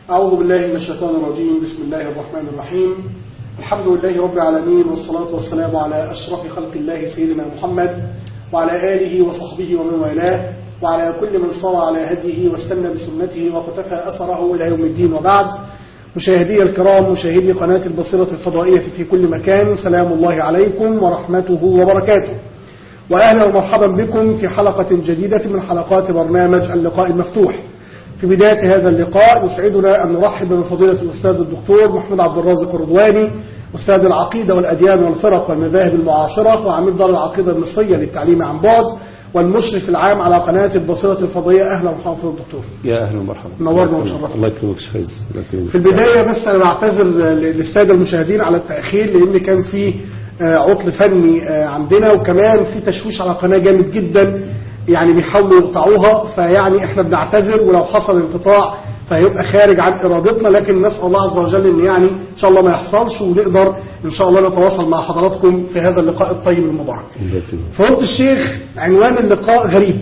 أعوذ بالله من الشيطان الرجيم بسم الله الرحمن الرحيم الحمد لله رب العالمين والصلاة والسلام على أشرف خلق الله سيدنا محمد وعلى آله وصحبه ومن والاه وعلى كل من صار على هديه واستنى بسنته وقتفى أثره إلى يوم الدين وبعد مشاهدي الكرام مشاهدي قناة البصيرة الفضائية في كل مكان سلام الله عليكم ورحمته وبركاته وأهلا ومرحبا بكم في حلقة جديدة من حلقات برنامج اللقاء المفتوح في بداية هذا اللقاء يسعدنا أن نرحب بفضيلة الأستاذ الدكتور محمود عبد الرازق الرضواني أستاذ العقيدة والأديان والفرق والمذاهب المعاصرة وعميد دار العقيدة المصرية للتعليم عن بعد والمشرف العام على قناة البصيرة الفضائية أهلا ومرحبا فضيلة الدكتور يا اهلا ومرحبا نورنا وشرفنا. الله يكرمك شيخ عز الله يكرمك في البداية بس أنا بعتذر للسادة المشاهدين على التأخير لأن كان في آه، عطل فني آه، عندنا وكمان في تشويش على القناة جامد جدا يعني بيحاولوا يقطعوها فيعني احنا بنعتذر ولو حصل انقطاع فهيبقى خارج عن ارادتنا لكن نسأل الله عز وجل ان يعني ان شاء الله ما يحصلش ونقدر ان شاء الله نتواصل مع حضراتكم في هذا اللقاء الطيب المبارك. الله يكرمك فضيلة الشيخ عنوان اللقاء غريب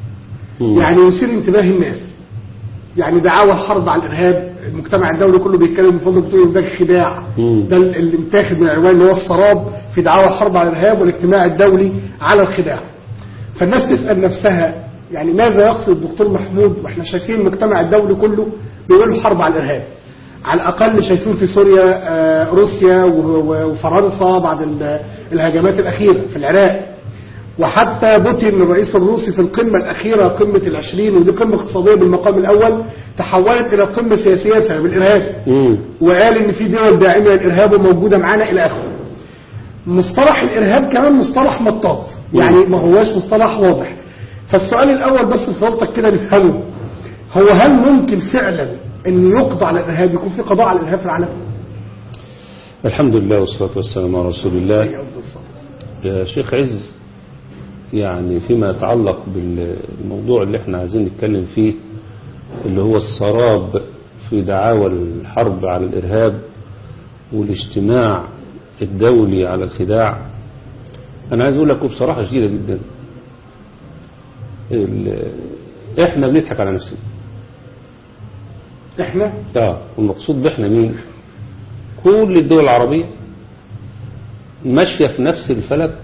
مم. يعني يثير انتباه الناس يعني دعاوى الحرب على الارهاب المجتمع الدولي كله بيتكلم بفضل بتقول ده خداع مم. ده اللي متاخد من العنوان اللي هو السراب في دعاوى الحرب على الارهاب والاجتماع الدولي على الخداع فالناس تسال نفسها يعني ماذا يقصد الدكتور محمود واحنا شايفين المجتمع الدولي كله بيقول حرب على الارهاب على الاقل شايفين في سوريا آه، روسيا و- و- وفرنسا بعد ال- الهجمات الاخيره في العراق وحتى بوتين الرئيس الروسي في القمة الأخيرة قمة العشرين ودي قمة اقتصادية بالمقام الأول تحولت إلى قمة سياسية بسبب الإرهاب مم. وقال إن في دول داعمة للإرهاب وموجودة معانا إلى آخره مصطلح الإرهاب كمان مصطلح مطاط يعني ما هواش مصطلح واضح فالسؤال الأول بس فضلتك كده نفهمه هو هل ممكن فعلا أن يقضى على الإرهاب يكون في قضاء على الإرهاب في العالم؟ الحمد لله والصلاة والسلام على رسول الله عليه أفضل الصلاة والسلام. يا شيخ عز يعني فيما يتعلق بالموضوع اللي احنا عايزين نتكلم فيه اللي هو السراب في دعاوى الحرب على الإرهاب والاجتماع الدولي على الخداع أنا عايز أقول لكم بصراحة شديدة جدا ال- احنا بنضحك على نفسنا إحنا اه والمقصود بإحنا مين كل الدول العربية ماشية في نفس الفلك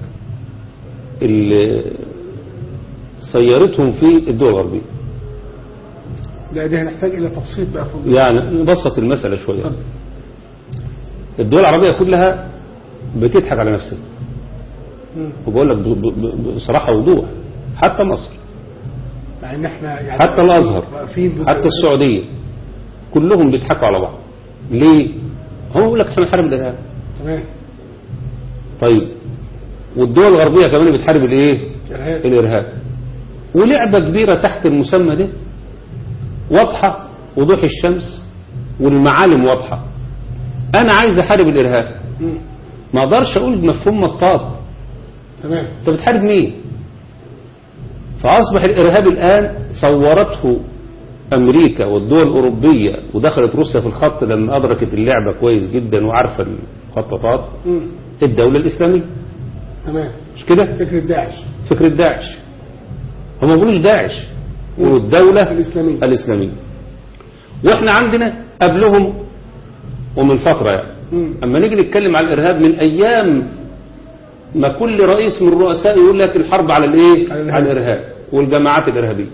اللي سيرتهم في الدول الغربية لا دي هنحتاج إلى تبسيط بقى في يعني نبسط المسألة شوية الدول العربية كلها بتضحك على نفسها مم. وبقول لك ب- ب- ب- بصراحة وضوح حتى مصر مع ان احنا يعني حتى الأزهر في حتى السعودية كلهم بيضحكوا على بعض ليه؟ هو يقول لك عشان نحارب الإرهاب تمام طيب والدول الغربية كمان بتحارب الايه إرهاب. الارهاب ولعبة كبيرة تحت المسمى ده واضحة وضوح الشمس والمعالم واضحة انا عايز احارب الارهاب مم. ما اقدرش اقول مفهوم مطاط تمام انت بتحارب مين فاصبح الارهاب الان صورته امريكا والدول الاوروبيه ودخلت روسيا في الخط لما ادركت اللعبه كويس جدا وعارفه المخططات مم. الدوله الاسلاميه تمام مش كده فكرة داعش فكرة داعش هم ما بيقولوش داعش بيقولوا الدولة الإسلامية. الإسلامية وإحنا عندنا قبلهم ومن فترة يعني مم. أما نيجي نتكلم على الإرهاب من أيام ما كل رئيس من الرؤساء يقول لك الحرب على الإيه؟ على الإرهاب. على الإرهاب والجماعات الإرهابية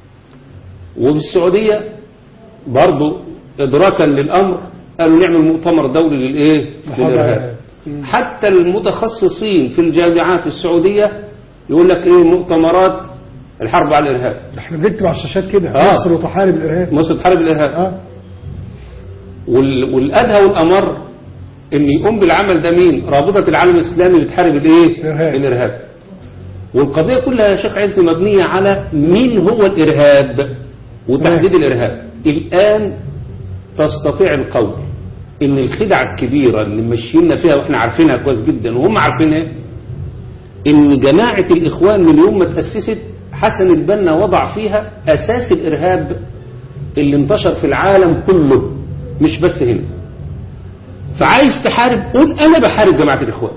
وفي السعودية برضو إدراكا للأمر قالوا نعمل مؤتمر دولي للإيه؟ محاربة للإرهاب الإرهاب. مم. حتى المتخصصين في الجامعات السعودية يقول لك ايه مؤتمرات الحرب على الارهاب احنا بنكتب على الشاشات كده آه. مصر تحارب الإرهاب مصر تحارب الارهاب اه وال- والادهى والامر ان يقوم بالعمل ده مين رابطه العالم الاسلامي بتحارب الايه الإرهاب. الارهاب والقضيه كلها يا شيخ عز مبنيه على مين هو الارهاب وتحديد تمام. الارهاب الان تستطيع القول ان الخدعه الكبيره اللي ماشيين فيها واحنا عارفينها كويس جدا وهم عارفينها ان جماعه الاخوان من يوم ما تاسست حسن البنا وضع فيها اساس الارهاب اللي انتشر في العالم كله مش بس هنا فعايز تحارب قول انا بحارب جماعه الاخوان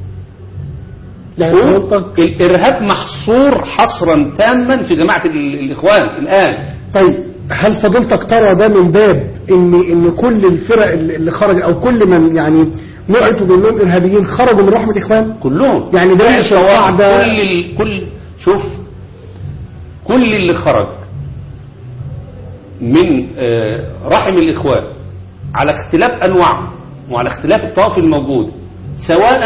يعني قول حضرتك الارهاب محصور حصرا تاما في جماعه ال- الاخوان الان طيب هل فضلتك ترى ده من باب ان ان كل الفرق اللي اللي خرج او كل من يعني نعتوا بانهم ارهابيين خرجوا من رحم الاخوان كلهم يعني ده مش كل القاعده كل ال- كل شوف كل اللي خرج من آه، رحم الإخوان على اختلاف أنواعهم وعلى اختلاف الطوائف الموجودة سواء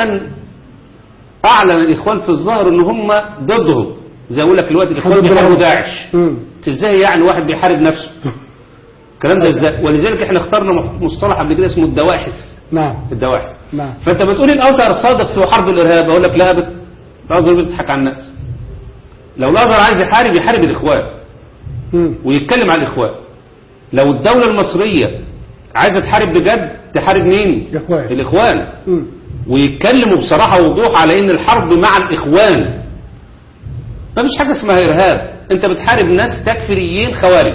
أعلن الإخوان في الظاهر إن هم ضدهم زي أقول لك دلوقتي الإخوان ضد بيحاربوا العرب. داعش مم. ازاي يعني واحد بيحارب نفسه الكلام ده ازاي ولذلك احنا اخترنا مصطلح قبل كده اسمه الدواحس نعم الدواحس نعم فانت بتقول الازهر صادق في حرب الارهاب اقول لك لا ابدا الازهر بيضحك على الناس لو الازهر عايز يحارب يحارب الاخوان مم. ويتكلم على الاخوان لو الدوله المصريه عايزه تحارب بجد تحارب مين الإخوان. الاخوان مم. ويتكلموا بصراحه ووضوح على ان الحرب مع الاخوان ما فيش حاجه اسمها ارهاب انت بتحارب ناس تكفيريين خوارج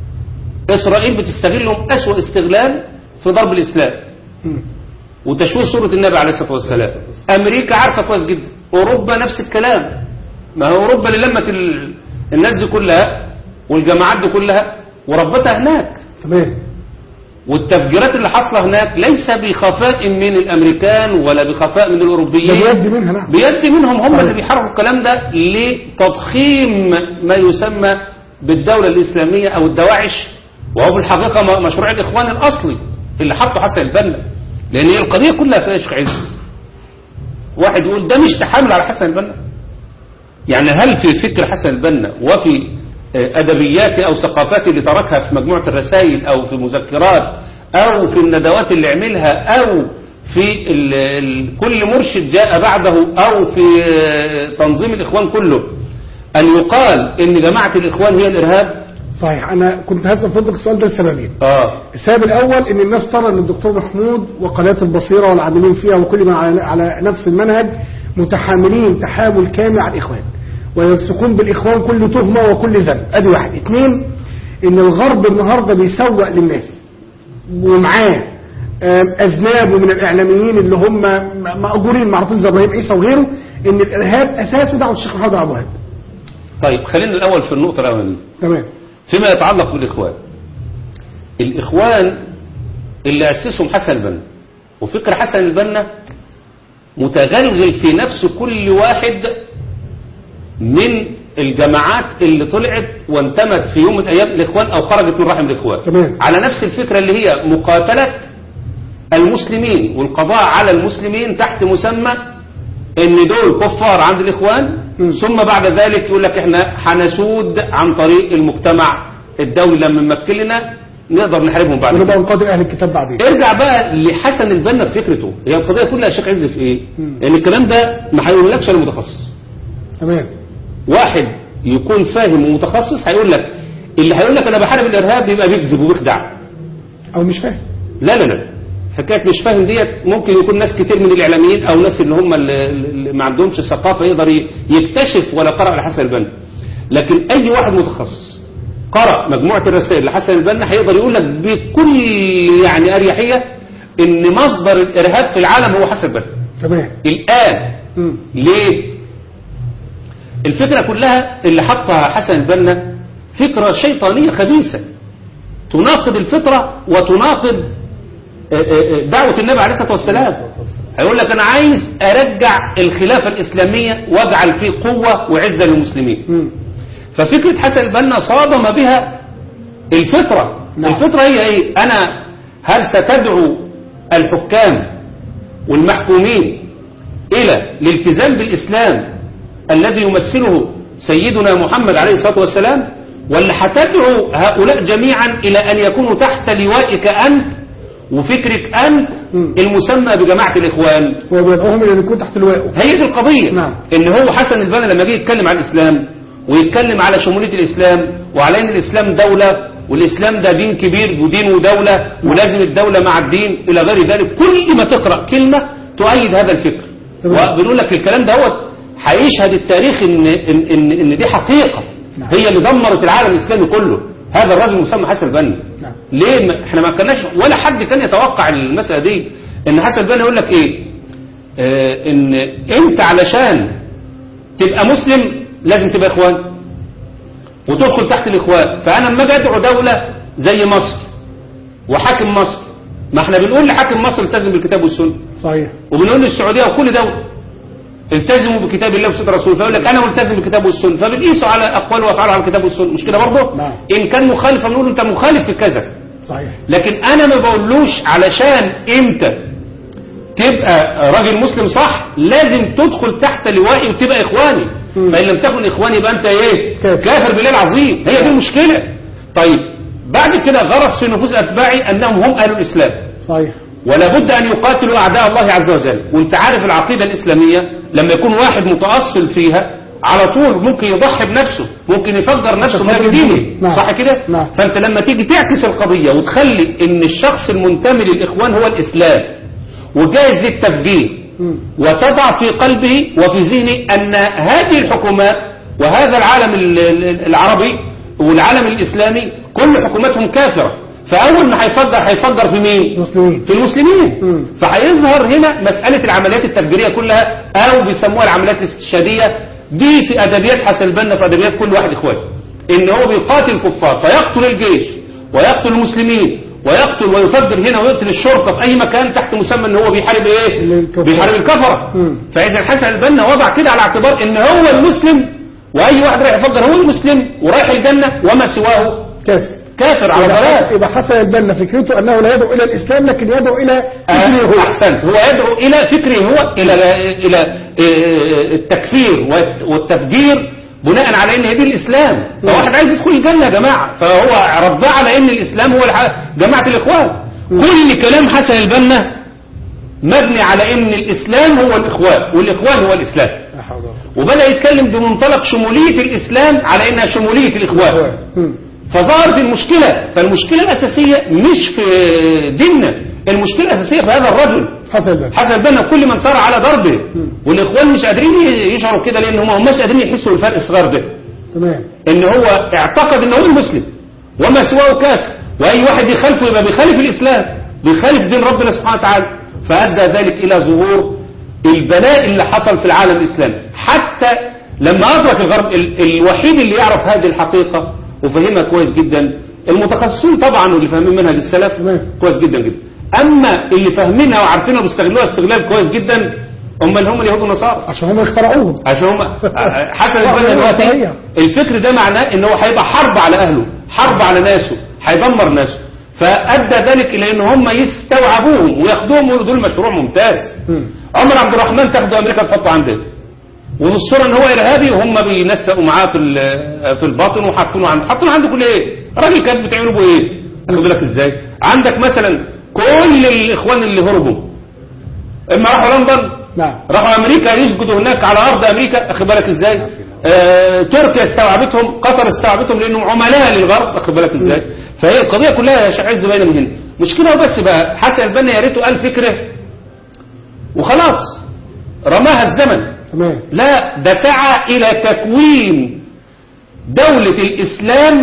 اسرائيل بتستغلهم اسوا استغلال في ضرب الاسلام مم. وتشويه صورة النبي عليه الصلاة والسلام أمريكا عارفة كويس جدا أوروبا نفس الكلام ما هو أوروبا اللي لمت ال... الناس دي كلها والجماعات دي كلها وربتها هناك تمام والتفجيرات اللي حاصلة هناك ليس بخفاء من الأمريكان ولا بخفاء من ده الأوروبيين بيدي منها نعم بيد منهم هم صحيح. اللي بيحركوا الكلام ده لتضخيم ما يسمى بالدولة الإسلامية أو الدواعش وهو في الحقيقة م- مشروع الإخوان الأصلي اللي حطه حسن البنا لأن هي القضية كلها فيها شيخ عز واحد يقول ده مش تحامل على حسن البنا يعني هل في فكر حسن البنا وفي آه، أدبياته أو ثقافاته اللي تركها في مجموعة الرسائل أو في مذكرات أو في الندوات اللي عملها أو في ال ال كل مرشد جاء بعده أو في آه، تنظيم الإخوان كله أن يقال إن جماعة الإخوان هي الإرهاب صحيح انا كنت هسال فضلك السؤال ده لسببين آه السبب الاول ان الناس ترى ان الدكتور محمود وقناه البصيره والعاملين فيها وكل من على, على نفس المنهج متحاملين تحامل كامل على الاخوان ويمسكون بالاخوان كل تهمه وكل ذنب ادي واحد اثنين ان الغرب النهارده بيسوق للناس ومعاه آم، اذناب من الاعلاميين اللي هم م- ماجورين معروفين زي ابراهيم عيسى وغيره ان الارهاب اساسه دعوه الشيخ محمد عبد الوهاب طيب خلينا الأول في النقطة الأولانية تمام فيما يتعلق بالإخوان الإخوان اللي أسسهم حسن البنا وفكر حسن البنا متغلغل في نفس كل واحد من الجماعات اللي طلعت وانتمت في يوم من الأيام الإخوان أو خرجت من رحم الإخوان تمام. على نفس الفكرة اللي هي مقاتلة المسلمين والقضاء على المسلمين تحت مسمى ان دول كفار عند الاخوان م. ثم بعد ذلك يقول لك احنا هنسود عن طريق المجتمع الدولي لما نمكن لنا نقدر نحاربهم بعد ونبقى كده نقاتل اهل الكتاب بعدين ارجع بقى لحسن البنا في فكرته هي القضيه كلها يا شيخ عز في ايه؟ م. لان الكلام ده ما هيقولكش انا متخصص تمام واحد يكون فاهم ومتخصص هيقول لك اللي هيقول لك انا بحارب الارهاب يبقى بيكذب وبيخدع او مش فاهم لا لا لا حكايه مش فاهم ديت ممكن يكون ناس كتير من الاعلاميين او ناس اللي هم اللي اللي ما عندهمش الثقافه يقدر ي- يكتشف ولا قرأ على حسن البنا لكن اي واحد متخصص قرأ مجموعه الرسائل لحسن البنا هيقدر يقول لك بكل يعني اريحيه ان مصدر الارهاب في العالم هو حسن البنا تمام الان مم. ليه الفكرة كلها اللي حطها حسن البنا فكرة شيطانية خبيثة تناقض الفطرة وتناقض آه، آه، آه، دعوة النبي عليه الصلاة والسلام هيقول لك أنا عايز أرجع الخلافة الإسلامية وأجعل فيه قوة وعزة للمسلمين مم. ففكرة حسن البنا صادم بها الفطرة نعم. الفطرة هي ايه انا هل ستدعو الحكام والمحكومين الى الالتزام بالاسلام الذي يمثله سيدنا محمد عليه الصلاة والسلام ولا هتدعو هؤلاء جميعا الى ان يكونوا تحت لوائك انت وفكرك انت مم. المسمى بجماعة الاخوان وبيدعوهم الى ان يكون تحت لوائه هي دي القضية نعم. ان هو حسن البنا لما جه يتكلم عن الاسلام ويتكلم على شمولية الاسلام وعلى ان الاسلام دولة والاسلام ده دين كبير ودين ودولة ولازم الدولة مع الدين الى غير ذلك كل ما تقرأ كلمة تؤيد هذا الفكر تمام. وبنقول لك الكلام دوت هيشهد التاريخ ان ان ان, إن دي حقيقة نعم. هي اللي دمرت العالم الاسلامي كله هذا الرجل مسمى حسن البنا نعم. ليه ما احنا ما كناش ولا حد كان يتوقع المسألة دي ان حسن البنا يقول لك ايه آه ان انت علشان تبقى مسلم لازم تبقى اخوان وتدخل تحت الاخوان فانا لما اجي ادعو دوله زي مصر وحاكم مصر ما احنا بنقول لحاكم مصر التزم بالكتاب والسنه صحيح وبنقول للسعوديه وكل دوله التزموا بكتاب الله وسنه رسوله فيقول لك انا ملتزم بالكتاب والسنه فبنقيسه على اقوال وافعال على الكتاب والسنه مش كده برضه نعم. ان كان مخالف بنقول انت مخالف في كذا صحيح لكن انا ما بقولوش علشان انت تبقى راجل مسلم صح لازم تدخل تحت لوائي وتبقى اخواني مم. فان لم تكن اخواني يبقى انت ايه كافر. كافر بالله العظيم هي دي المشكله طيب بعد كده غرس في نفوس اتباعي انهم هم اهل الاسلام صحيح ولا بد أن يقاتلوا أعداء الله عز وجل وانت عارف العقيدة الإسلامية لما يكون واحد متأصل فيها على طول ممكن يضحي بنفسه ممكن يفجر نفسه من أجل دينه نعم. صح كده نعم. فانت لما تيجي تعكس القضية وتخلي ان الشخص المنتمي للإخوان هو الإسلام وجايز للتفجير مم. وتضع في قلبه وفي ذهنه أن هذه الحكومات وهذا العالم ال- ال- العربي والعالم الإسلامي كل حكوماتهم كافرة فأول ما هيفجر هيفجر في مين؟ مسلمين في المسلمين مم. فهيظهر هنا مسألة العمليات التفجيرية كلها أو بيسموها العمليات الاستشهادية دي في أدبيات حسن البنا في أدبيات كل واحد إخوان إن هو بيقاتل الكفار فيقتل الجيش ويقتل المسلمين ويقتل ويفجر هنا ويقتل الشرطة في أي مكان تحت مسمى إن هو بيحارب إيه؟ الكفار. بيحارب الكفرة مم. فإذا حسن البنا وضع كده على اعتبار إن هو المسلم وأي واحد رايح يفجر هو المسلم ورايح الجنة وما سواه كافر كافر على يبقى ضلال يبقى حسن البنا فكرته انه لا يدعو الى الاسلام لكن يدعو الى فكره هو. أحسنت هو يدعو إلى فكره هو إلى إلى آه، التكفير والت- والتفجير بناء على إن هي دي الإسلام فواحد عايز يدخل الجنة يا جماعة فهو رباه على إن الإسلام هو الح- جماعة الإخوان كل كلام حسن البنا مبني على إن الإسلام هو الإخوان والإخوان هو الإسلام لا حول ولا قوة. وبدأ يتكلم بمنطلق شمولية الإسلام على إنها شمولية الإخوان مم. فظهرت المشكلة فالمشكلة الأساسية مش في ديننا المشكلة الأساسية في هذا الرجل حسن البنا حسن البنا كل من صار على ضربه والإخوان مش قادرين يشعروا كده لأن هم مش قادرين يحسوا بالفرق الصغير ده تمام إن هو اعتقد إنه هو المسلم وما سواه كافر وأي واحد يخالفه يبقى بيخالف الإسلام بيخالف دين ربنا سبحانه وتعالى فأدى ذلك إلى ظهور البلاء اللي حصل في العالم الإسلامي حتى لما أدرك الغرب ال- الوحيد اللي يعرف هذه الحقيقة وفهمها كويس جدا المتخصصين طبعا واللي فاهمين منها للسلف تمام. كويس جدا جدا أما اللي فاهمينها وعارفينها وبيستغلوها استغلال كويس جدا هم اللي هم اليهود والنصارى عشان هم اخترعوهم عشان هم حسن البنا واحدة دلوقتي واقعية. الفكر ده معناه ان هو هيبقى حرب على اهله حرب على ناسه هيدمر ناسه فادى ذلك الى ان هم يستوعبوهم وياخدوهم ويقولوا دول مشروع ممتاز مم. عمر عبد الرحمن تاخده امريكا تحطه عندها والصورة ان هو ارهابي وهم بينسقوا معاه في ال- في الباطن وحاطينه عنده حاطينه عنده كل ايه الراجل كان بتعملوا به ايه اخد بالك ازاي عندك مثلا كل الاخوان اللي هربوا اما راحوا لندن نعم راحوا امريكا يسجدوا هناك على ارض امريكا اخد بالك ازاي آه تركيا استوعبتهم قطر استوعبتهم لانهم عملاء للغرب اخد بالك ازاي فهي القضيه كلها يا شيخ عز باينه من هنا مش كده وبس بقى حسن البنا يا ريته قال فكره وخلاص رماها الزمن تمام لا ده سعى الى تكوين دولة الاسلام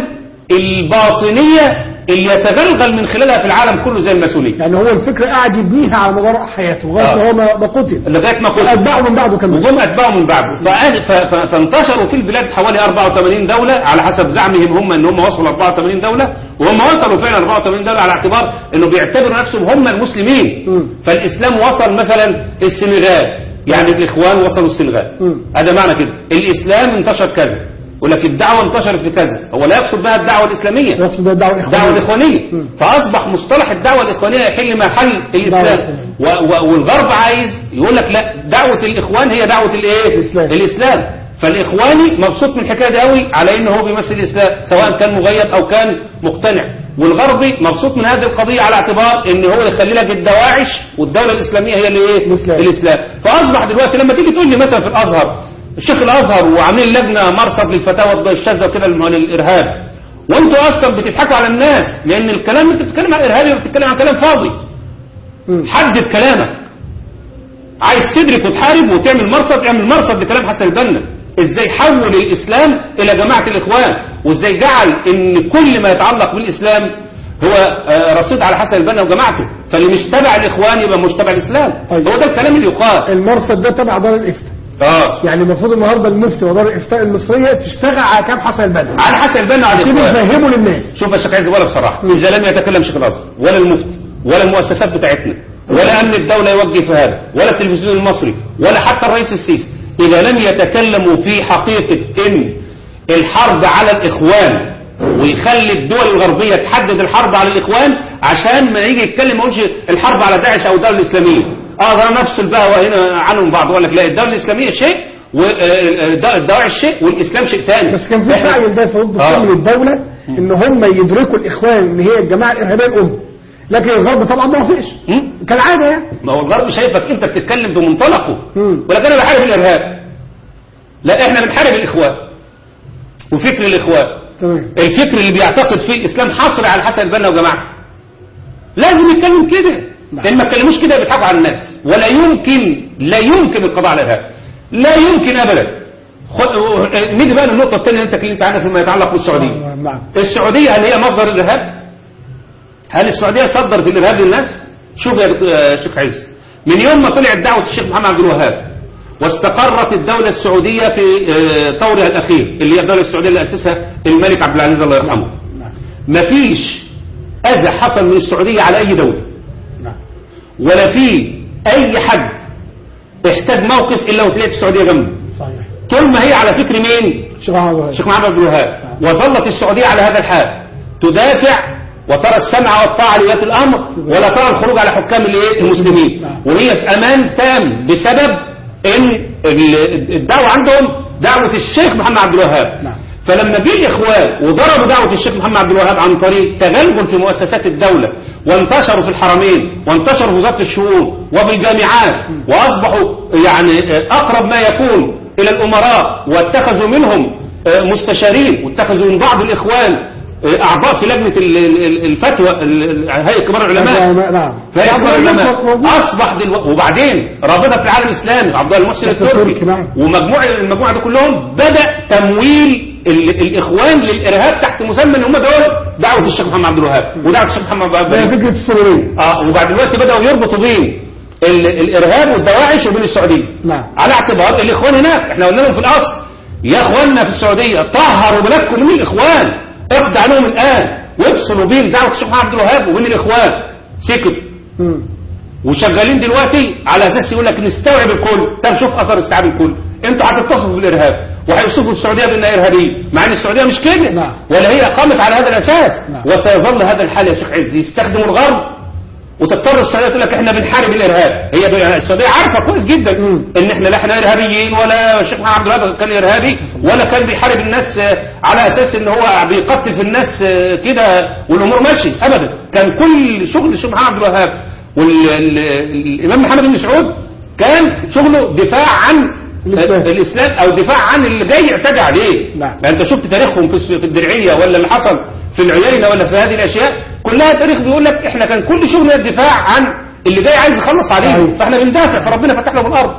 الباطنية اللي يتغلغل من خلالها في العالم كله زي الماسونية يعني هو الفكر قاعد يبنيها على مدار حياته لغايه آه. ما هو ما ما قتل لغاية ما قلت اتباعه من بعده كمان وجم أتباعه من بعده فأه- ف- ف- فانتشروا في البلاد حوالي 84 دولة على حسب زعمهم هم ان هم وصلوا 84 دولة وهم وصلوا فعلا 84 دولة على اعتبار انه بيعتبروا نفسهم هم المسلمين مم. فالاسلام وصل مثلا السنغال يعني الاخوان وصلوا السنغال مم. هذا معنى كده الاسلام انتشر كذا ولكن الدعوة انتشرت في كذا هو لا يقصد بها الدعوة الإسلامية يقصد الدعوه الدعوة الاخوانيه الإخوانية مم. فأصبح مصطلح الدعوة الإخوانية يحل محل الإسلام الإسلامية. و و والغرب عايز يقول لك لا دعوة الإخوان هي دعوة الإيه؟ الإسلام. الإسلام فالإخواني مبسوط من الحكاية دي قوي على إن هو بيمثل الإسلام سواء كان مغيب أو كان مقتنع والغربي مبسوط من هذه القضية على اعتبار إن هو يخلي لك الدواعش والدولة الإسلامية هي اللي إيه؟ الإسلام. الإسلام فأصبح دلوقتي لما تيجي تقول لي مثلا في الأزهر الشيخ الأزهر وعاملين لجنة مرصد للفتاوى الشاذة وكده للإرهاب وانتوا اصلا بتضحكوا على الناس لان الكلام انت بتتكلم عن ارهابي وبتتكلم عن كلام فاضي مم. حدد كلامك عايز تدرك وتحارب وتعمل مرصد اعمل مرصد لكلام حسن البنا ازاي حول الاسلام الى جماعه الاخوان وازاي جعل ان كل ما يتعلق بالاسلام هو آه، رصيد على حسن البنا وجماعته فاللي مش تبع الاخوان يبقى مش تبع الاسلام طيب. هو ده الكلام اللي يقال المرصد ده تبع دار الافتاء اه يعني المفروض النهارده المفتي ودار الافتاء المصريه تشتغل على كلام حسن البنا على حسب البنا على كده الاخوان يفهموا للناس شوف يا شيخ عز ولا بصراحه اذا لم يتكلم شيخ الازهر ولا المفتي ولا المؤسسات بتاعتنا ولا امن الدوله يوجه في هذا ولا التلفزيون المصري ولا حتى الرئيس السيسي اذا لم يتكلموا في حقيقه ان الحرب على الاخوان ويخلي الدول الغربيه تحدد الحرب على الاخوان عشان ما يجي يتكلم ما يقولش الحرب على داعش او الدوله الاسلاميه اه ده نفصل بقى وهنا عنهم بعض يقول لك لا الدوله الاسلاميه شيء والدواعش شيء والاسلام شيء ثاني بس كان في إحنا- سعي ده في ضد آه. من الدوله ان هم يدركوا الاخوان ان هي الجماعه الارهابيه الام لكن الغرب طبعا ما وافقش مم؟ كالعاده يعني ما هو الغرب شايفك انت بتتكلم بمنطلقه مم. ولكن انا بحارب الارهاب لا احنا بنحارب الاخوان وفكر الاخوان تمام الفكر اللي بيعتقد فيه الاسلام حصري على حسن البنا وجماعته لازم يتكلم كده نعم. لان ما اتكلموش كده بيضحكوا على الناس ولا يمكن لا يمكن القضاء على الارهاب لا يمكن ابدا خد- نيجي بقى للنقطه الثانيه اللي انت اتكلمت عنها فيما يتعلق بالسعوديه نعم السعودية هل هي مصدر الإرهاب هل السعودية صدرت الإرهاب للناس شوف يا دكتور- يا شيخ عز من يوم ما طلعت دعوة الشيخ محمد عبد الوهاب واستقرت الدولة السعودية في آه، طورها الأخير اللي هي الدولة السعودية اللي أسسها الملك عبد العزيز الله يرحمه نعم مفيش أذى حصل من السعودية على أي دولة نعم ولا في أي حد احتاج موقف إلا وتلاقي السعودية جنبه صحيح طول ما هي على فكر مين شيخ محمد وهاب. الشيخ محمد عبد الوهاب وظلت السعودية على هذا الحال تدافع وترى السمع والطاعة لولاة الأمر ولا ترى الخروج على حكام الايه المسلمين نعم. وهي في أمان تام بسبب إن ال- الدعوة عندهم دعوة الشيخ محمد عبد الوهاب نعم. فلما جه الإخوان وضربوا دعوة الشيخ محمد عبد الوهاب عن طريق تغلغل في مؤسسات الدولة وانتشروا في الحرمين وانتشروا في وزارة الشؤون وفي الجامعات وأصبحوا يعني أقرب ما يكون إلى الأمراء واتخذوا منهم مستشارين واتخذوا من بعض الإخوان أعضاء في لجنة ال- ال- الفتوى ال- ال- هيئة كبار العلماء نعم فهي كبار العلماء موجود. أصبح دلوقتي وبعدين رابطة في العالم الإسلامي عبد الله المحسن التركي، التركي نعم. ومجموعة المجموعة دي كلهم بدأ تمويل ال- الإخوان للإرهاب تحت مسمى إن هم دول دعوة الشيخ محمد عبد الوهاب ودعوة الشيخ محمد عبد ده الوهاب فكره السوريه اه وبعد دلوقتي بدأوا يربطوا بين ال- الإرهاب والدواعش وبين السعودية نعم. على اعتبار الإخوان هناك احنا قلنا لهم في الأصل يا إخواننا في السعودية طهروا بلادكم من الإخوان اقضي عليهم الآن وافصلوا بين دعوة الشيخ محمد عبد الوهاب وبين الإخوان سكت مم. وشغالين دلوقتي على اساس يقول لك نستوعب الكل طب شوف اثر استيعاب الكل انتوا هتتصفوا بالارهاب وهيوصفوا السعوديه بانها ارهابيه مع ان السعوديه مش كده نعم. ولا هي قامت على هذا الاساس نعم. وسيظل هذا الحال يا شيخ عز يستخدموا الغرب وتضطر السعوديه تقول لك احنا بنحارب الارهاب هي ب- السعوديه عارفه كويس جدا مم. ان احنا لا احنا ارهابيين ولا الشيخ محمد عبد الوهاب كان ارهابي ولا كان بيحارب الناس آه، على اساس ان هو بيقتل في الناس آه، كده والامور ماشي ابدا كان كل شغل الشيخ محمد عبد الوهاب والامام محمد بن سعود كان شغله دفاع عن الإسلام. آه، الاسلام او دفاع عن اللي جاي يعتدي عليه نعم. يعني انت شفت تاريخهم في في الدرعيه ولا اللي حصل في العيينه ولا في هذه الاشياء كلها تاريخ بيقول لك احنا كان كل شغلنا الدفاع عن اللي جاي عايز يخلص عليه صحيح. فاحنا بندافع فربنا فتح لهم الارض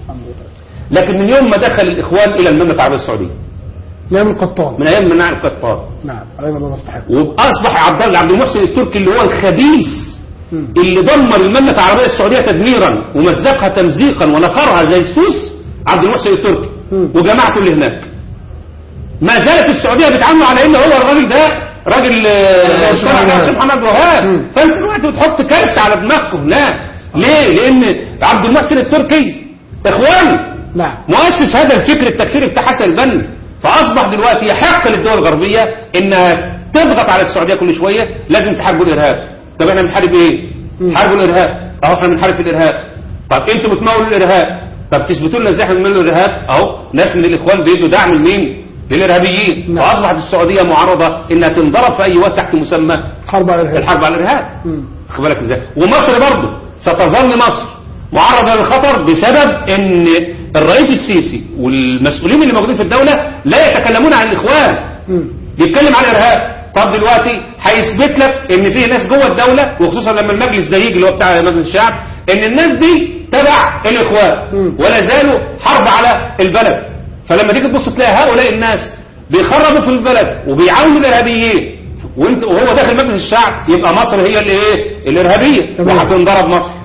لكن من يوم ما دخل الاخوان الى المملكه العربيه السعوديه نعم القطان من ايام مناع القطار نعم علينا الله نستحق واصبح عبد الله عبد المحسن التركي اللي هو الخبيث مم. اللي دمر المملكه العربيه السعوديه تدميرا ومزقها تمزيقا ونفرها زي السوس عبد المحسن التركي مم. وجماعته اللي هناك ما زالت السعوديه بتعامله على ان هو الراجل ده راجل آه، الشيخ شرع محمد. الشيخ محمد وهاب مم. فانت دلوقتي بتحط كارثه على دماغكم هناك ليه؟ لان عبد المحسن التركي اخواني نعم مؤسس هذا الفكر التكفيري بتاع حسن البنا فاصبح دلوقتي يحق للدول الغربيه انها تضغط على السعوديه كل شويه لازم تحاربوا الارهاب طب احنا بنحارب ايه؟ مم. حاربوا الارهاب اهو احنا بنحارب في الارهاب طب انتوا بتمولوا الارهاب طب تثبتوا لنا ازاي احنا بنمول الارهاب اهو ناس من الاخوان بيدوا دعم لمين؟ للارهابيين نعم. فاصبحت السعوديه معرضه انها تنضرب في اي وقت تحت مسمى حرب على الارهاب الحرب على الارهاب مم. خد بالك ازاي ومصر برضه ستظل مصر معرضة للخطر بسبب ان الرئيس السيسي والمسؤولين اللي موجودين في الدولة لا يتكلمون عن الاخوان مم. بيتكلم عن الارهاب طب دلوقتي هيثبت لك ان في ناس جوه الدولة وخصوصا لما المجلس ده يجي اللي هو بتاع مجلس الشعب ان الناس دي تبع الاخوان مم. ولا زالوا حرب على البلد فلما تيجي تبص تلاقي هؤلاء الناس بيخربوا في البلد وبيعاونوا الارهابيين وانت وهو داخل مجلس الشعب يبقى مصر هي اللي ايه الارهابيه تمام. وهتنضرب مصر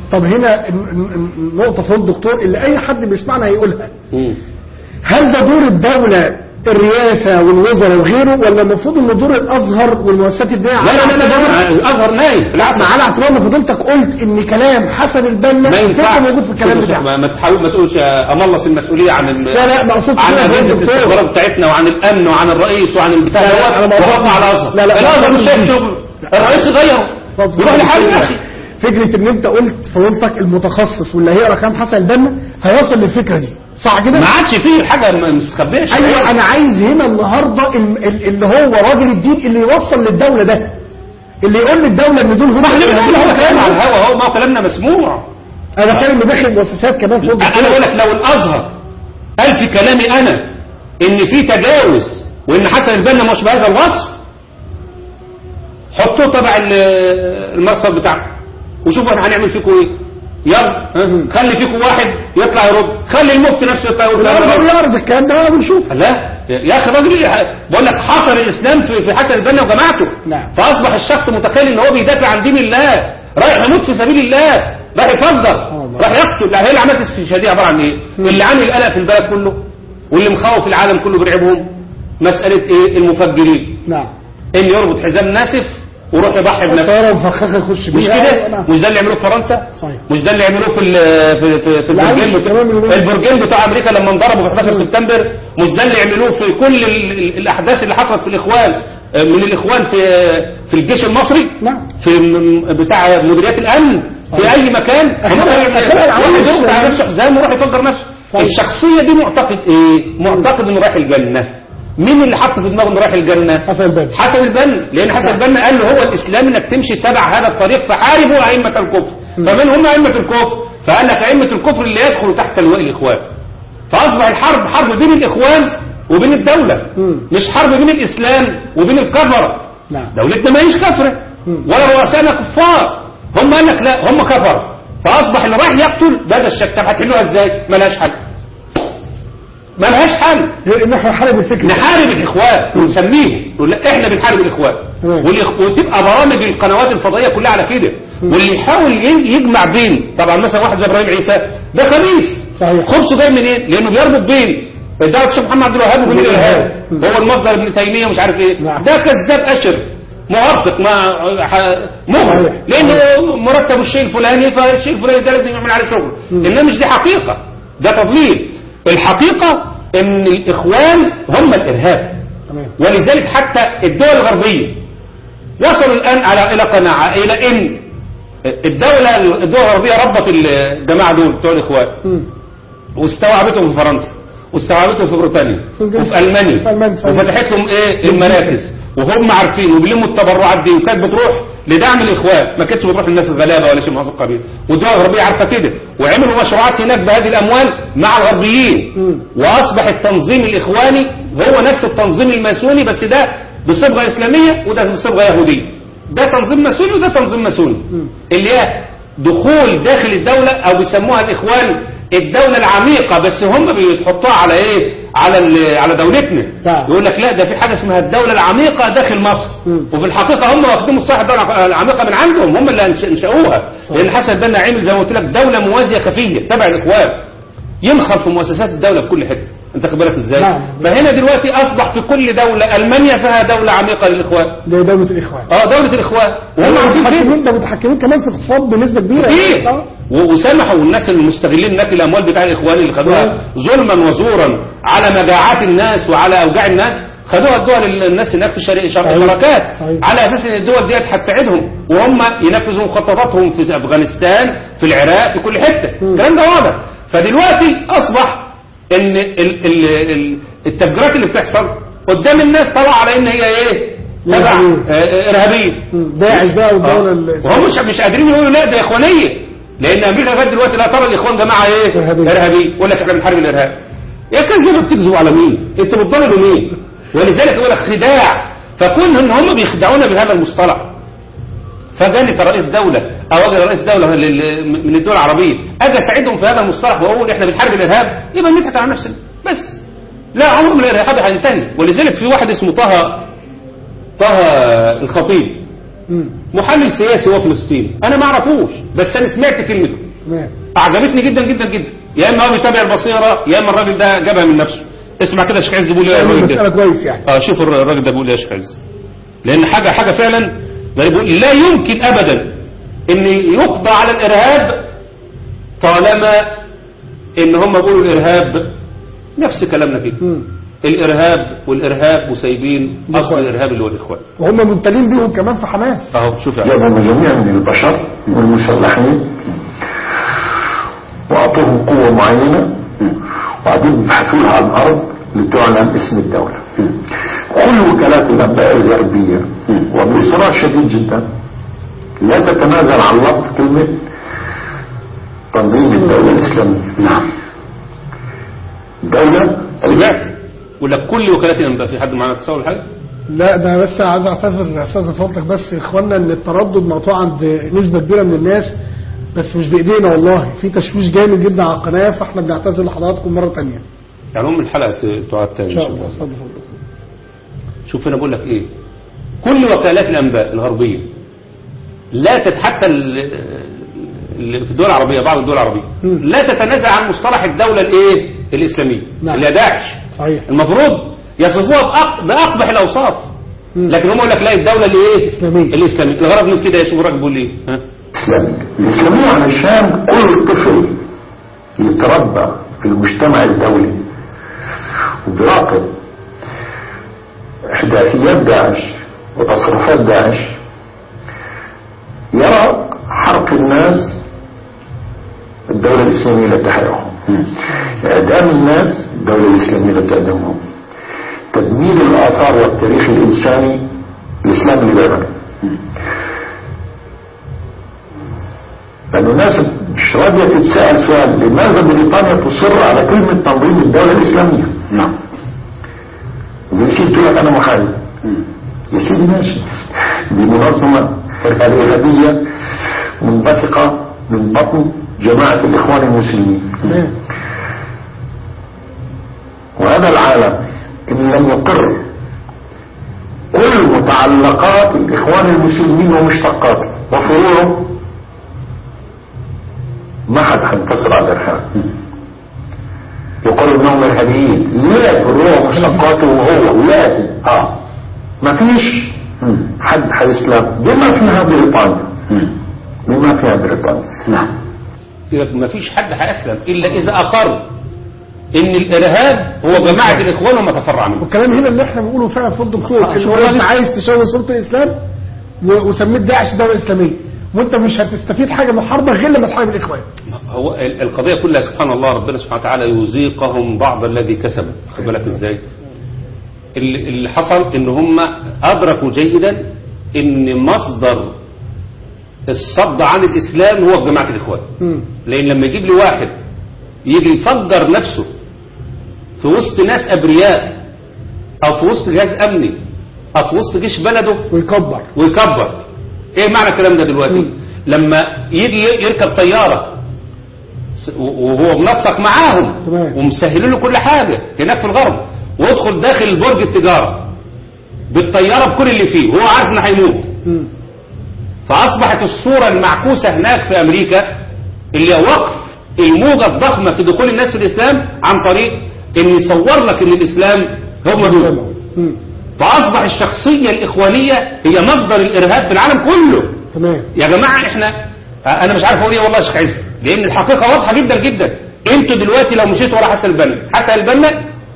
طب هنا الن- الن- النقطة في الدكتور اللي أي حد بيسمعنا هيقولها مم. هل ده دور الدولة الرئاسة والوزراء وغيره ولا المفروض ان دور الازهر والمؤسسات الدينية لا لا لا لا الازهر نايم بالعكس على اعتبار ان فضيلتك قلت ان كلام حسن البنا ما ينفعش كان موجود في الكلام شوف- شوف، بتاعك ما ما تحاول ما تقولش املص المسؤوليه عن ال- لا لا ما اقصدش عن كده يا اجهزه دكتور. الاستخبارات بتاعتنا وعن الامن وعن الرئيس وعن البتاع لا، لا، أنا ما دوت أقصدش. وهو على الازهر لا، لا، الازهر ما مش شايف أقصدش. شغله الرئيس يغيره يروح لحاله يا اخي فكرة ان انت قلت فضيلتك المتخصص واللي هيقرا كلام حسن البنا هيوصل للفكرة دي صح كده؟ ما عادش فيه حاجه م- مستخبيه ايوه انا عايز هنا النهارده ال- ال- اللي هو راجل الدين اللي يوصل للدولة ده اللي يقول للدولة ان دول هم ما احنا بنقول هو كلام على الإرهابيين. الهوا هو ما هو كلامنا مسموع انا بتكلم داخل المؤسسات كمان فوق انا بقول لك لو الازهر قال في كلامي انا ان في تجاوز وان حسن البنا مش بهذا الوصف حطوه تبع ال- المرصد بتاعكم وشوفوا احنا هنعمل فيكم ايه يلا ها، خلي فيكم واحد يطلع يرد خلي المفتي نفسه يطلع يرد الازهر يعرض الكلام ده ونشوف لا يا اخي راجل بقول لك حصر الاسلام في في حسن البنا وجماعته نعم. فاصبح الشخص متخيل ان هو بيدافع عن دين الله رايح يموت في سبيل الله رايح يفجر الله. رايح يقتل لا هي العمليات الاستشهاديه عباره عن ايه؟ اللي عامل قلق في البلد كله واللي مخوف العالم كله بيرعبهم مساله ايه؟ المفجرين نعم ان يربط حزام ناسف ويروح يضحي بنفسه طيارة مفخخة يخش مش بيها كده نعم. مش ده اللي يعملوه في فرنسا صحيح. مش ده اللي يعملوه في ال في في, في لا، البرجين عايش بتاع كمان من- البرجين بتاع امريكا لما انضربوا في 11 سبتمبر مش ده اللي يعملوه في كل ال- ال- الاحداث اللي حصلت في الاخوان آه، من الاخوان في في الجيش المصري نعم. في م- بتاع مديريات الامن في صحيح. اي مكان هم أخيرا- كانوا يعملوا- أخيرا العمل واحد مش- يربط على نفسه حزام ويروح يفجر نفسه صحيح. الشخصيه دي معتقد ايه معتقد انه رايح الجنه مين اللي حط في دماغه انه رايح الجنه حسن البنا حسن البنا لان حسن البنا قال له هو الاسلام انك تمشي تبع هذا الطريق فحاربوا ائمه الكفر فمن هم ائمه الكفر فقال لك ائمه الكفر اللي يدخلوا تحت لواء الاخوان فاصبح الحرب حرب بين الاخوان وبين الدوله مم. مش حرب بين الاسلام وبين الكفره نعم. دولتنا ما هيش كفره مم. ولا رؤسائنا كفار هم قال لك لا هم كفر فاصبح اللي رايح يقتل ده ده الشك طب هتحلوها ازاي ملهاش حل ملهاش حل غير ان احنا نحارب الفكر نحارب الاخوان ونسميهم نقول لا احنا بنحارب الاخوان تمام. والإخ- وتبقى برامج القنوات الفضائيه كلها على كده واللي يحاول ي- يجمع بين طبعا مثلا واحد زي ابراهيم عيسى ده خبيث صحيح. خبثه جاي منين؟ لانه بيربط بين دعوه الشيخ محمد عبد الوهاب وبين الارهاب مم. هو المصدر ابن تيميه ومش عارف ايه نعم. ده كذاب اشر مؤرقق ما ح- مغرق صحيح. لانه مرتب الشيء الفلاني فالشيء الفلاني ده لازم يعمل عليه شغل مم. انما مش دي حقيقه ده تضليل الحقيقه ان الاخوان هم الارهاب تمام ولذلك حتى الدول الغربيه وصلوا الان على الى قناعه الى ان الدوله الدول الغربيه ربط الجماعه دول بتوع الاخوان مم. واستوعبتهم في فرنسا واستوعبتهم في بريطانيا في إنجلترا. وفي المانيا في ألمانيا، صحيح. وفتحت لهم ايه المراكز وهم عارفين وبيلموا التبرعات دي وكانت بتروح لدعم الاخوان ما كانتش بتروح للناس الغلابه ولا شيء من هذا القبيل والدول الغربيه عارفه كده وعملوا مشروعات هناك بهذه الاموال مع الغربيين مم. واصبح التنظيم الاخواني هو نفس التنظيم الماسوني بس ده بصبغه اسلاميه وده بصبغه يهوديه ده تنظيم ماسوني وده تنظيم ماسوني مم. اللي هي دخول داخل الدولة او بيسموها الاخوان الدولة العميقة بس هم بيحطوها على ايه على ال- على دولتنا نعم. يقول لك لا ده في حاجة اسمها الدولة العميقة داخل مصر مم. وفي الحقيقة هم واخدين مصطلح الدولة العميقة من عندهم هم اللي أنش- انشأوها لان حسن البنا عمل زي ما قلت لك دولة موازية خفية تبع الاخوان ينخر في مؤسسات الدولة في كل حتة انت خد بالك ازاي نعم. فهنا دلوقتي اصبح في كل دولة المانيا فيها دولة عميقة للاخوان ده دولة الإخوان اه دولة الاخوان وهم عارفين كده متحكمين ده متحكمين كمان في الاقتصاد بنسبة كبيرة كتير آه. و- وسمحوا الناس المستغلين نقل الاموال بتاع الاخوان اللي خدوها نعم. ظلما وزورا على مجاعات الناس وعلى اوجاع الناس خدوها الدول ال- الناس هناك في الشرق شرق صحيح. شركات صحيح. على اساس ان الدول ديت هتساعدهم وهم ينفذوا مخططاتهم في افغانستان في العراق في كل حته مم. الكلام ده واضح فدلوقتي اصبح ان ال ال ال التفجيرات اللي بتحصل قدام الناس طلع على ان هي ايه تبع إرهابية. آه، ارهابيه مم. داعش بقى والدولة آه. ال- وهم مش مش قادرين يقولوا لا ده اخوانيه لان امريكا لغايه دلوقتي لا ترى الاخوان جماعه ايه إرهابية. ارهابيه يقول لك احنا بنحارب الارهاب يا كذبوا بتكذبوا على مين انتوا بتضللوا مين ولذلك يقول لك خداع فكون ان هم بيخدعونا بهذا المصطلح فجاني كرئيس دولة أو أجي رئيس دولة لل- من الدول العربية أجي أساعدهم في هذا المصطلح وأقول إحنا بنحارب الإرهاب يبقى نضحك على نفسنا بس لا عمر من الإرهاب هينتهي ولذلك في واحد اسمه طه طه الخطيب مم. محلل سياسي هو فلسطيني انا ما اعرفوش بس انا سمعت كلمته تمام اعجبتني جدا جدا جدا يا اما هو بيتابع البصيره يا اما الراجل ده جابها من نفسه اسمع كده يا شيخ عز بيقول ايه الراجل المسألة ده كويس يعني اه شوف الر- الراجل ده بيقول ايه يا شيخ عز لان حاجه حاجه فعلا غريب بيقول لا يمكن ابدا ان يقضى على الارهاب طالما ان هم بيقولوا الارهاب نفس كلامنا كده مم. الارهاب والارهاب وسايبين اصل الإخوان. الارهاب اللي هو الاخوان وهم منتلين بيهم كمان في حماس اهو شوف يا جابوا جميع من البشر والمسلحين وأعطوهم قوة معينة وبعدين بيبحثوا لها عن الأرض لتعلن اسم الدولة كل وكالات الأنباء الغربية وبإصرار شديد جدا لا تتنازل عن لفظ كلمة تنظيم الدولة الإسلامية نعم دولة سمعت يقول لك كل وكالات الانباء في حد معانا تصور حاجه لا ده بس عايز اعتذر استاذ فضلك بس يا اخوانا ان التردد مقطوع عند نسبه كبيره من الناس بس مش بايدينا والله في تشويش جامد جدا على القناه فاحنا بنعتذر لحضراتكم مره ثانيه يعني هم الحلقه ت- تعاد تاني ان شاء الله اتفضل اتفضل شوف انا بقول لك ايه كل وكالات الانباء الغربيه لا تت حتى ال- ال- في الدول العربيه بعض الدول العربيه مم. لا تتنازل عن مصطلح الدوله الايه الاسلاميه نعم. اللي هي داعش صحيح المفروض يصفوها بأق- باقبح الاوصاف مم. لكن هم يقول لك لا الدوله الايه إسلامية. الاسلاميه الغرض من كده يشوف الراجل بيقول ايه ها إسلامية الإسلامية علشان كل طفل يتربى في المجتمع الدولي وبيراقب إحداثيات داعش وتصرفات داعش يرى حرق الناس الدولة الإسلامية لا تحرقهم إعدام الناس الدولة الإسلامية لا تعدمهم تدمير الآثار والتاريخ الإنساني الإسلام اللي بيعمله لأن الناس مش راضية تتسأل سؤال لماذا بريطانيا تصر على كلمة تنظيم الدولة الإسلامية؟ نعم ويصير تقول لك أنا محارب يا سيدي ماشي دي منظمة إرهابية منبثقة من بطن جماعة الإخوان المسلمين تمام وهذا العالم إن لم يقر كل متعلقات الإخوان المسلمين ومشتقاته وفروعه ما حد هينتصر على الإرهاب يقول إنهم إرهابيين لا فروعه ومشتقاته وهو لازم آه ما فيش حد هيسلم بما فيها بريطانيا بما فيها بريطانيا نعم يقول لك ما فيش حد هيسلم الا اذا اقر ان الارهاب هو جماعه الاخوان وما تفرع منه والكلام هنا اللي احنا بنقوله فعلا في الدكتور آه، ان شوف هو الراجل. انت عايز تشوه صوره الاسلام و- وسميت داعش دوله اسلاميه وانت مش هتستفيد حاجه من الحرب غير لما تحارب الاخوان هو ال- القضية كلها سبحان الله ربنا سبحانه وتعالى يذيقهم بعض الذي كسبوا خد بالك ازاي اللي اللي حصل ان هم ادركوا جيدا ان مصدر الصد عن الاسلام هو جماعة الاخوان مم. لان لما يجيب لي واحد يجي يفجر نفسه في وسط ناس ابرياء او في وسط جهاز امني او في وسط جيش بلده ويكبر ويكبر ايه معنى الكلام ده دلوقتي مم. لما يجي يركب طيارة س- وهو منسق معاهم تمام. ومسهلين له كل حاجة هناك في الغرب ويدخل داخل برج التجارة بالطيارة بكل اللي فيه وهو عارف انه هيموت مم. فأصبحت الصورة المعكوسة هناك في أمريكا اللي هي وقف الموجة الضخمة في دخول الناس في الإسلام عن طريق إن يصور لك إن الإسلام هم دول مم. فأصبح الشخصية الإخوانية هي مصدر الإرهاب في العالم كله تمام يا جماعة احنا انا مش عارف اقول ايه والله يا شيخ عز لان الحقيقة واضحة جدا جدا انتوا دلوقتي لو مشيتوا ورا حسن البنا حسن البنا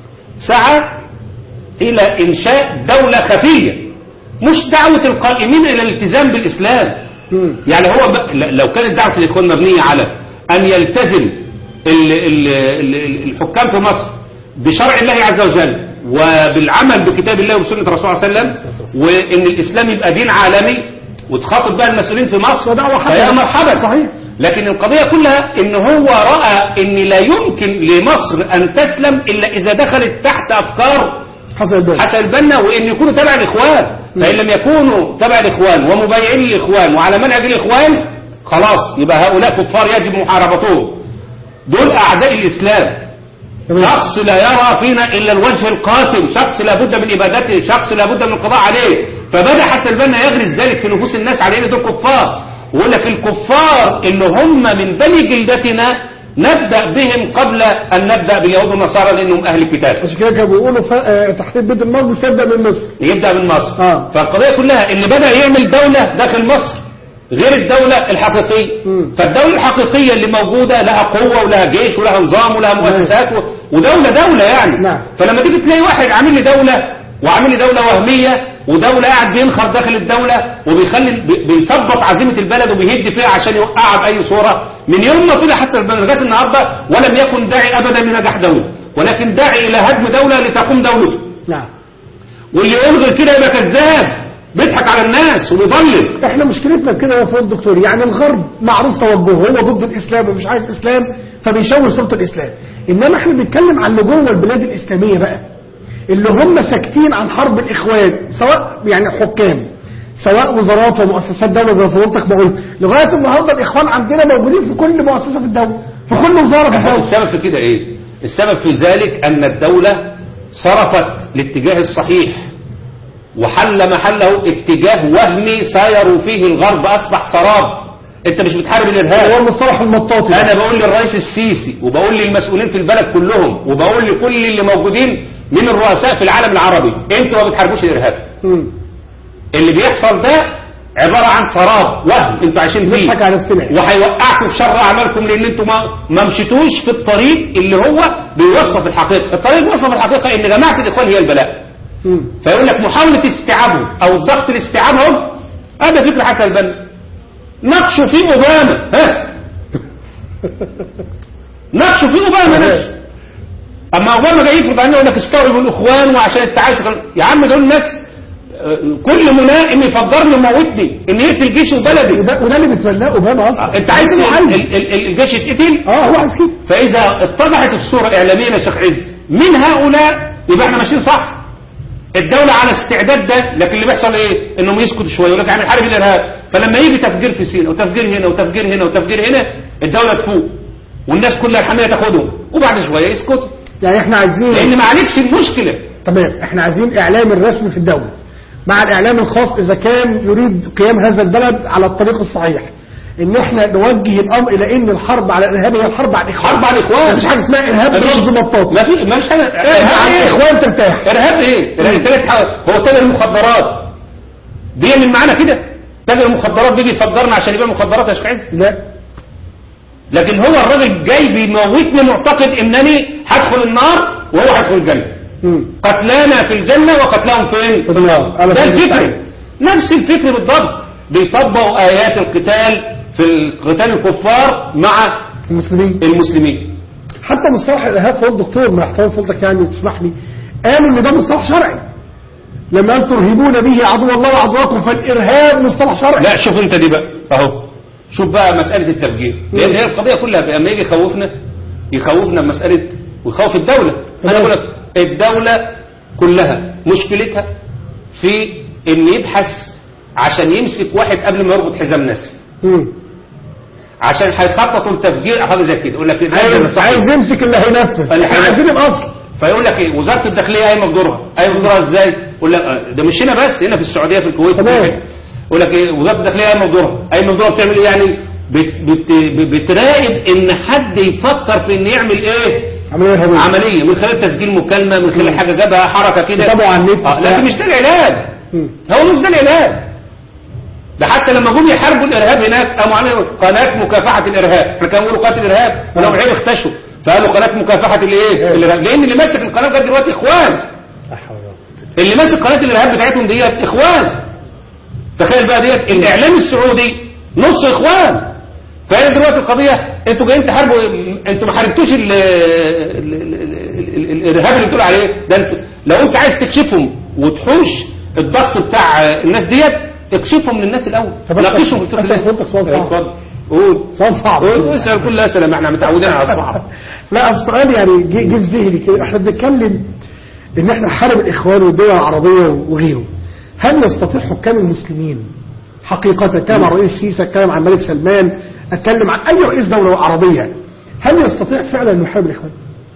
سعى الى انشاء دولة خفية مش دعوة القائمين الى الالتزام بالاسلام مم. يعني هو ب... ل- لو كانت دعوة الاخوان مبنية على ان يلتزم ال... ال... ال- الحكام في مصر بشرع الله عز وجل وبالعمل بكتاب الله وسنة الرسول صلى الله عليه وسلم وان الاسلام يبقى دين عالمي وتخاطب بقى المسؤولين في مصر ودعوة حسنة. فيا مرحبا صحيح. لكن القضية كلها ان هو رأى ان لا يمكن لمصر ان تسلم الا اذا دخلت تحت افكار حسن البنا حسن البنا وان يكونوا تبع الاخوان فان لم يكونوا تبع الاخوان ومبايعين للاخوان وعلى منهج الاخوان خلاص يبقى هؤلاء كفار يجب محاربتهم دول اعداء الاسلام تمام. شخص لا يرى فينا إلا الوجه القاتل شخص لا بد من إبادته شخص لا بد من القضاء عليه فبدأ حسن البنا يغرس ذلك في نفوس الناس على إن دول كفار ويقول لك الكفار اللي هم من بني جلدتنا نبدأ بهم قبل أن نبدأ باليهود والنصارى لأنهم أهل الكتاب عشان كده كانوا بيقولوا ف- آه، تحرير بيت المقدس يبدا من مصر يبدأ من مصر آه. فالقضية كلها ان بدأ يعمل دولة داخل مصر غير الدولة الحقيقية مم. فالدولة الحقيقية اللي موجودة لها قوة ولها جيش ولها نظام ولها مؤسسات و... ودولة دولة يعني نعم. فلما تيجي تلاقي واحد عامل لي دولة وعامل لي دولة وهمية ودولة قاعد بينخر داخل الدولة وبيخلي بي- بيثبط عزيمة البلد وبيهد فيها عشان يوقعها بأي صورة من يوم ما طلع حسن البنا لغاية النهاردة ولم يكن داعي أبدا لنجاح دولة ولكن داعي إلى هدم دولة لتقوم دولته نعم واللي يقول غير كده يبقى كذاب بيضحك على الناس وبيضلل احنا مشكلتنا كده يا فضل الدكتور يعني الغرب معروف توجهه هو ضد الاسلام ومش عايز اسلام فبيشوه صوره الاسلام انما احنا بنتكلم عن اللي جوه البلاد الاسلاميه بقى اللي هم ساكتين عن حرب الاخوان سواء يعني حكام سواء وزارات ومؤسسات دوله زي ما فضلتك ما قلت لغايه النهارده الاخوان عندنا موجودين في كل مؤسسه في الدوله في كل وزاره في الدوله السبب في كده ايه السبب في ذلك ان الدولة صرفت الاتجاه الصحيح وحل محله اتجاه وهمي سايروا فيه الغرب اصبح سراب انت مش بتحارب هو الارهاب المصطلح المطاطي انا بقول للرئيس السيسي وبقول للمسؤولين في البلد كلهم وبقول لكل اللي موجودين من الرؤساء في العالم العربي انتوا ما بتحاربوش الارهاب مم. اللي بيحصل ده عبارة عن سراب وهم انتوا عايشين فيه نضحك على نفسنا وهيوقعكم في شر اعمالكم لان انتوا ما ما مشيتوش في الطريق اللي هو بيوصف الحقيقه، الطريق بيوصف الحقيقه ان جماعه الاخوان هي البلاء. مم. فيقول لك محاوله استيعابهم او الضغط لاستيعابهم هذا فكر حسن البنا. ناقشوا فيه اوباما ها ناقشوا فيه اوباما نفسه. اما اوباما جاي يفرض علينا يقول لك استوعبوا الاخوان وعشان التعايش يا عم دول ناس آه، كل منائم يفجرني وموتني ان يقتل جيشي وبلدي وده وده اللي بتولاه اوباما اصلا انت عايز هو عايز ال- ال- ال- الجيش يتقتل اه هو عايز كده فاذا اتضحت الصوره اعلاميا يا شيخ عز من هؤلاء يبقى احنا ماشيين صح الدولة على استعداد ده لكن اللي بيحصل ايه انهم يسكتوا شويه يقول لك اعمل حرب الارهاب فلما يجي تفجير في سيناء وتفجير هنا وتفجير هنا وتفجير هنا الدولة تفوق والناس كلها الحماية تاخدهم وبعد شوية يسكتوا يعني احنا عايزين لان ما عليكش المشكلة تمام احنا عايزين اعلام الرسمي في الدولة مع الاعلام الخاص اذا كان يريد قيام هذا البلد على الطريق الصحيح ان احنا نوجه الامر الى ان الحرب على الارهاب هي الحرب على الاخوان حرب على الإخوان. مفيش حاجه اسمها ارهاب مش مطاط ما في ما فيش حاجة ارهاب إيه؟ الاخوان ترتاح ارهاب ايه؟ ارهاب تلات حاجات. هو تاجر المخدرات بيعمل معانا كده تاجر المخدرات بيجي يفجرنا عشان يبيع مخدرات يا شيخ عز لا لكن هو الراجل جاي بيموتني معتقد انني هدخل النار وهو هيدخل الجنه مم. قتلانا في الجنه وقتلاهم فين في النار. أنا ده في الفكر المستعد. نفس الفكر بالضبط بيطبقوا ايات القتال في قتال الكفار مع المسلمين المسلمين حتى مصطلح الارهاب فضل الدكتور مع احترام فضلك يعني تسمح لي قالوا ان ده مصطلح شرعي لما قال ترهبون به عدو الله وعدوكم فالارهاب مصطلح شرعي لا شوف انت دي بقى اهو شوف بقى مسألة التفجير لأن هي القضية كلها بقى لما يجي يخوفنا يخوفنا بمسألة ويخوف الدولة أنا تمام. بقول لك الدولة كلها مشكلتها في إن يبحث عشان يمسك واحد قبل ما يربط حزام ناسف مم. عشان هيخططوا التفجير أو حاجة زي كده يقول لك إيه، ده عايز صحيح. عايز يمسك اللي هينفذ اللي احنا هينفذ. عايزين الاصل فيقول لك ايه وزاره الداخليه قايمه بدورها قايمه بدورها ازاي يقول لك آه، ده مش هنا بس هنا في السعوديه في الكويت في تمام. كل حتة. يقول لك ايه وزاره الداخليه قايمه بدورها قايمه بدورها بتعمل ايه يعني بت بت بتراقب ان حد يفكر في ان يعمل ايه عمليه ارهابيه عمليه من خلال تسجيل مكالمه من خلال حاجه جابها حركه كده يتابعوا على النت. آه لكن مش ده العلاج مم. هو مش ده العلاج ده حتى لما جم يحاربوا الارهاب هناك قاموا عاملين قناه مكافحه الارهاب احنا كانوا بيقولوا قاتل الارهاب ولو عيب اختشوا فقالوا قناه مكافحه الايه الارهاب لان اللي ماسك القناه لغايه دلوقتي اخوان اللي ماسك قناه الارهاب بتاعتهم ديت اخوان تخيل بقى ديت الاعلام السعودي نص اخوان فهي دلوقتي القضيه انتوا جايين تحاربوا انتوا ما حاربتوش ال- ال- ال- ال- ال- الارهاب اللي بتقولوا عليه ده انتوا لو انت عايز تكشفهم وتحوش الضغط بتاع الناس ديت اكشفهم للناس الاول طب أنت- ناقشهم في أنت الفكره فهمتك سؤال صعب. اتفضل قول سؤال صعب قول اسال كل اسئله ما احنا متعودين على الصعب لا السؤال يعني جه جه في ذهني كده احنا بنتكلم ان احنا نحارب الاخوان والدول العربيه وغيره هل يستطيع حكام المسلمين حقيقة اتكلم عن الرئيس السيسي اتكلم عن الملك سلمان اتكلم عن اي رئيس دولة عربية هل يستطيع فعلا انه يحارب الاخوان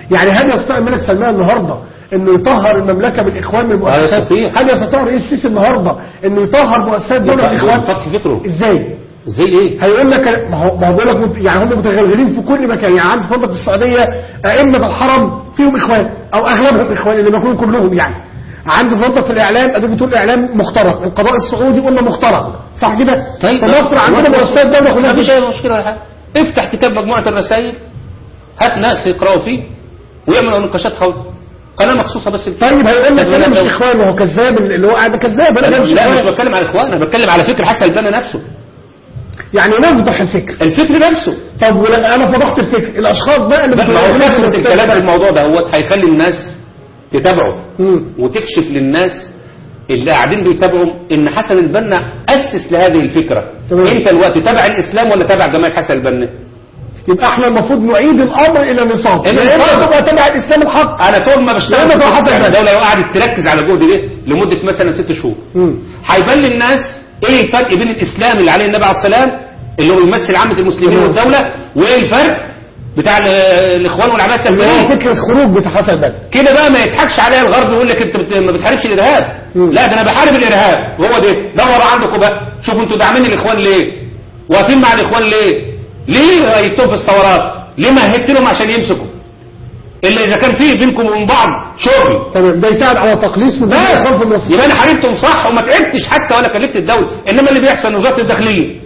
يعني هل يستطيع الملك سلمان النهارده انه يطهر المملكه بالاخوان من المؤسسات يستطيع. هل يستطيع رئيس السيسي النهارده انه يطهر مؤسسات دوله يبقى الاخوان فتح فكره ازاي زي ايه هيقول لك ما هو ما هو بيقول لك مت- يعني هم متغلغلين في كل مكان يعني عند فضلك في السعوديه ائمه الحرم فيهم اخوان او اغلبهم اخوان اللي بيكونوا كلهم يعني عند فضلك في الاعلام اديك بتقول الاعلام مخترق القضاء السعودي قلنا مخترق صح كده طيب في مصر عندنا مؤسسات دوله كلها ما فيش كده. اي مشكله ولا حاجه افتح كتاب مجموعه الرسائل هات ناس يقراوا فيه ويعملوا نقاشات حول قناه مخصوصه بس طيب هيقول لك تدوين انا مش الدولة. اخوان وهو كذاب اللي هو قاعد كذاب انا لا مش لا، مش اخوان بتكلم على اخوان انا بتكلم على فكر حسن البنا نفسه يعني نفضح الفكر الفكر نفسه طب ولا انا فضحت الفكر الاشخاص بقى اللي ما هو بتوع- كثرة الكلام في الموضوع ده هو هيخلي الناس تتابعه مم. وتكشف للناس اللي قاعدين بيتابعوا ان حسن البنا اسس لهذه الفكره تمام. انت الوقت تابع الاسلام ولا تابع جماعه حسن البنا يبقى احنا المفروض نعيد الامر الى نصاب إلى يا نصاب. اما تبقى تبع الاسلام الحق انا طول ما بشتغل لأن ده في حسن يعني البنا. الدوله لو قعدت تركز على الجهد ده لمده مثلا ست شهور مم. هيبان للناس ايه الفرق بين الاسلام اللي عليه النبي عليه السلام اللي هو يمثل عامه المسلمين تمام. والدوله وايه الفرق بتاع ال- الاخوان والعمال اللي هو التنفيذيه فكره خروج بتاع حسن البنا كده بقى ما يضحكش عليها الغرب يقول لك انت بت- ما بتحاربش الارهاب مم. لا ده انا بحارب الارهاب وهو ده دور عندكم بقى شوفوا انتوا داعمين الاخوان ليه واقفين مع الاخوان ليه ليه ايدتهم في الثورات ليه مهدت لهم عشان يمسكوا الا اذا كان في بينكم وبين بعض شغل تمام ده يساعد على تقليص من بس خلف المؤسسات يبقى انا حاربتهم صح وما تعبتش حتى ولا كلفت الدوله انما اللي بيحصل إن وزاره الداخليه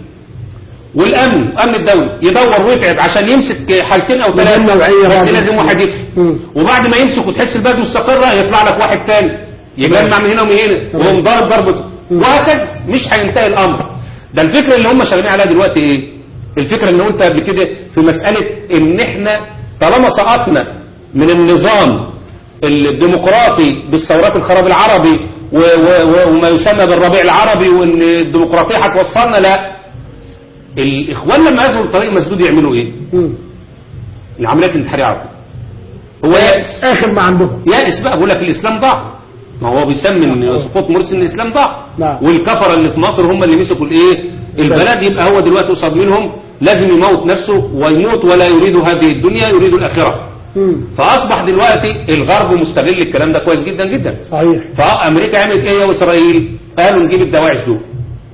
والامن امن الدوله يدور ويتعب عشان يمسك حالتين او ثلاثه مهمة وعية بس بعض. لازم واحد يدخل مم. وبعد ما يمسك وتحس البلد مستقره يطلع لك واحد تاني يجمع من هنا ومن هنا تمام. ويقوم ضارب ضربته مم. وهكذا مش هينتهي الامر ده الفكره اللي هم شغالين عليها دلوقتي ايه الفكره اللي قلت قبل كده في مساله ان احنا طالما سقطنا من النظام الديمقراطي بالثورات الخراب العربي و و و وما يسمى بالربيع العربي وان الديمقراطيه هتوصلنا لا الاخوان لما يظهروا طريق مسدود يعملوا ايه؟ مم. العمليات الانتحاريه على طول هو يائس اخر ما عندهم يائس بقى بيقول لك الاسلام ضاع ما هو بيسمي ان سقوط مرسي ان الاسلام ضاع نعم. والكفره اللي في مصر هم اللي مسكوا الايه البلد يبقى هو دلوقتي قصاد منهم لازم يموت نفسه ويموت ولا يريد هذه الدنيا يريد الاخره مم. فاصبح دلوقتي الغرب مستغل الكلام ده كويس جدا جدا صحيح فامريكا عملت ايه واسرائيل قالوا نجيب الدواعش دول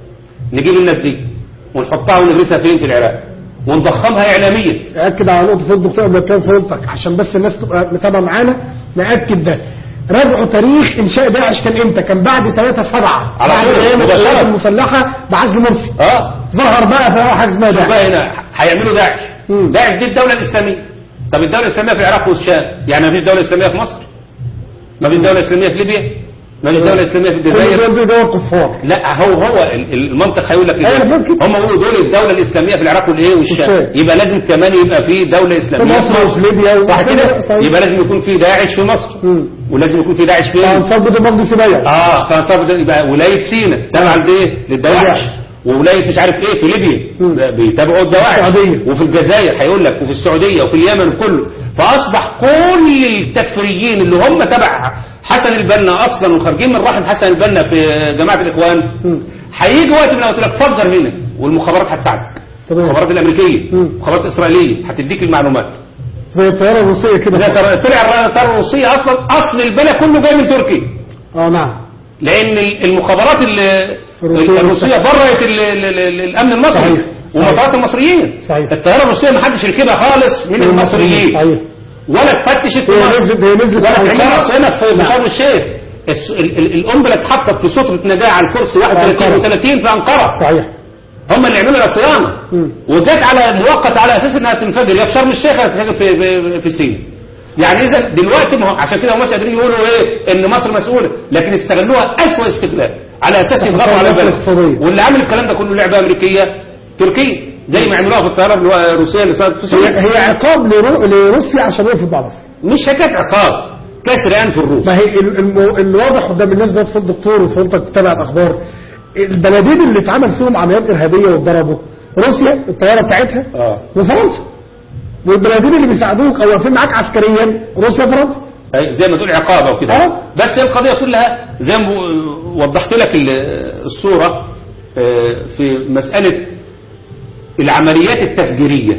نجيب الناس دي ونحطها ونغرسها فين في العراق ونضخمها اعلاميا اكد على نقطه فوق الدكتور قبل كان فوقتك عشان بس الناس تبقى متابعه معانا ناكد ده راجعوا تاريخ انشاء داعش كان امتى كان بعد 3 7 على بعد طول، ايام مباشرة. القوات المسلحه بعزل مرسي اه ظهر بقى في حاجه اسمها شوف داعش بقى هنا هيعملوا داعش مم. داعش دي الدولة الإسلامية طب الدولة الإسلامية في العراق والشام يعني ما فيش دولة إسلامية في مصر ما فيش دولة إسلامية في ليبيا ما فيش دولة إسلامية في كل الجزائر دول دول كفار لا هو هو ال- ال- المنطق هيقول لك أيوة، إيه ممكن. هم بيقولوا دول الدولة الإسلامية في العراق والإيه والشام والشام. يبقى لازم كمان يبقى في دولة إسلامية في مصر وفي ليبيا صح كده صحيح. يبقى لازم يكون في داعش في مصر مم. ولازم يكون في داعش فين انصار بيت المقدس بيع اه فانصار ده يبقى ولايه سينا تبع لايه للدواعش وولايه مش عارف ايه في ليبيا مم. ده بيتابعوا الدواعش السعودية. وفي الجزائر هيقول لك وفي السعوديه وفي اليمن كله فاصبح كل التكفيريين اللي هم تبع حسن البنا اصلا وخارجين من رحم حسن البنا في جماعه الاخوان مم. هيجي وقت من قلت لك فجر هنا والمخابرات هتساعدك تمام. المخابرات الامريكيه مم. المخابرات الاسرائيليه هتديك المعلومات زي الطياره الروسيه كده ده ترى- طلع الطياره الروسيه اصلا اصل البلا كله جاي من تركيا اه نعم لان المخابرات ال- الروسية الروسيه برت ال- ال- ال- الامن المصري صحيح. ومطارات المصريين صحيح. الطياره الروسيه ما حدش ركبها خالص من المصريين صحيح ولا اتفتشت في هي مصر نزلت هي نزلت ولا في اتعملت أنقرة. أصل هنا في في نعم. شرم الشيخ الس- ال- ال- القنبله اتحطت في ستره نجاه على الكرسي 31 أنقرة. و30 في انقره صحيح هم اللي عملوا لها صيانه مم. وجت على مؤقت على اساس انها تنفجر يا في شرم الشيخ يا تنفجر في في, في سينا يعني اذا دلوقتي ما هو عشان كده هم مش قادرين يقولوا ايه ان مصر مسؤوله لكن استغلوها اسوء استغلال على اساس يضغطوا على البلد الاقتصادية. واللي عامل الكلام ده كله لعبه امريكيه تركيا زي ما عملوها في الطياره الروسيه اللي صارت في هي, سوريا هي عقاب لرو... لروسيا عشان وقفت مع مصر مش حكايه عقاب كسر انف الروس ما هي ال- الم... الواضح قدام الناس ده في الدكتور وفي انت بتتابع الاخبار البلدين اللي اتعمل فيهم عمليات ارهابيه واتضربوا روسيا الطياره بتاعتها اه وفرنسا والبلدين اللي بيساعدوك او واقفين معاك عسكريا روسيا وفرنسا أي زي ما تقول عقابه وكده آه. بس هي القضيه كلها زي ما بقول- وضحت لك ال- الصوره آه، في مساله العمليات التفجيريه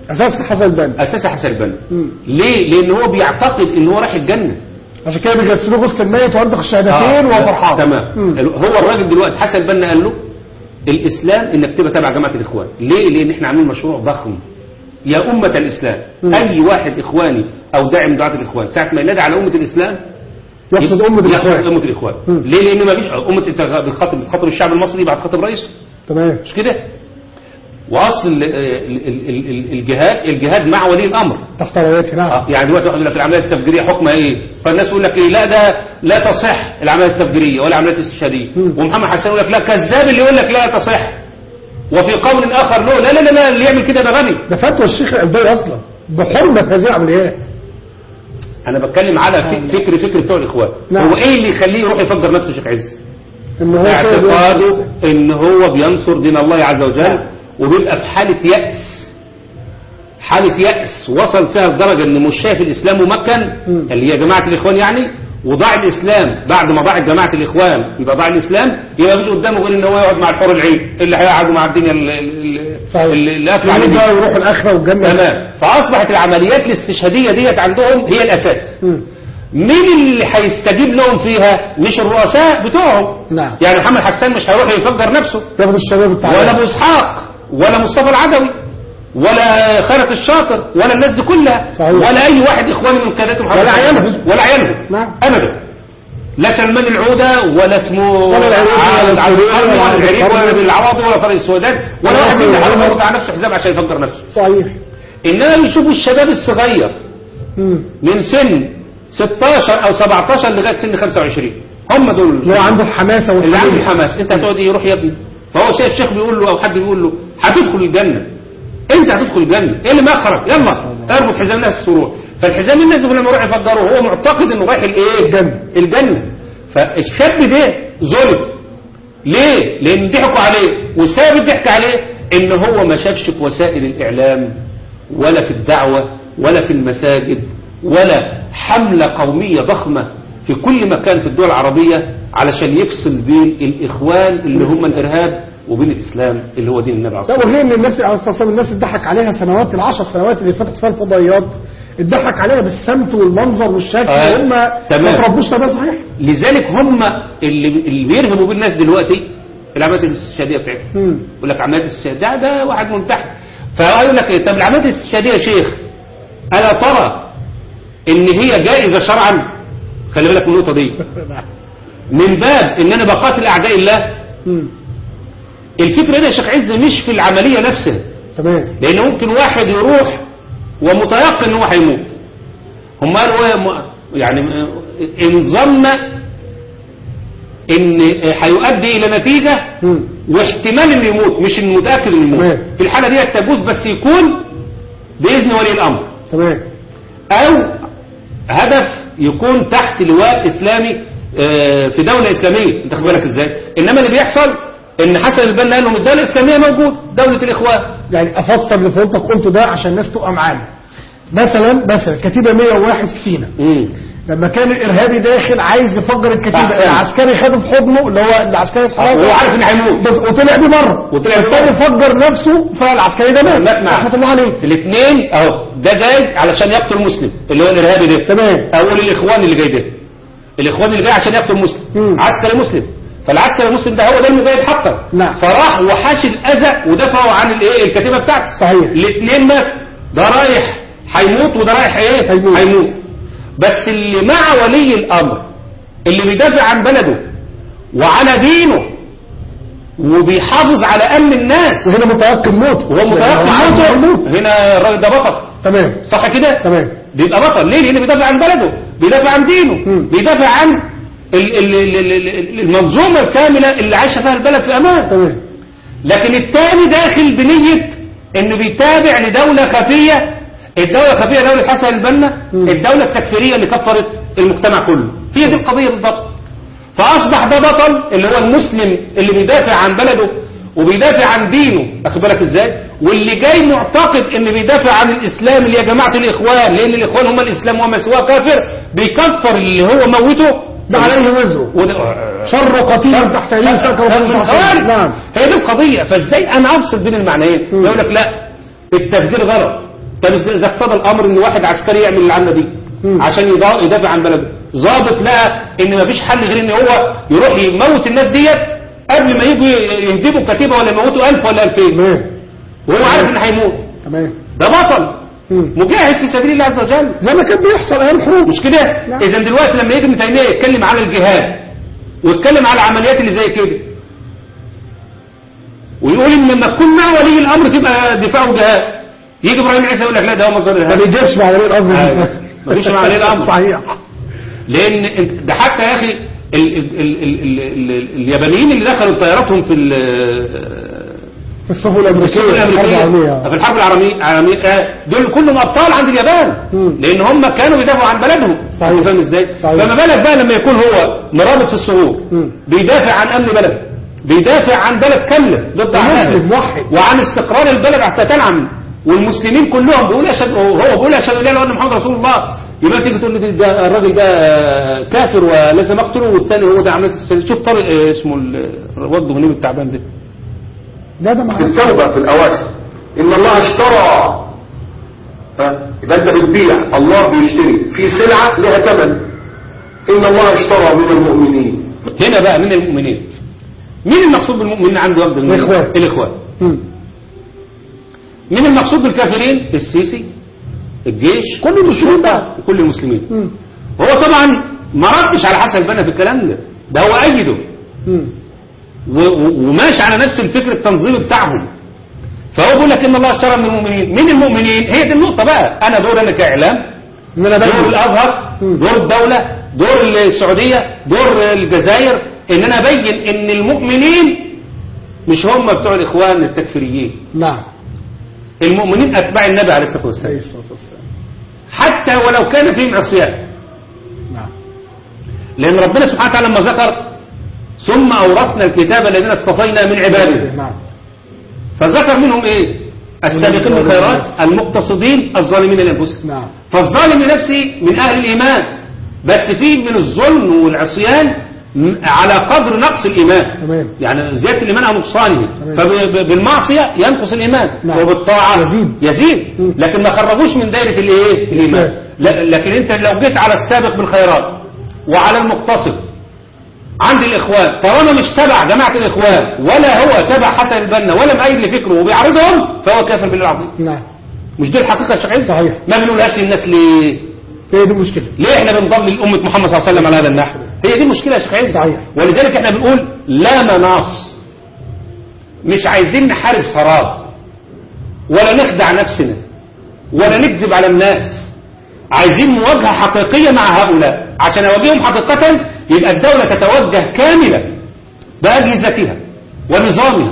اساسا حسن البنا اساسا حسن البنا مم. ليه لان هو بيعتقد ان هو رايح الجنه عشان كده بيجسدوه غسل الميت وانطق الشهادتين آه، وهو فرحان تمام مم. هو الراجل دلوقتي حسن البنا قال له الاسلام انك تبقى تابع جماعه الاخوان ليه لان احنا عاملين مشروع ضخم يا امه الاسلام مم. اي واحد اخواني او داعم دعاه الاخوان ساعه ما ينادي على امه الاسلام يقصد أمة يقصد الإخوان امه الاخوان مم. ليه لان ما فيش امه انت بتخاطب بتخاطب الشعب المصري بعد خاطب رئيسه تمام مش كده واصل ال- ال- ال- ال- الجهاد الجهاد مع ولي الامر تحت رايته نعم آه، يعني دلوقتي واحد يقول لك العمليه التفجيريه حكمها ايه فالناس يقول لك ايه لا ده لا تصح العمليه التفجيريه ولا العمليه الاستشهاديه مم. ومحمد حسان يقول لك لا كذاب اللي يقول لك لا تصح وفي قول اخر له لا لا لا, لا اللي يعمل كده ده غبي ده فتوى الشيخ الألباني أصلا بحرمة هذه العمليات انا بتكلم على في- فكر فكر بتوع الاخوان نعم. هو ايه اللي يخليه يروح يفجر نفسه شيخ عز إن هو اعتقاده ان هو بينصر دين الله عز وجل وبيبقى في حالة يأس حالة يأس وصل فيها لدرجة ان مش شايف الاسلام ممكن مم. اللي هي جماعة الاخوان يعني وضاع الاسلام بعد ما ضاعت جماعة الاخوان يبقى ضاع الاسلام يبقى مش قدامه غير ان هو يقعد مع الحور العين اللي هيقعدوا مع الدنيا اللي- اللي صحيح. اللي اللي قافل عليه يرجع دي. ويروح الآخرة والجنة تمام فاصبحت العمليات الاستشهادية ديت عندهم هي الاساس مم. مين اللي هيستجيب لهم فيها مش الرؤساء بتوعهم نعم. يعني محمد حسان مش هيروح يفجر نفسه ياخد الشباب التعليم ولا ابو اسحاق ولا مصطفى العدوي ولا خيرت الشاطر ولا الناس دي كلها صحيح. ولا اي واحد اخواني من قياداتهم ولا عيالهم. ولا عيالهم نعم. ابدا لا سلمان العودة ولا اسمه ولا العريبي ولا عبد العريبي القرني ولا ولا العريبي ولا القرني. العواضي ولا طارق السودان ولا ولا واحد منهم العريبي. هيروح يرد على نفسه حزام عشان يفجر نفسه صحيح انما بيشوفوا الشباب الصغير مم. من سن 16 او 17 لغايه سن 25 هم دول اللي هو عنده الحماسة اللي عنده والحماس الحماس انت هتقعد ايه يروح يا ابني فهو شايف شيخ بيقول له او حد بيقول له هتدخل الجنه انت هتدخل الجنه ايه اللي ما خرج يلا اربط حزام الناس السرور فالحزام الناس لما يروح يفجره هو معتقد انه رايح الايه الجنة. الجنه فالشاب ده ظلم ليه لان ضحكوا عليه وسبب الضحك عليه ان هو ما شافش في وسائل الاعلام ولا في الدعوه ولا في المساجد ولا حمله قوميه ضخمه في كل مكان في الدول العربيه علشان يفصل بين الاخوان اللي هم الارهاب وبين الاسلام اللي هو دين النبي عليه لا الصلاه وغير ان الناس عليه الصلاه والسلام الناس اتضحك عليها سنوات العشر سنوات اللي فاتت فيها الفضائيات اتضحك عليها بالسمت والمنظر والشكل آه، وهم تمام. ما تربوش تربيه صحيح لذلك هم اللي اللي بيرهبوا بالناس دلوقتي العمليات الاستشهاديه بتاعتهم مم. يقول لك عمليات الاستشهاد ده ده واحد منتحر فيقول لك إيه، طب العمليات الاستشهاديه يا شيخ الا ترى ان هي جائزه شرعا خلي بالك من النقطه دي من باب ان انا بقاتل اعداء الله مم. الفكره دي يا شيخ عز مش في العمليه نفسها تمام لان ممكن واحد يروح ومتيقن ان هو هيموت هم قالوا إيه م- يعني م- ان ظن ان هيؤدي الى نتيجه مم. واحتمال انه يموت مش انه متاكد انه يموت تمام. في الحاله دي تجوز بس يكون باذن ولي الامر تمام او هدف يكون تحت لواء اسلامي آه، في دوله اسلاميه انت خد بالك ازاي انما اللي بيحصل ان حسن البنا قال لهم الدوله الاسلاميه موجود دوله الاخوان يعني افسر اللي فضلتك قلته ده عشان الناس تبقى معانا مثلا مثلا كتيبه 101 في سينا مم. لما كان الارهابي داخل عايز يفجر الكتيبه أحسن. العسكري خده في حضنه اللي هو العسكري الحراسي وهو عارف انه هيموت بس وطلع بيه مره وطلع بيه الثاني مرة. فجر نفسه فالعسكري ده مات مات معاه. رحمه الله عليه الاثنين اهو ده جاي علشان يقتل مسلم اللي هو الارهابي ده تمام او الاخوان اللي جاي ده الاخوان اللي جاي عشان يقتل مسلم مم. عسكري مسلم فالعسكري المسلم ده هو ده المجاهد حقا نعم. فراح وحاش الاذى ودفعوا عن الايه الكتيبه بتاعته صحيح. الاثنين مات ده رايح هيموت وده رايح ايه هيموت. هيموت بس اللي مع ولي الامر اللي بيدافع عن بلده وعلى دينه وبيحافظ على امن الناس وهنا متيقن موت وهو متيقن موته هنا الراجل ده بطل تمام صح كده تمام بيبقى بطل ليه لان بيدافع عن بلده بيدافع عن دينه مم. بيدافع عن ال- ال- ال- ال- ال- المنظومه الكامله اللي عايشه فيها البلد في امان تمام لكن التاني داخل بنيه انه بيتابع لدوله خفيه الدوله الخفيه دوله حسن البنا مم. الدوله التكفيريه اللي كفرت المجتمع كله هي دي القضيه بالضبط فاصبح ده بطل اللي هو المسلم اللي بيدافع عن بلده وبيدافع عن دينه واخد بالك ازاي واللي جاي معتقد ان بيدافع عن الاسلام اللي يا جماعه الاخوان لان الاخوان هم الاسلام وما سواه كافر بيكفر اللي هو موته ده عليه وزره وده- شر قتيل تحت يمين سكر من خوارج. نعم هي دي القضية فازاي انا افصل بين المعنيين مم. يقول لك لا التفجير غلط طب إذا اقتضى الامر ان واحد عسكري يعمل العمله دي مم. عشان يضا- يدافع عن بلده ضابط لقى ان مفيش حل غير ان هو يروح يموت الناس ديت قبل ما يجوا يهدموا كتيبه ولا يموتوا 1000 ولا 2000 تمام وهو عارف ان هيموت تمام ده بطل مم. مجاهد في سبيل الله عز وجل زي ما كان بيحصل ايام الحروب مش كده نعم. اذا دلوقتي لما يجي ابن تيميه يتكلم على الجهاد ويتكلم على العمليات اللي زي كده ويقول ان لما تكون مع ولي الامر تبقى دفاع وجهاد يجي ابراهيم عيسى يقول لك لا ده هو مصدر ما الارهاب بيجيبش مع ولي الامر أيوة. ما بيجيبش مع ولي الأمر. صحيح لان انت- ده حتى يا اخي ال ال ال ال ال ال اليابانيين اللي دخلوا طياراتهم في ال- في الصفوف الامريكيه السفن في الحرب الامريكيه العالميه في الحرب العالميه العالمية- آه، دول كلهم ابطال عند اليابان مم. لان هم كانوا بيدافعوا عن بلدهم صحيح. أنت فاهم ازاي صحيح. فما بالك بقى لما يكون هو مرابط في الصغور مم. بيدافع عن امن بلد بيدافع عن بلد كامله ضد اعدائها مسلم موحد وعن استقرار البلد حتى تنعم والمسلمين كلهم بيقول اشهد هو بيقول اشهد ان لا اله الا محمد رسول الله يبقى تيجي تقول لي ده الراجل ده كافر ولازم اقتله والثاني هو ده عمليه السل- شوف طارق آه، اسمه ال- الواد غنيم التعبان ده لا ده في معروف التوبة في الأواخر إن الله اشترى ها؟ يبقى أنت بتبيع الله بيشتري في سلعة لها ثمن إن الله اشترى من المؤمنين هنا بقى من المؤمنين مين المقصود بالمؤمنين عنده وجد المؤمنين؟ الإخوان. الاخوان مم. مين المقصود بالكافرين السيسي الجيش كل المسلمين بقى كل المسلمين مم. هو طبعا ما ردش على حسن البنا في الكلام ده ده هو ايده مم. و- و- وماشي على نفس الفكر التنظيمي بتاعهم فهو بيقول لك ان الله اشترى من المؤمنين مين المؤمنين هي دي النقطه بقى انا دور انا كاعلام ان انا دور بقى الازهر مم. دور الدوله دور السعوديه دور الجزائر ان انا ابين ان المؤمنين مش هم بتوع الاخوان التكفيريين نعم المؤمنين اتباع النبي عليه الصلاه عليه والسلام الصلاه والسلام حتى ولو كان فيهم عصيان نعم لان ربنا سبحانه وتعالى لما ذكر ثم اورثنا الكتاب الذين اصطفينا من عبادنا نعم فذكر منهم ايه السابقين بالخيرات المقتصدين الظالمين لانفسهم نعم فالظالم لنفسه من اهل الايمان بس في من الظلم والعصيان م- على قدر نقص الايمان تمام يعني زياده الايمان او نقصانه تمام. فبالمعصيه ينقص الايمان نعم. وبالطاعه يزيد. يزيد مم. لكن ما خرجوش من دايره الايه الايمان لا- لكن انت لو جيت على السابق بالخيرات وعلى المقتصد عند الاخوان طالما مش تبع جماعه الاخوان ولا هو تبع حسن البنا ولا مؤيد لفكره وبيعرضهم فهو كافر بالله العظيم نعم مش دي الحقيقه يا شيخ عز صحيح. ما بنقولهاش للناس ليه هي دي المشكله ليه احنا بنضل لأمة محمد صلى الله عليه وسلم على هذا النحو هي دي المشكلة يا شيخ عز صحيح. ولذلك احنا بنقول لا مناص مش عايزين نحارب سراب ولا نخدع نفسنا ولا نكذب على الناس عايزين مواجهة حقيقية مع هؤلاء عشان أواجههم حقيقة يبقى الدولة تتوجه كاملة بأجهزتها ونظامها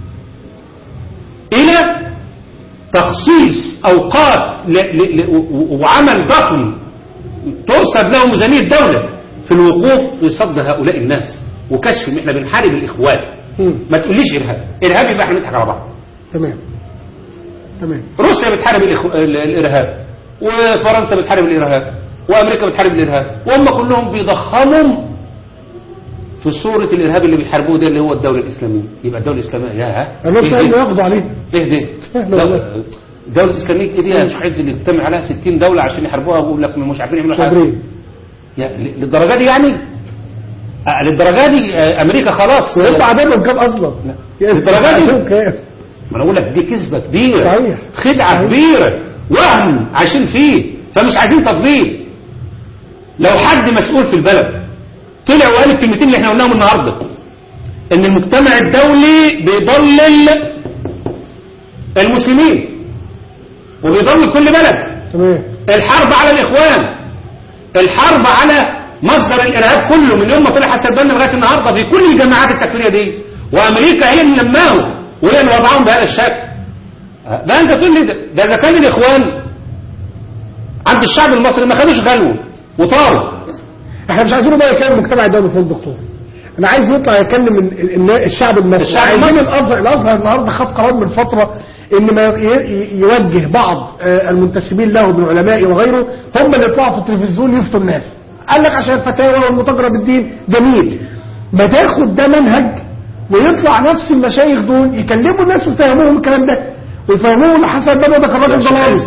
إلى تخصيص أوقات ل... ل... ل... و- وعمل ضخم ترصد له ميزانية الدولة في الوقوف في صد هؤلاء الناس وكشفهم احنا بنحارب الإخوان مم. ما تقوليش إرهاب إرهاب يبقى احنا بنضحك على بعض تمام تمام روسيا بتحارب الإخو... ال- الإرهاب وفرنسا بتحارب الإرهاب وأمريكا بتحارب الإرهاب وهم كلهم بيضخموا في صورة الإرهاب اللي بيحاربوه ده اللي هو الدولة الإسلامية يبقى الدولة الإسلامية يا انا مش إيه ده؟ ياخدوا عليه ايه ده؟ سهل لا، والله. الدولة الإسلامية ايه دي يا شيخ عز اللي يجتمع عليها 60 دولة عشان يحاربوها ويقول لك مش عارفين يعملوا مش حاجة قادرين يا- ل- للدرجة دي يعني؟ آه، للدرجة دي آه، أمريكا خلاص ويطلع عددهم كام اصلا لا. يعني الدرجة دي؟ عددهم كام ما انا اقول لك دي كذبة كبيرة صحيح. خدعة صحيح. كبيرة وهم عايشين فيه فمش عايزين تطبيق لو حد مسؤول في البلد طلع وقال الكلمتين اللي احنا قلناهم النهارده ان المجتمع الدولي بيضلل المسلمين وبيضلل كل بلد تمام الحرب على الاخوان الحرب على مصدر الارهاب كله من يوم ما طلع حسن البنا لغايه النهارده في كل الجماعات التكفيريه دي وامريكا هي اللي لماهم وهي اللي وضعهم بهذا الشكل ده انت تقول لي ده, ده اذا كان الاخوان عند الشعب المصري ما خدوش غلو وطاروا احنا مش عايزينه بقى يكلم المجتمع الدولي فوق الدكتور انا عايز يطلع يكلم ال- ال- النا- الشعب المصري الشعب عايزين المصري. الازهر الازهر النهارده خد قرار من فتره ان ما ي- ي- يوجه بعض آه، المنتسبين له من علماء وغيره هم اللي يطلعوا في التلفزيون يفتوا الناس قال لك عشان الفتاوى والمتاجره بالدين جميل ما تاخد ده منهج ويطلع نفس المشايخ دول يكلموا الناس ويفهموهم الكلام ده ويفهموهم ان حسن بنا ده كان راجل ضلالي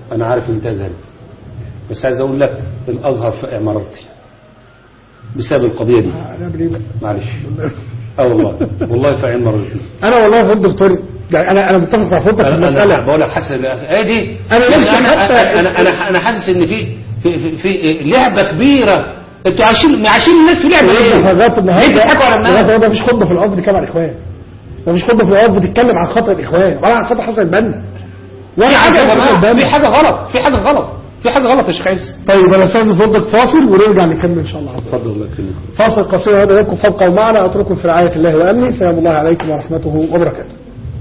انا عارف انت ازهري بس عايز اقول لك الازهر في امارتي بسبب القضيه دي هنعمل ايه بقى؟ معلش اه والله والله في عين مرتين انا والله فضل دكتور يعني انا انا متفق مع فضلك في انا أنا المساله بقول لك حاسس ايه دي أنا يعني نفسي انا حتى- انا انا انا حاسس ان في في في, في لعبه كبيره انتوا عايشين عايشين الناس في لعبه لغايه ايه؟ لغايه النهارده ليه بتضحكوا على لغايه الناس؟ النهارده مفيش خطبه في الارض بتتكلم عن الاخوان مفيش خطبه في الارض بتتكلم عن خطر الاخوان ولا عن خطر حسن البنا ولا في عن حاجه يا خطر جماعه البنا في حاجه غلط في حاجه غلط في حاجه غلط يا شيخ عز طيب انا استاذن فضلك فاصل ونرجع نكمل ان شاء الله عز وجل اتفضل الله يكرمك فاصل قصير هذا لكم فابقوا معنا اترككم في رعايه الله وامنه سلام الله عليكم ورحمته وبركاته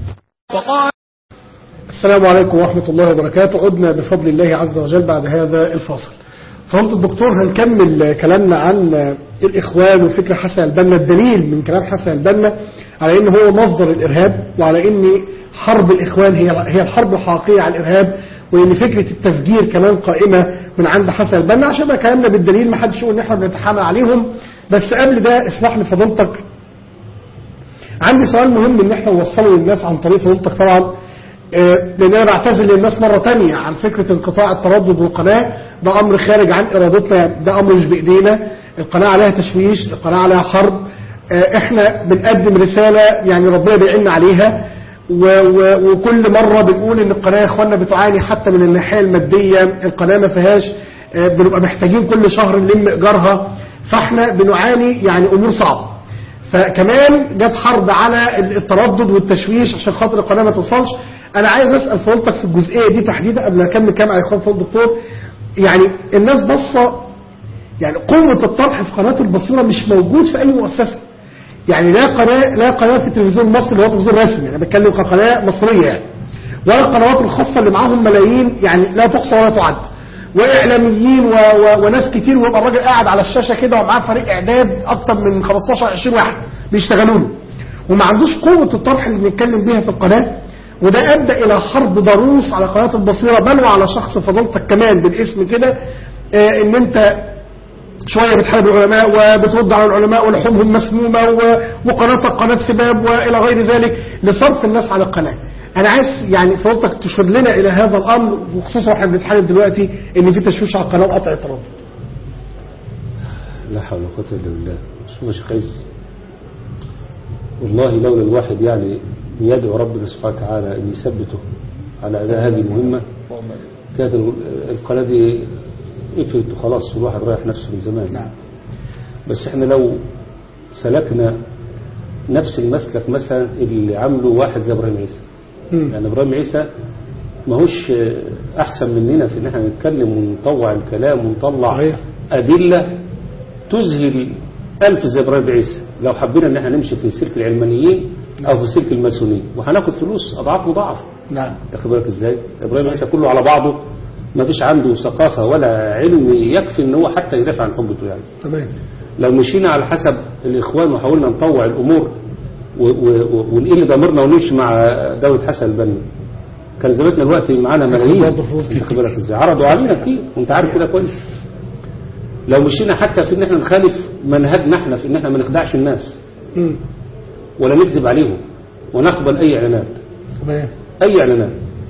السلام عليكم ورحمة الله وبركاته عدنا بفضل الله عز وجل بعد هذا الفاصل فهمت الدكتور هنكمل كلامنا عن الإخوان وفكر حسن البنا الدليل من كلام حسن البنا على أنه هو مصدر الإرهاب وعلى أن حرب الإخوان هي هي الحرب الحقيقية على الإرهاب وأن فكرة التفجير كمان قائمة من عند حسن البنا عشان ما كلامنا بالدليل ما حدش يقول أن احنا بنتحامل عليهم بس قبل ده اسمح لي فضيلتك عندي سؤال مهم ان احنا نوصله للناس عن طريق فضيلتك طبعا آه، لان انا بعتذر للناس مره تانية عن فكره انقطاع التردد بالقناه ده امر خارج عن ارادتنا ده امر مش بايدينا القناه عليها تشويش القناه عليها حرب آه، احنا بنقدم رساله يعني ربنا بيعيننا عليها و و وكل مره بنقول ان القناه يا اخوانا بتعاني حتى من الناحيه الماديه القناه ما فيهاش آه، بنبقى محتاجين كل شهر نلم ايجارها فاحنا بنعاني يعني امور صعبه فكمان جت حرب على التردد والتشويش عشان خاطر القناه ما توصلش انا عايز اسال فضيلتك في الجزئيه دي تحديدا قبل ما اكمل كلام على اخوان فضل الدكتور يعني الناس بصه يعني قوه الطرح في قناه البصيره مش موجود في اي مؤسسه يعني لا قناه لا قناه في التلفزيون المصري اللي هو تلفزيون رسمي انا بتكلم كقناه مصريه يعني ولا القنوات الخاصه اللي معاهم ملايين يعني لا تحصى ولا تعد واعلاميين و... و... وناس كتير ويبقى الراجل قاعد على الشاشه كده ومعاه فريق اعداد اكتر من 15 20 واحد بيشتغلوا له وما عندوش قوه الطرح اللي بنتكلم بيها في القناه وده ادى الى حرب ضروس على قناه البصيره بل وعلى شخص فضلتك كمان بالاسم كده آه ان انت شوية بتحارب العلماء وبترد على العلماء ولحومهم مسمومة و- وقناتك قناة سباب وإلى غير ذلك لصرف الناس على القناة أنا عايز يعني فضلتك تشير لنا إلى هذا الأمر وخصوصا احنا بنتحارب دلوقتي إن في تشويش على القناة وقطع التردد لا حول ولا قوة إلا بالله شوف يا شيخ عز والله لولا الواحد يعني يدعو ربنا سبحانه وتعالى أن يثبته على أداء هذه المهمة كانت ال- القناة دي قفلت وخلاص والواحد رايح نفسه من زمان نعم. بس احنا لو سلكنا نفس المسلك مثلا اللي عمله واحد زي ابراهيم عيسى مم. يعني ابراهيم عيسى ماهوش احسن مننا في ان احنا نتكلم ونطوع الكلام ونطلع صحيح. ادله تذهل الف زي ابراهيم عيسى لو حبينا ان احنا نمشي في سلك العلمانيين او في سلك الماسونيه وهناخد فلوس اضعاف مضاعفه نعم تاخد بالك ازاي ابراهيم عيسى كله على بعضه ما فيش عنده ثقافه ولا علم يكفي ان هو حتى يدافع عن حجته يعني تمام لو مشينا على حسب الإخوان وحاولنا نطوع الأمور و- و- و- ونقل ضميرنا ونمشي مع دولة حسن البنا كان زماننا دلوقتي معانا ملايين برضه فلوس انت خد بالك ازاي عرضوا علينا كتير وانت عارف كده كويس لو مشينا حتى في ان احنا نخالف منهجنا احنا في ان احنا ما نخدعش الناس مم. ولا نكذب عليهم ونقبل اي اعلانات تمام اي اعلانات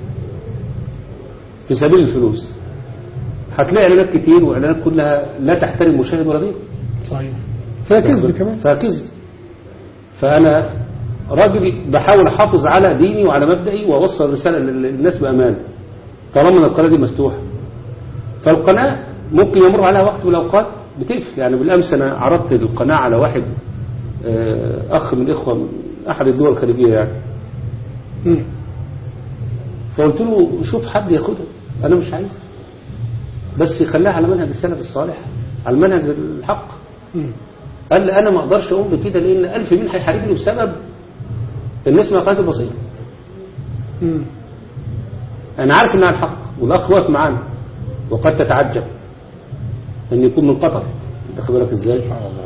في سبيل الفلوس هتلاقي اعلانات كتير واعلانات كلها لا تحترم المشاهد ولا غيره صحيح فيها كذب كمان فكذب فأنا راجل بحاول أحافظ على ديني وعلى مبدئي وأوصل رسالة للناس بأمان طالما إن القناة دي مفتوحة فالقناة ممكن يمر عليها وقت من الأوقات بتقفل يعني بالأمس أنا عرضت القناة على واحد آه، أخ من الإخوة من أحد الدول الخارجية يعني مم. فقلت له شوف حد ياخدها أنا مش عايزها بس يخليها على منهج السلف الصالح على منهج الحق مم. قال لي انا ما اقدرش اقوم بكده لان ألف مين هيحاربني بسبب الناس ما قناه البصيره مم. انا عارف انها الحق والاخ واقف معانا وقد تتعجب ان يكون من قطر انت خد بالك ازاي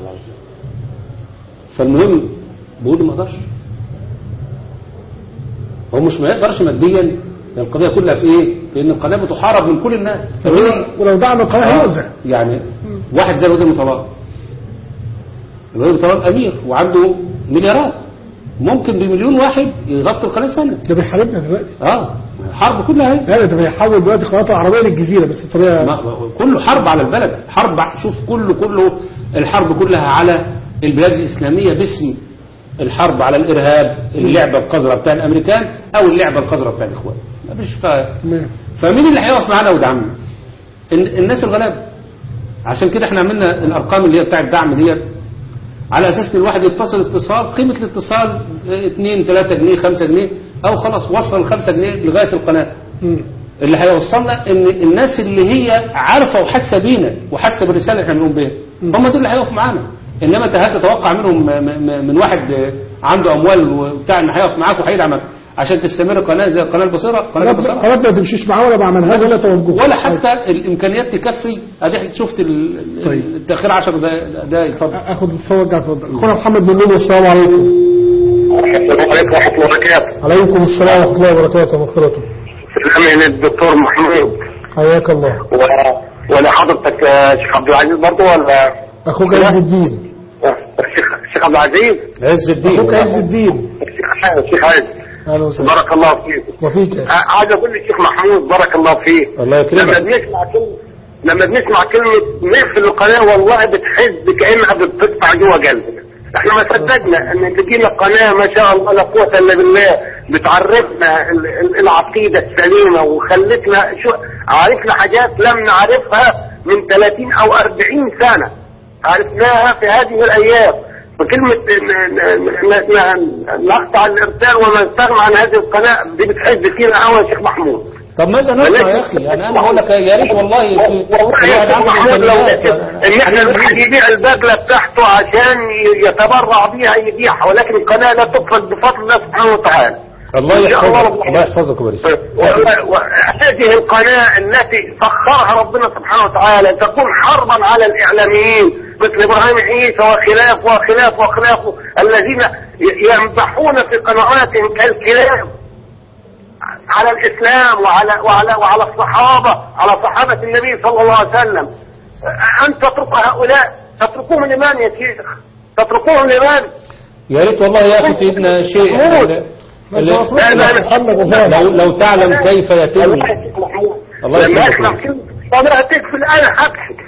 فالمهم بقول له ما اقدرش هو مش ما يقدرش ماديا القضيه كلها في ايه في ان القناه بتحارب من كل الناس فمين ولو دعم القناة هيؤذى يعني واحد زي الوزير المطلق الوزير المطلق امير وعنده مليارات ممكن بمليون واحد يغطي القناه سنه ده بيحاربنا دلوقتي اه حرب كلها اهي لا ده بيحول دلوقتي قناته العربيه للجزيره بس بطريقه ما- كله حرب على البلد حرب شوف كله كله الحرب كلها على البلاد الإسلامية باسم الحرب على الإرهاب اللعبة القذرة بتاع الأمريكان أو اللعبة القذرة بتاع الإخوان مش ف... تمام. فمين اللي هيقف معانا ويدعمنا ال- الناس الغلابة عشان كده احنا عملنا الأرقام اللي هي بتاع الدعم ديت على أساس إن الواحد يتصل اتصال قيمة الاتصال 2 3 جنيه 5 جنيه أو خلاص وصل 5 جنيه لغاية القناة مم. اللي هيوصلنا ان الناس اللي هي عارفه وحاسه بينا وحاسه بالرساله اللي احنا بنقوم بيها هم دول اللي هيقفوا معانا انما انت هل تتوقع منهم م- م- من واحد عنده اموال وبتاع ان هيقف معاك وهيدعمك عشان تستمر قناه زي قناه البصيره قناه البصيره قناه ما تمشيش معاه ولا مع منهج ولا توجه ولا حتى الامكانيات تكفي ادي احنا شفت ال- ال- طيب. التاخير 10 دقائق دقائق اتفضل اخد اتصال ارجع اتفضل اخونا محمد من نور السلام عليكم السلام عليكم ورحمة الله وبركاته عليكم السلام ورحمه الله وبركاته ومغفرته سلام الدكتور محمود حياك الله و... ولا حضرتك آه، شيخ عبد العزيز برضه ولا اخوك عز الدين آه، الشيخ الشيخ عبد العزيز عز الدين اخوك عز الدين الشيخ الشيخ عز اهلا وسهلا بارك الله فيك وفيك آه، عايز اقول للشيخ محمود بارك الله فيك الله لما يكرمك بنسمع كلمة لما بنسمع كلمة نقفل القناة والله بتحس كأنها بتقطع جوه قلبنا احنا ما صدقنا ان تجينا قناة ما شاء الله لا قوة الا بالله بتعرفنا ال- ال- العقيدة السليمة وخلتنا شو عرفنا حاجات لم نعرفها من 30 او 40 سنة عرفناها في هذه الايام فكلمة ن- ن- ن- ن- نقطع الارسال وما نستغنى عن هذه القناة دي بتحس فينا قوي يا شيخ محمود طب ماذا نصنع يا اخي يعني انا بقول لك يا ريت والله في والله يا الواحد شيخ عنده محمود لو إمكانيات. ان احنا الواحد يبيع البقله بتاعته عشان ي- يتبرع بيها يبيعها ولكن القناه لا تقفل بفضل الله سبحانه وتعالى الله إن شاء الله يحفظك رب الله يحفظك ويبارك فيك. و- وهذه القناة التي سخرها ربنا سبحانه وتعالى تكون حربا على الإعلاميين مثل إبراهيم عيسى وخلاف وخلاف وخلافه الذين ي- يمدحون في قنواتهم كالكلاب على الإسلام وعلى وعلى وعلى الصحابة على صحابة النبي صلى الله عليه وسلم أن تترك هؤلاء تتركوهم لمن يا شيخ تتركوهم لمن يا ريت والله يا اخي سيدنا شيء محمود. ال- مش ال- مفروض لا، لا، يا لا. محمد والله لو لو تعلم كيف يتم والله يا شيخ محمود الله لما يكرمك. اسمع كلمة الصلاة تكفي انا هضحك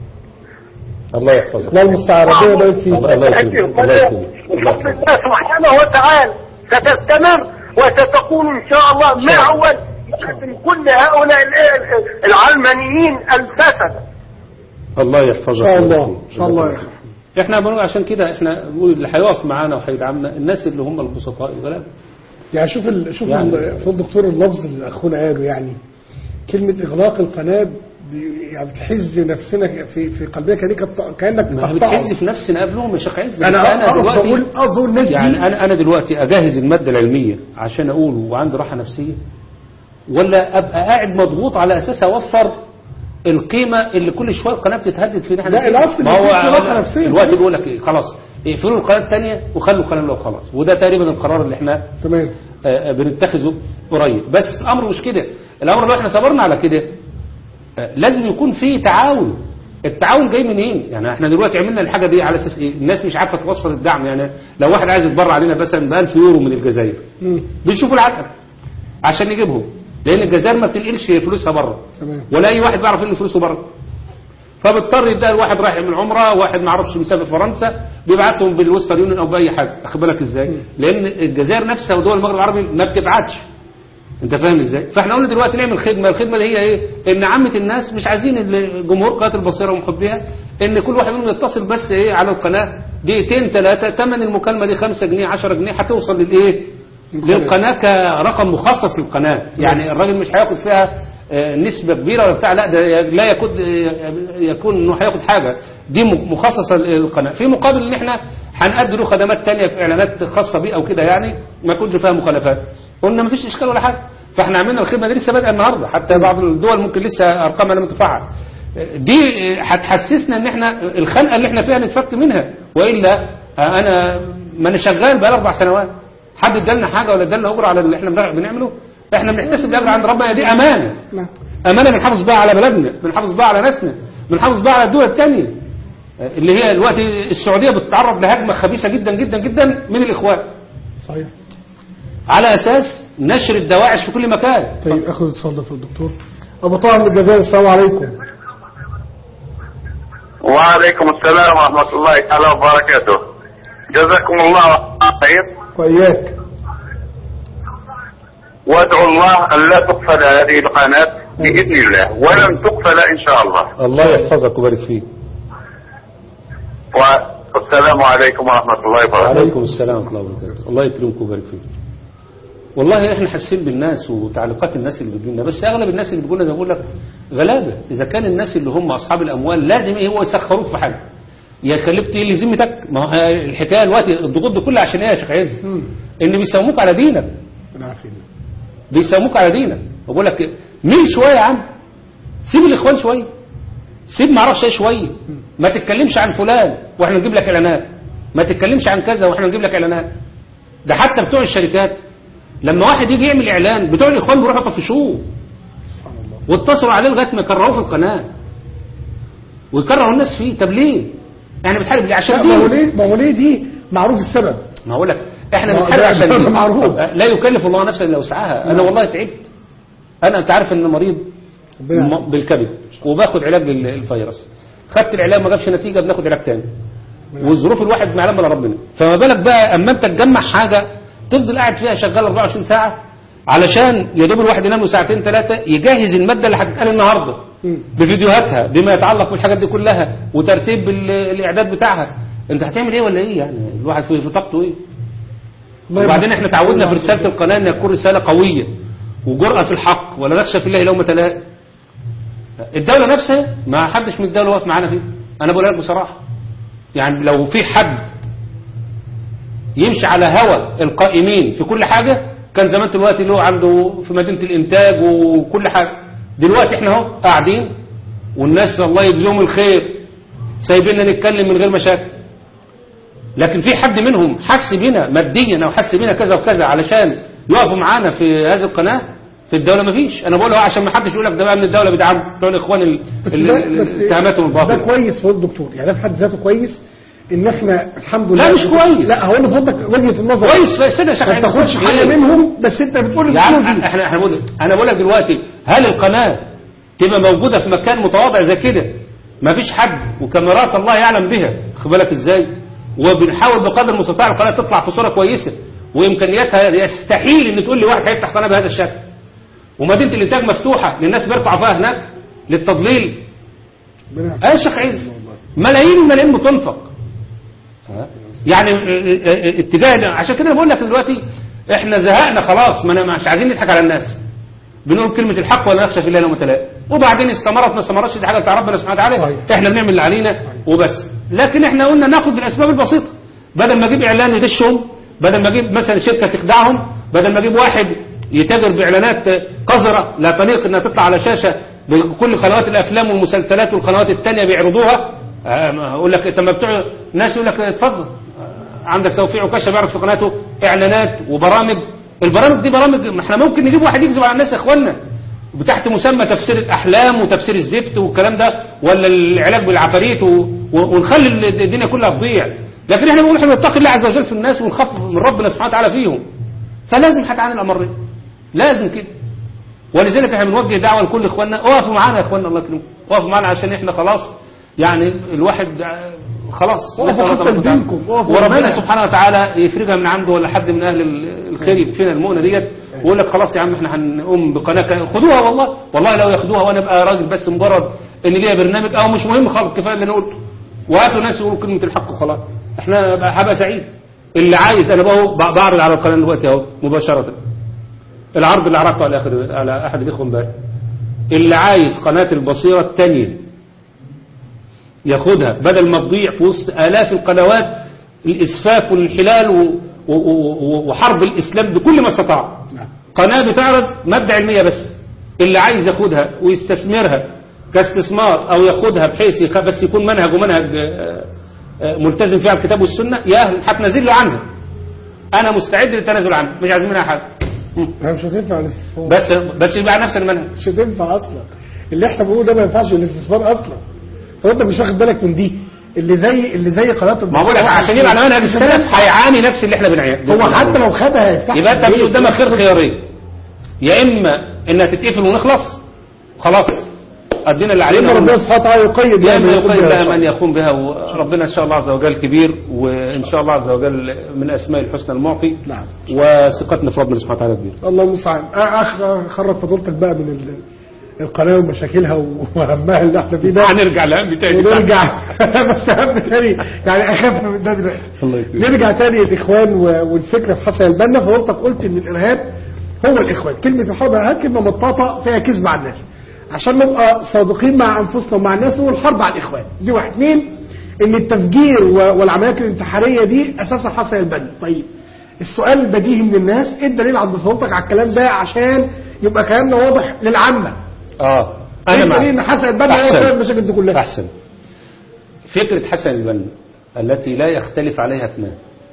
الله يحفظك لا المستعان ربنا يبارك فيك الله الله يكرمك. الله يكرمك. الله بفضل يكرمك. الله سبحانه وتعالى ستستمر وستكون ان شاء الله معول من كل هؤلاء ال- العلمانيين الفسد الله يحفظك ان شاء الله ويبارك ان فيك. شاء الله يا اخي احنا بنقول عشان كده احنا بنقول اللي هيقف معانا وهيدعمنا الناس اللي هم البسطاء الغلابه يعني شوف ال... شوف يعني. ال... فوق الدكتور اللفظ اللي اخونا قاله يعني كلمه اغلاق القناه بي... يعني بتحز نفسنا في في قلبنا كانك بت... كانك ما هي بتقطعه. بتحز في نفسنا قبلهم يا شيخ عز بس انا انا اقصد دلوقتي اقول اقصد الناس يعني دي انا انا دلوقتي اجهز الماده العلميه عشان اقوله وعندي راحه نفسيه ولا ابقى قاعد مضغوط على اساس اوفر القيمه اللي كل شويه القناه بتتهدد فينا احنا لا، فيها. الأصل ما إن هو في راحة نفسية. الوقت بيقول لك ايه خلاص اقفلوا القناه الثانيه وخلوا القناه لو خلاص وده تقريبا القرار اللي احنا تمام آه، بنتخذه قريب بس الامر مش كده الامر لو احنا صبرنا على كده آه، لازم يكون في تعاون التعاون جاي منين يعني احنا دلوقتي عملنا الحاجه دي على اساس ايه الناس مش عارفه توصل الدعم يعني لو واحد عايز يتبرع علينا مثلا ب 1000 يورو من الجزائر مم. بنشوفوا العتب عشان نجيبهم لان الجزائر ما بتنقلش فلوسها بره تمام ولا اي واحد بيعرف ان فلوسه بره فبيضطر يديها لواحد رايح من عمره واحد ما اعرفش مسافر فرنسا بيبعتهم بالوستر يونيون او باي حاجه تاخد بالك ازاي لان الجزائر نفسها ودول المغرب العربي ما بتبعتش انت فاهم ازاي فاحنا قلنا دلوقتي نعمل خدمه الخدمه اللي هي ايه ان عامه الناس مش عايزين الجمهور قناه البصيره ومحبيها ان كل واحد منهم يتصل بس ايه على القناه دقيقتين ثلاثه ثمن المكالمه دي 5 جنيه 10 جنيه هتوصل للايه للقناه كرقم مخصص للقناه يعني الراجل مش هياخد فيها آه، نسبة كبيرة ولا بتاع لا ده لا يكون يكون انه هياخد حاجة دي م- مخصصة للقناة في مقابل ان احنا هنأدي له خدمات تانية في اعلانات خاصة بيه او كده يعني ما يكونش فيها مخالفات قلنا ما فيش اشكال ولا حاجة فاحنا عملنا الخدمة دي لسه بادئة النهاردة حتى بعض الدول ممكن لسه ارقامها لم تفعل دي هتحسسنا ان احنا الخنقة اللي احنا فيها نتفك منها والا آه، انا ما انا شغال بقى اربع سنوات حد ادالنا حاجة ولا ادالنا اجر على اللي احنا بنعمله احنا بنحتسب الاجر عند ربنا دي امانه نعم امانه بنحافظ بقى على بلدنا بنحافظ بقى على ناسنا بنحافظ بقى على الدول الثانيه اللي هي دلوقتي السعوديه بتتعرض لهجمه خبيثه جدا جدا جدا من الاخوان صحيح على أساس نشر الدواعش في كل مكان طيب اخذ اتصال ده في الدكتور ابو طه من الجزائر السلام عليكم وعليكم السلام ورحمة الله تعالى وبركاته جزاكم الله خير واياك وادعو الله أن لا تقفل هذه القناة بإذن الله ولن تقفل إن شاء الله الله يحفظك ويبارك فيك والسلام عليكم ورحمة الله وبركاته عليكم السلام ورحمة الله وبركاته الله يكرمك ويبارك فيك والله احنا حاسين بالناس وتعليقات الناس اللي بتجينا بس اغلب الناس اللي بيقولنا زي ما بقول لك غلابه اذا كان الناس اللي هم اصحاب الاموال لازم ايه هو يسخروك في حاجه يا يخليك تقل ذمتك ما هو الحكايه دلوقتي الضغوط دي كلها عشان ايه يا شيخ عز؟ ان بيساوموك على دينك انا عارفين بيساوموك على دينك بقول لك مين شويه يا عم سيب الاخوان شويه سيب ما اعرفش ايه شويه ما تتكلمش عن فلان واحنا نجيب لك اعلانات ما تتكلمش عن كذا واحنا نجيب لك اعلانات ده حتى بتوع الشركات لما واحد يجي يعمل اعلان بتوع الاخوان بيروحوا يطفشوه سبحان الله واتصلوا عليه لغايه ما يكرهوه في القناه ويكرهوا الناس فيه طب ليه؟ احنا بنحارب ليه عشان لا ما هو دين ليه ما هو ليه دي معروف السبب ما اقول لك احنا ما هو بنحارب ده- عشان ده دين معروف. طب لا يكلف الله نفسا الا وسعها انا والله تعبت انا انت عارف ان أنا مريض ربنا يعافيك. م- بالكبد وباخد علاج للفيروس خدت العلاج ما جابش نتيجه بناخد علاج تاني وظروف الواحد ما يعلم الا ربنا فما بالك بقى اما انت تجمع حاجه تفضل قاعد فيها شغال 24 ساعه علشان يا دوب الواحد ينام له ساعتين ثلاثه يجهز الماده اللي هتتقال النهارده مم. بفيديوهاتها بما يتعلق بالحاجات دي كلها وترتيب ال- الاعداد بتاعها انت هتعمل ايه ولا ايه يعني الواحد في في طاقته ايه الله وبعدين يرحمه. احنا تعودنا في رساله القناه ان تكون رساله قويه وجرأه في الحق ولا نخشى في الله لومه لائم الدوله نفسها ما حدش من الدوله واقف معانا فيه انا بقول لك بصراحه يعني لو في حد يمشي على هوى القائمين في كل حاجه كان زمان دلوقتي اللي هو عنده في مدينه الانتاج وكل حاجه دلوقتي احنا اهو قاعدين والناس الله يجزيهم الخير سايبيننا نتكلم من غير مشاكل لكن في حد منهم حس بينا ماديا او حس بينا كذا وكذا علشان يقفوا معانا في هذه القناه في الدوله ما فيش انا بقول أهو عشان ما حدش يقول لك ده بقى من الدوله بيدعم بتوع الاخوان ال- بس ال- ده ال- بس اتهاماتهم ده الباطله كويس في الدكتور يعني ده في حد ذاته كويس ان احنا الحمد لله لا، مش كويس. لا هو انا فضلك وجهه النظر كويس بس انا شغال ما تاخدش حاجه منهم بس انت بتقول يا عم الدكتور دي احنا احنا بقول انا بقول لك دلوقتي هل القناه تبقى موجوده في مكان متواضع زي كده ما فيش حد وكاميرات الله يعلم بها خد بالك ازاي وبنحاول بقدر المستطاع القناه تطلع في صوره كويسه وامكانياتها يستحيل ان تقول لي واحد هيفتح قناه بهذا الشكل ومدينه الانتاج مفتوحه للناس بيرفعوا فيها هناك للتضليل ربنا يعافيك. اه يا شيخ عز ملايين الملايين بتنفق ها؟ يعني اه، اه، اتجاه عشان كده بقول لك دلوقتي احنا زهقنا خلاص ما أنا مش عايزين نضحك على الناس بنقول كلمة الحق ولا نخشى في الله لومة لائم وبعدين استمرت ما استمرتش دي حاجة بتاع ربنا سبحانه وتعالى صحيح. احنا بنعمل اللي علينا وبس لكن احنا قلنا ناخد بالاسباب البسيطة بدل ما اجيب اعلان يدشهم بدل ما اجيب مثلا شركة تخدعهم بدل ما اجيب واحد يتاجر باعلانات قذرة لا تليق انها تطلع على شاشة بكل قنوات الافلام والمسلسلات والقنوات التانية بيعرضوها آه، ما اقول لك انت ما بتوع ناس يقول لك اتفضل آه، عندك توفيق وكشف بيعرض في قناته اعلانات وبرامج البرامج دي برامج ما احنا ممكن نجيب واحد يكذب على الناس يا اخوانا تحت مسمى تفسير الاحلام وتفسير الزفت والكلام ده ولا العلاج بالعفاريت و... و... ونخلي الدنيا كلها تضيع لكن احنا بنقول احنا نتقي الله عز وجل في الناس ونخاف من ربنا سبحانه وتعالى فيهم فلازم حد عن الامر لازم كده ولذلك احنا بنوجه دعوه لكل اخواننا اقفوا معانا يا اخواننا الله يكرمكم اقفوا معانا عشان احنا خلاص يعني الواحد آه، خلاص وقفوا نسأل الله حتى تبارك وتعالى. بدينكم، وقفوا وربنا ربنا. سبحانه وتعالى يفرجها من عنده ولا حد من اهل ال- الخير يكفينا المؤنه ديت ويقول لك خلاص يا عم احنا هنقوم بقناه ك- خدوها والله والله لو ياخدوها وانا ابقى راجل بس مجرد ان ليا برنامج او مش مهم خالص كفايه اللي انا قلته وهاتوا ناس يقولوا كلمه الحق وخلاص احنا بقى- هبقى سعيد اللي عايز انا بقى أهو بعرض على القناه دلوقتي اهو مباشره العرض اللي عرضته على اخر على احد الاخوه امبارح اللي عايز قناه البصيره الثانيه ياخدها بدل ما تضيع في وسط آلاف القنوات الإسفاف والانحلال و- و- و- وحرب الإسلام بكل ما استطاع نعم. قناة بتعرض مادة علمية بس اللي عايز ياخدها ويستثمرها كاستثمار أو ياخدها بحيث يخ- بس يكون منهج ومنهج آه، آه، ملتزم فيها الكتاب والسنة يا أهل هتنزل له عنها أنا مستعد للتنازل عنها مش عايزين منها حاجة مم. هي مش هتنفع الاستثمار بس بس يبقى على نفس المنهج مش هتنفع اصلا اللي احنا بنقوله ده ما ينفعش الاستثمار اصلا هو انت مش واخد بالك من دي اللي زي اللي زي قناه ما بقول لك عشان يبقى على منهج السلف هيعاني نفس اللي احنا بنعاني هو حتى لو خدها هيفتح يبقى انت مش قدامك خير خيارين يا اما انها تتقفل ونخلص خلاص ادينا اللي لان علينا ربنا سبحانه وتعالى يقيد يا يعني اما يقول يقيم بها لها شرع. من يقوم بها وربنا ان شاء الله عز وجل كبير وان شاء الله عز وجل من اسماء الحسنى المعطي نعم وثقتنا في ربنا سبحانه وتعالى كبيره الله المستعان أخ خرج فضيلتك بقى من ال- القناه ومشاكلها وهمها اللي احنا فيه ده هنرجع لهم تاني ونرجع بس اهم تاني يعني اخاف من ده دلوقتي الله يكرمك. نرجع تاني الاخوان و- والفكره في حسن البنا فضيلتك قلت ان الارهاب هو الاخوان كلمه الحرب ها كلمه مطاطه فيها كذب على الناس عشان نبقى صادقين مع انفسنا ومع الناس والحرب على الاخوان دي واحد اثنين ان التفجير و- والعمليات الانتحاريه دي اساسا حسن البنا طيب السؤال البديهي من الناس ايه الدليل عند فضيلتك على الكلام ده عشان يبقى كلامنا واضح للعامه اه ايه انا الدليل ان معك حسن البنا هو أحسن. سبب المشاكل دي كلها احسن فكره حسن البنا التي لا يختلف عليها اثنان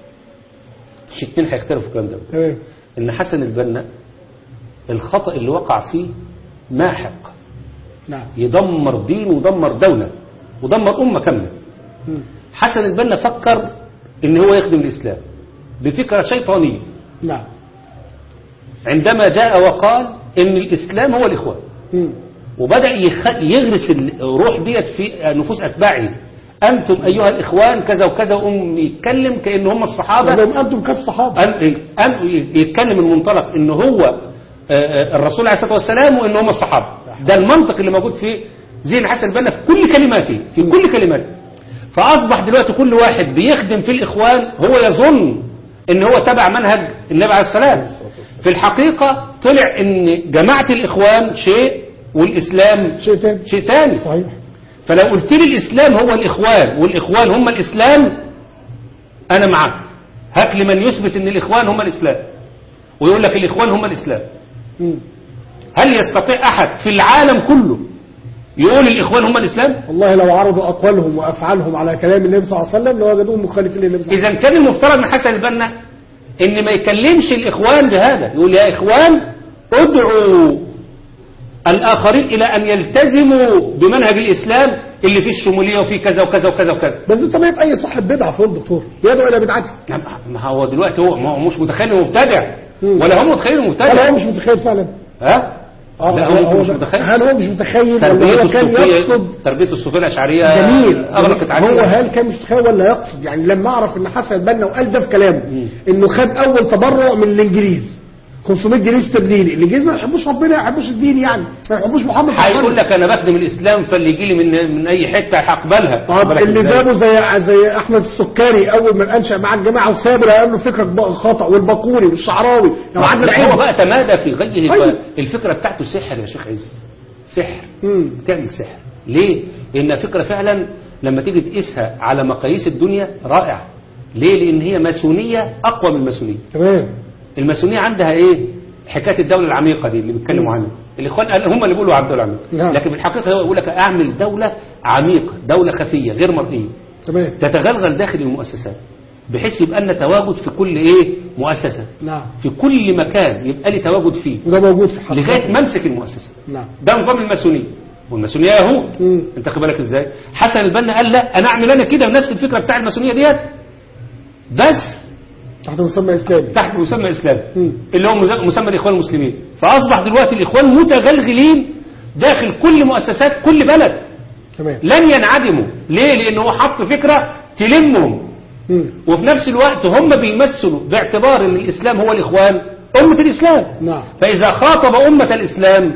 مش اتنين هيختلفوا في الكلام ده تمام ان حسن البنا الخطأ اللي وقع فيه ماحق نعم يدمر دين ودمر دولة ودمر أمة كاملة مم. حسن البنا فكر ان هو يخدم الإسلام بفكرة شيطانية نعم عندما جاء وقال ان الإسلام هو الإخوان مم. وبدأ يخ... يغرس الروح ديت في نفوس أتباعه أنتم أيها الإخوان كذا وكذا وأم يتكلم كأن هم الصحابة لهم انتم كالصحابه أن أن يتكلم من منطلق ان هو آه، آه، الرسول عليه الصلاه والسلام وان هم الصحابه ده المنطق اللي موجود في ذهن حسن البنا في كل كلماته في كل كلماته فاصبح دلوقتي كل واحد بيخدم في الاخوان هو يظن ان هو تبع منهج النبي عليه السلام في الحقيقه طلع ان جماعه الاخوان شيء والاسلام شيء ثاني شيء ثاني صحيح فلو قلت لي الإسلام هو الإخوان والإخوان هم الإسلام أنا معك هات لي من يثبت أن الإخوان هم الإسلام ويقول لك الإخوان هم الإسلام مم. هل يستطيع أحد في العالم كله يقول الإخوان هم الإسلام والله لو عرضوا اقوالهم وافعالهم على كلام النبي صلى الله عليه وسلم لوجدوهم مخالفين للنبي صلى الله عليه إذا كان المفترض من حسن البنا أن ما يكلمش الإخوان بهذا يقول يا إخوان ادعوا الآخرين إلى أن يلتزموا بمنهج الإسلام اللي فيه الشمولية وفيه كذا وكذا وكذا وكذا وسلم بس دي طبيعه اي صاحب بدعه فوق الدكتور يدعو الى بدعته ما هو دلوقتي هو ما هو مش متخيل انه مبتدع مم. ولا هو متخيل انه هل مبتدع هو مش متخيل فعلا ها اه لا، هو هو مش ده- متخيل. هل هو مش متخيل تربية ولا هو كان الصوفية يقصد تربية الصوفية الأشعرية جميل أغلقت هو عليه هل كان مش متخيل ولا يقصد يعني لما اعرف ان حسن البنا وقال ده في كلامه مم. انه خد اول تبرع من الانجليز 500 جنيه استرليني الانجليز ما يحبوش ربنا ما يحبوش الدين يعني ما يحبوش محمد صلى الله عليه هيقول وسلم. لك أنا بخدم الإسلام فاللي يجي لي من من أي حتة هقبلها طب هقبلك اللي إزاي؟ زادوا زي زي احمد السكري اول ما انشا مع الجماعه وصابر قال له فكرك بقى خطا والبقوري والشعراوي لو قعدنا لا، هو نعد بقى تمادى في غيه أيوة. الفكرة بتاعته سحر يا شيخ عز سحر مم. بتعمل سحر ليه؟ لأنها فكرة فعلا لما تيجي تقيسها على مقاييس الدنيا رائعة ليه؟ لأن هي ماسونية أقوى من الماسونية تمام الماسونية عندها ايه حكاية الدولة العميقة دي اللي بيتكلموا عنها الاخوان قال هم اللي بيقولوا على الدولة العميقة نعم. لكن في الحقيقة هو يقول لك اعمل دولة عميقة دولة خفية غير مرئية تمام تتغلغل داخل المؤسسات بحيث يبقى لنا تواجد في كل ايه مؤسسة نعم في كل مكان يبقى لي تواجد فيه وده موجود في حلقات لغاية ما امسك المؤسسة نعم ده نظام الماسونية والماسونية يهود مم. انت خد بالك ازاي حسن البنا قال لا انا اعمل انا كده بنفس الفكرة بتاع الماسونية ديت بس تحت مسمى اسلامي تحت مسمى اسلامي مم. اللي هو مز- مسمى الاخوان المسلمين فاصبح دلوقتي الاخوان متغلغلين داخل كل مؤسسات كل بلد تمام لن ينعدموا ليه لان هو حط فكره تلمهم مم. وفي نفس الوقت هم بيمثلوا باعتبار ان الاسلام هو الاخوان امه الاسلام نعم فاذا خاطب امه الاسلام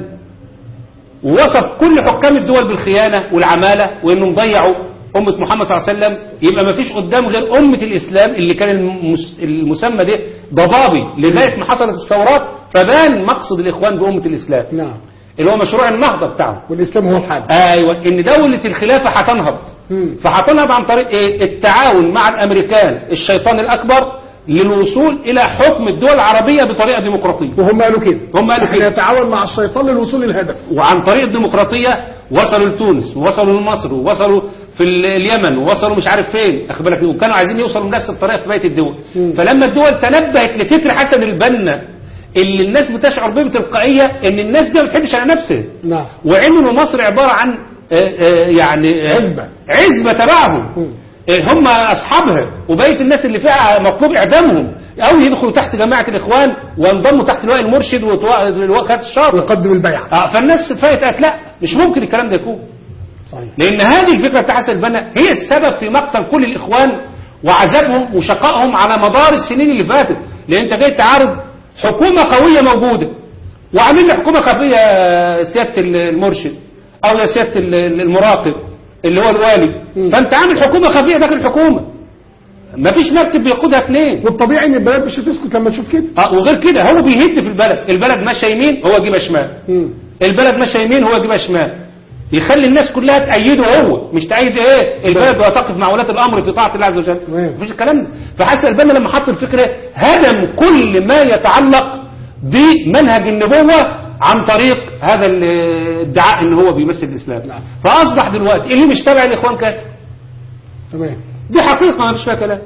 ووصف كل حكام الدول بالخيانه والعماله وانهم ضيعوا أمة محمد صلى الله عليه وسلم يبقى ما فيش قدام غير أمة الإسلام اللي كان المس... المسمى ده ضبابي لغاية ما حصلت الثورات فبان مقصد الإخوان بأمة الإسلام نعم اللي هو مشروع النهضة بتاعهم والاسلام هو الحل ايوه ان دولة الخلافة هتنهض مم. فهتنهض عن طريق ايه التعاون مع الامريكان الشيطان الاكبر للوصول الى حكم الدول العربية بطريقة ديمقراطية وهم قالوا كده هم قالوا احنا كده نتعاون مع الشيطان للوصول للهدف وعن طريق الديمقراطية وصلوا لتونس ووصلوا لمصر ووصلوا في ال- اليمن ووصلوا مش عارف فين اخد بالك وكانوا عايزين يوصلوا بنفس الطريقة في بقية الدول مم. فلما الدول تنبهت لفكر حسن البنا اللي الناس بتشعر به بتلقائية ان الناس دي ما بتحبش على نفسها نعم وعملوا مصر عبارة عن آه، آه، يعني آه، عزبة. عزبة تبعهم مم. آه، هم أصحابها وبقية الناس اللي فيها مطلوب إعدامهم أو يدخلوا تحت جماعة الإخوان وينضموا تحت لواء المرشد ولواء كانت الشاطئ ويقدم البيعة آه، فالناس فايت قالت لا مش ممكن الكلام ده يكون صحيح لأن هذه الفكرة بتاع حسن البنا هي السبب في مقتل كل الإخوان وعذابهم وشقائهم على مدار السنين اللي فاتت لأن أنت جاي تعارض حكومة قوية موجودة وعامل لي حكومة خفية يا سيادة المرشد أو يا سيادة المراقب اللي هو الوالي فأنت عامل حكومة خفية داخل الحكومة مفيش مكتب بيقودها اثنين والطبيعي ان البلد مش هتسكت لما تشوف كده اه وغير كده هو بيهد في البلد البلد ماشيه يمين هو يجيبها شمال مم. البلد ماشيه يمين هو يجيبها شمال يخلي الناس كلها تأيده هو مش تأيد ايه البلد وتقف مع ولاة الامر في طاعة الله عز وجل تمام. مفيش الكلام ده فحسن البنا لما حط الفكرة هدم كل ما يتعلق بمنهج النبوة عن طريق هذا الادعاء ان هو بيمثل الاسلام نعم. فاصبح دلوقتي اللي مش تابع الاخوان كافر تمام دي حقيقة ما فيش فيها كلام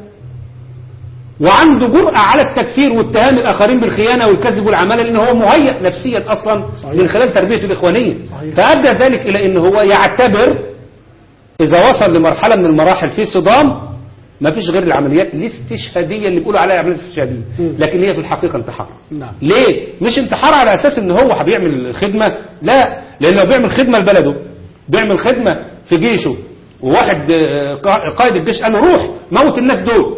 وعنده جرأة على التكفير واتهام الآخرين بالخيانة والكذب والعمالة لأن هو مهيأ نفسيا أصلا صحيح. من خلال تربيته الإخوانية صحيح. فأدى ذلك إلى أن هو يعتبر إذا وصل لمرحلة من المراحل في صدام ما فيش غير العمليات الاستشهادية اللي بيقولوا عليها عمليات استشهادية مم. لكن هي في الحقيقة انتحار نعم ليه؟ مش انتحار على أساس ان هو بيعمل خدمة لا لأن لو بيعمل خدمة لبلده بيعمل خدمة في جيشه وواحد آه، قا- قائد الجيش قال له روح موت الناس دول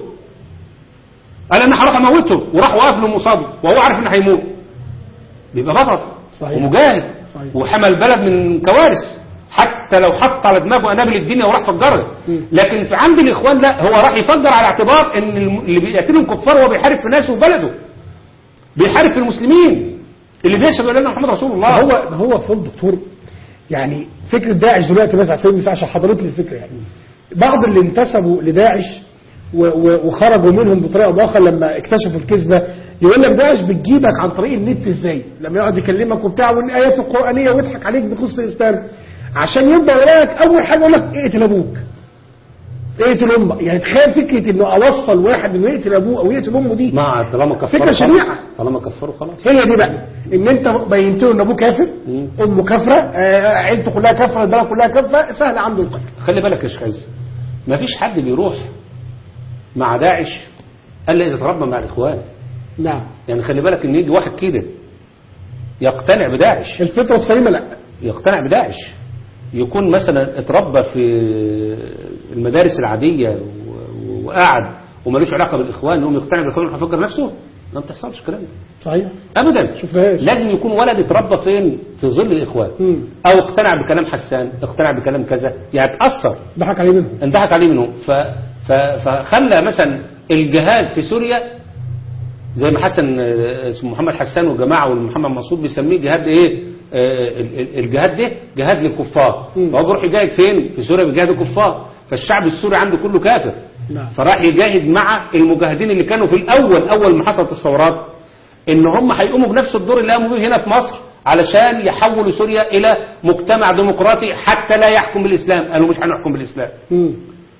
قال انا هروح اموته وراح واقف له مصاب وهو عارف انه هيموت بيبقى بطل صحيح. ومجاهد صحيح. وحمى البلد من كوارث حتى لو حط على دماغه انابل الدنيا وراح فجرها مم. لكن في عند الاخوان لا هو راح يفجر على اعتبار ان الم- اللي بيقتلهم كفار هو بيحارب في ناسه وبلده بيحارب في المسلمين اللي بيشهدوا ان محمد رسول الله هو هو فضل دكتور يعني فكرة داعش دلوقتي بس على سبيل المثال عشان حضرت لي الفكرة يعني بعض اللي انتسبوا لداعش و- و- وخرجوا منهم بطريقة أو بأخرى لما اكتشفوا الكذبة يقول لك داعش بتجيبك عن طريق النت ازاي لما يقعد يكلمك وبتاع والآيات القرآنية ويضحك عليك بقصة الإسلام عشان يبقى ولاك أول حاجة يقول لك اقتل أبوك اقتل أمك يعني تخيل فكرة إنه أوصل واحد إنه يقتل أبوه أو يقتل أمه دي ما طالما كفروا فكرة خلاص. شنيعة. طالما كفروا خلاص هي دي بقى ان انت بينت له ان ابوه كافر مم. امه كافره آه، عيلته كلها كافره البلد كلها كافره سهل عنده القتل خلي بالك يا شيخ عز ما فيش حد بيروح مع داعش الا اذا تربى مع الاخوان نعم يعني خلي بالك ان يجي واحد كده يقتنع بداعش الفطره السليمه لا يقتنع بداعش يكون مثلا اتربى في المدارس العادية و- وقاعد وملوش علاقة بالإخوان يقوم يقتنع بالإخوان يروح يفجر نفسه ما بتحصلش الكلام ده صحيح أبدا شفناهاش لازم يكون ولد اتربى فين في ظل الإخوان مم. أو اقتنع بكلام حسان اقتنع بكلام كذا يعني اتأثر ضحك عليه منهم انضحك عليه منهم ف... ف... فخلى مثلا الجهاد في سوريا زي ما حسن آه، اسمه محمد حسان وجماعه ومحمد مسعود بيسميه جهاد ايه آه، ال- ال- الجهاد ده جهاد للكفار مم. فهو بيروح يجاهد فين في سوريا بيجاهد الكفار فالشعب السوري عنده كله كافر نعم. فراح يجاهد مع المجاهدين اللي كانوا في الاول اول ما حصلت الثورات ان هم هيقوموا بنفس الدور اللي قاموا بيه هنا في مصر علشان يحولوا سوريا الى مجتمع ديمقراطي حتى لا يحكم بالاسلام قالوا مش هنحكم بالاسلام مم.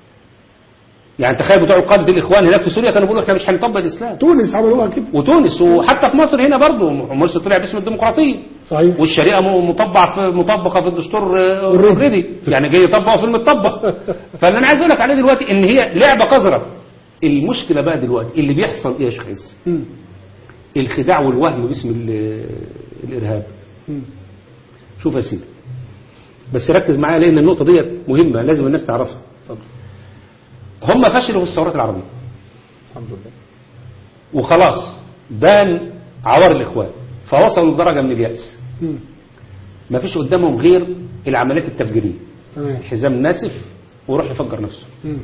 يعني تخيل بتوع قادة الإخوان هناك في سوريا كانوا بيقولوا احنا مش هنطبق الإسلام تونس عملوها كده وتونس وحتى في مصر هنا برضه مرسي طلع باسم الديمقراطية صحيح والشريعة م- مطبع في مطبقة في الدستور آه، Already. اوريدي يعني جاي يطبق في المطبق فاللي أنا عايز أقول لك عليه دلوقتي إن هي لعبة قذرة المشكلة بقى دلوقتي اللي بيحصل إيه يا شيخ عز؟ مم. الخداع والوهم باسم ال- الإرهاب مم. شوف يا سيدي بس ركز معايا لأن النقطة ديت مهمة لازم الناس تعرفها هم فشلوا في الثورات العربية الحمد لله وخلاص بان عوار الإخوان فوصلوا لدرجة من اليأس مم. ما فيش قدامهم غير العمليات التفجيرية تمام حزام ناسف ويروح يفجر نفسه مم.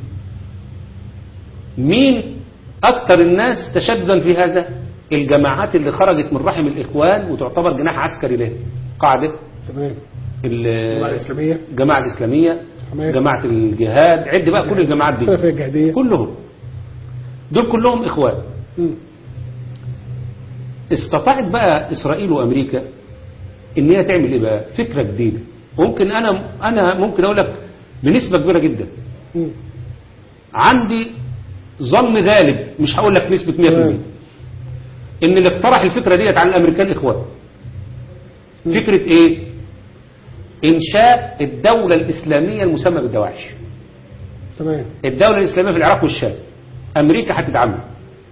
مين أكثر الناس تشددا في هذا الجماعات اللي خرجت من رحم الإخوان وتعتبر جناح عسكري له قاعدة تمام ال- الجماعة الإسلامية الجماعة الإسلامية حماس. جماعة الجهاد عد بقى كل الجماعات دي السلفية الجهادية كلهم دول كلهم إخوان مم. استطاعت بقى إسرائيل وأمريكا إن هي تعمل إيه بقى فكرة جديدة ممكن أنا أنا ممكن أقول لك بنسبة كبيرة جدا مم. عندي ظن غالب مش هقول لك نسبة 100% تمام. إن اللي اقترح الفكرة ديت على الأمريكان إخوان فكرة إيه إنشاء الدولة الإسلامية المسمى بالدواعش تمام الدولة الإسلامية في العراق والشام أمريكا هتدعمها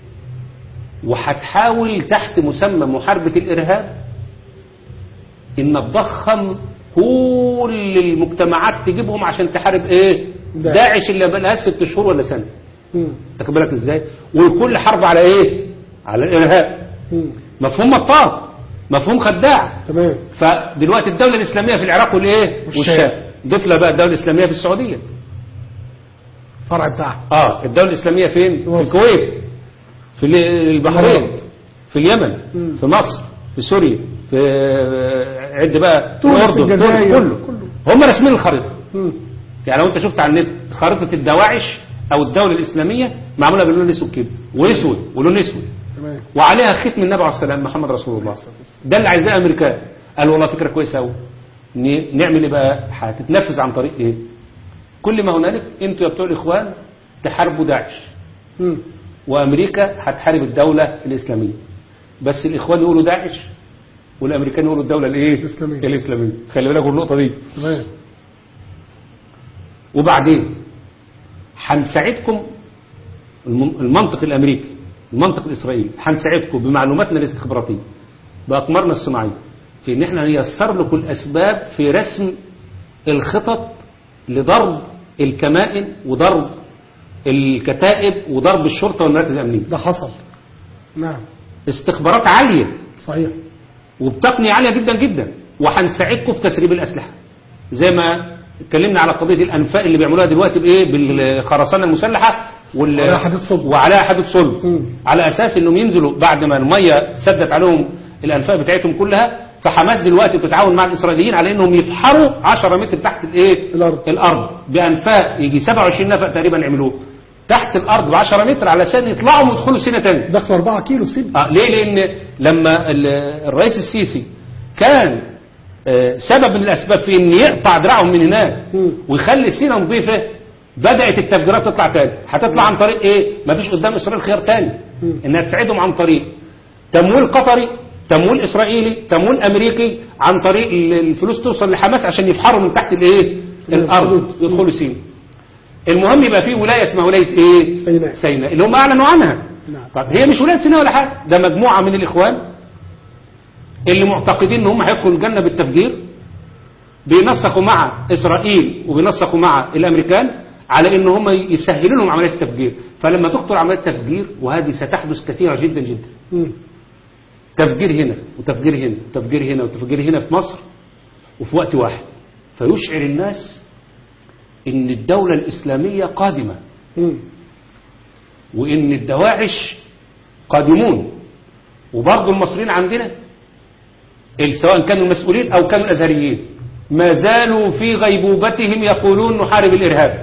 وهتحاول تحت مسمى محاربة الإرهاب إن تضخم كل المجتمعات تجيبهم عشان تحارب إيه داعش. داعش اللي بقالها ست شهور ولا سنة مم. تاخد بالك إزاي والكل حرب على إيه على الإرهاب مم. مفهوم مطاط مفهوم خداع تمام فدلوقتي الدولة الإسلامية في العراق والإيه والشام. والشام ضيف لها بقى الدولة الإسلامية في السعودية فرع بتاعها اه الدولة الإسلامية فين؟ في مصر. الكويت في ال- البحرين الإمارات. في اليمن مم. في مصر في سوريا في آه، عد بقى تونس، الأردن الجزائر، تونس، كله كله. هم راسمين الخريطة مم. يعني لو انت شفت على النت خريطة الدواعش او الدولة الإسلامية معمولة باللون الاسود كده واسود ولون اسود تمام وعليها ختم النبي عليه السلام محمد رسول الله ده اللي عايزاه امريكا قال والله فكره كويسه قوي نعمل ايه بقى هتتنفذ عن طريق ايه كل ما هنالك انتوا يا بتوع الاخوان تحاربوا داعش مم. وامريكا هتحارب الدوله الاسلاميه بس الاخوان يقولوا داعش والامريكان يقولوا الدوله الايه الإسلامية. الاسلاميه خلي بالك من النقطه دي تمام وبعدين هنساعدكم الم- المنطق الامريكي المنطق الاسرائيلي هنساعدكم بمعلوماتنا الاستخباراتيه باقمارنا الصناعيه في ان احنا نيسر لكم الاسباب في رسم الخطط لضرب الكمائن وضرب الكتائب وضرب الشرطه والمراكز الامنيه ده حصل نعم استخبارات عاليه صحيح وبتقنية عالية جدا جدا وهنساعدكم في تسريب الأسلحة زي ما اتكلمنا على قضية الأنفاق اللي بيعملوها دلوقتي بإيه بالخرسانة المسلحة وال... وعليها حديد صلب. وعليها حديد صلب مم. على أساس إنهم ينزلوا بعد ما المية سدت عليهم الأنفاق بتاعتهم كلها فحماس دلوقتي بتتعاون مع الإسرائيليين على إنهم يفحروا 10 متر تحت الإيه الأرض. الأرض بأنفاق يجي 27 نفق تقريبا يعملوه تحت الأرض ب 10 متر علشان يطلعوا ويدخلوا سنة تانية دخل 4 كيلو سيب آه ليه لأن لما ال- الرئيس السيسي كان آه، سبب من الأسباب في أن يقطع دراعهم من هناك مم. ويخلي سينا نظيفة بدأت التفجيرات تطلع تاني هتطلع عن طريق إيه ما فيش قدام إسرائيل خيار تاني مم. إنها تساعدهم عن طريق تمويل قطري تمويل إسرائيلي تمويل أمريكي عن طريق ال- الفلوس توصل لحماس عشان يفحروا من تحت الإيه الأرض يدخلوا سينا المهم يبقى في ولاية اسمها ولاية إيه سيناء. سيناء اللي هم أعلنوا عنها نعم. طب هي مش ولاية سيناء ولا حاجة ده مجموعة من الإخوان اللي معتقدين ان هم هيدخلوا الجنة بالتفجير بينسقوا مع إسرائيل وبينسقوا مع الأمريكان على ان هم يسهلوا لهم عملية التفجير فلما تخطر عملية التفجير وهذه ستحدث كثيرة جدا جدا مم. تفجير هنا وتفجير هنا وتفجير هنا وتفجير هنا في مصر وفي وقت واحد فيشعر الناس ان الدولة الإسلامية قادمة مم. وإن الدواعش قادمون وبرضه المصريين عندنا ال- سواء كانوا المسؤولين أو كانوا الأزهريين ما زالوا في غيبوبتهم يقولون نحارب الإرهاب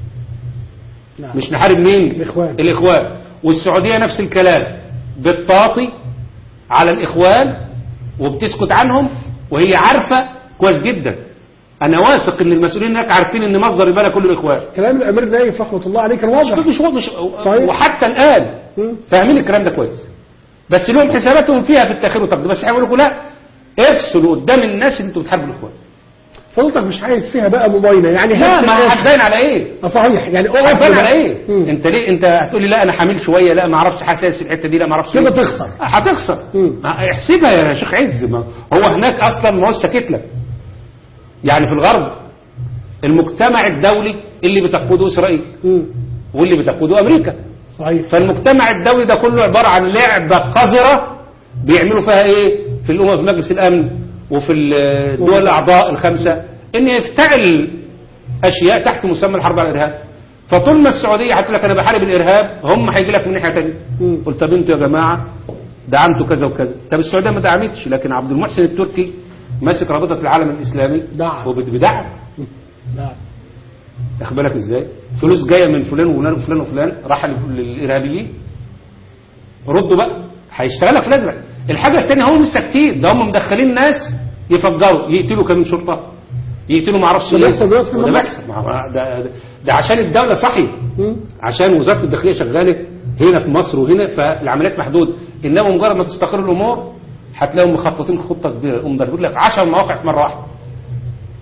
نعم مش نحارب مين الإخوان. الإخوان والسعودية نفس الكلام بالتعاطي على الإخوان وبتسكت عنهم وهي عارفة كويس جدا أنا واثق إن المسؤولين هناك عارفين إن مصدر البلا كله الإخوان كلام الأمير نايف رحمة الله عليه كان واضح مش مش صحيح. وحتى الآن مم. فاهمين الكلام ده كويس بس لهم حساباتهم فيها في التاخير والتقديم بس هيقولوا لكم لا افصلوا قدام الناس اللي انتوا بتحاربوا الاخوان فضلتك مش عايز فيها بقى مباينة يعني لا هات ما الناس. هتبين على ايه آه صحيح يعني اقف هتبين هنا. على ايه مم. انت ليه انت هتقولي لا انا حامل شويه لا ما اعرفش حساس الحته دي لا ما اعرفش كده إيه. تخسر. هتخسر مم. ما- احسبها يا شيخ عز ما هو هناك اصلا ما هو ساكت لك يعني في الغرب المجتمع الدولي اللي بتقوده اسرائيل مم. واللي بتقوده امريكا صحيح فالمجتمع الدولي ده كله عبارة عن لعبة قذرة بيعملوا فيها ايه في الأمم في مجلس الأمن وفي الدول الأعضاء الخمسة إن يفتعل أشياء تحت مسمى الحرب على الإرهاب فطول ما السعودية هتقول لك أنا بحارب الإرهاب هم هيجي لك من ناحية تانية مم. قلت طب انتوا يا جماعة دعمتوا كذا وكذا طب السعودية ما دعمتش لكن عبد المحسن التركي ماسك رابطة العالم الإسلامي دعم. وبدعم نعم واخد بالك ازاي فلوس جايه من فلان وفلان وفلان وفلان راح لل- للارهابيين ردوا بقى هيشتغلك في الازرق الحاجه الثانيه هم مش ساكتين ده هم مدخلين ناس يفجروا يقتلوا كمين شرطه يقتلوا ما اعرفش ده ايه بيحصل دلوقتي في وده المملكة. بيحصل ما هو ده, ده, ده عشان الدوله صحي مم. عشان وزاره الداخليه شغاله هنا في مصر وهنا فالعمليات محدوده انما مجرد ما تستقر الامور هتلاقيهم مخططين خطه كبيره يقوم ضاربين لك 10 مواقع في مره واحده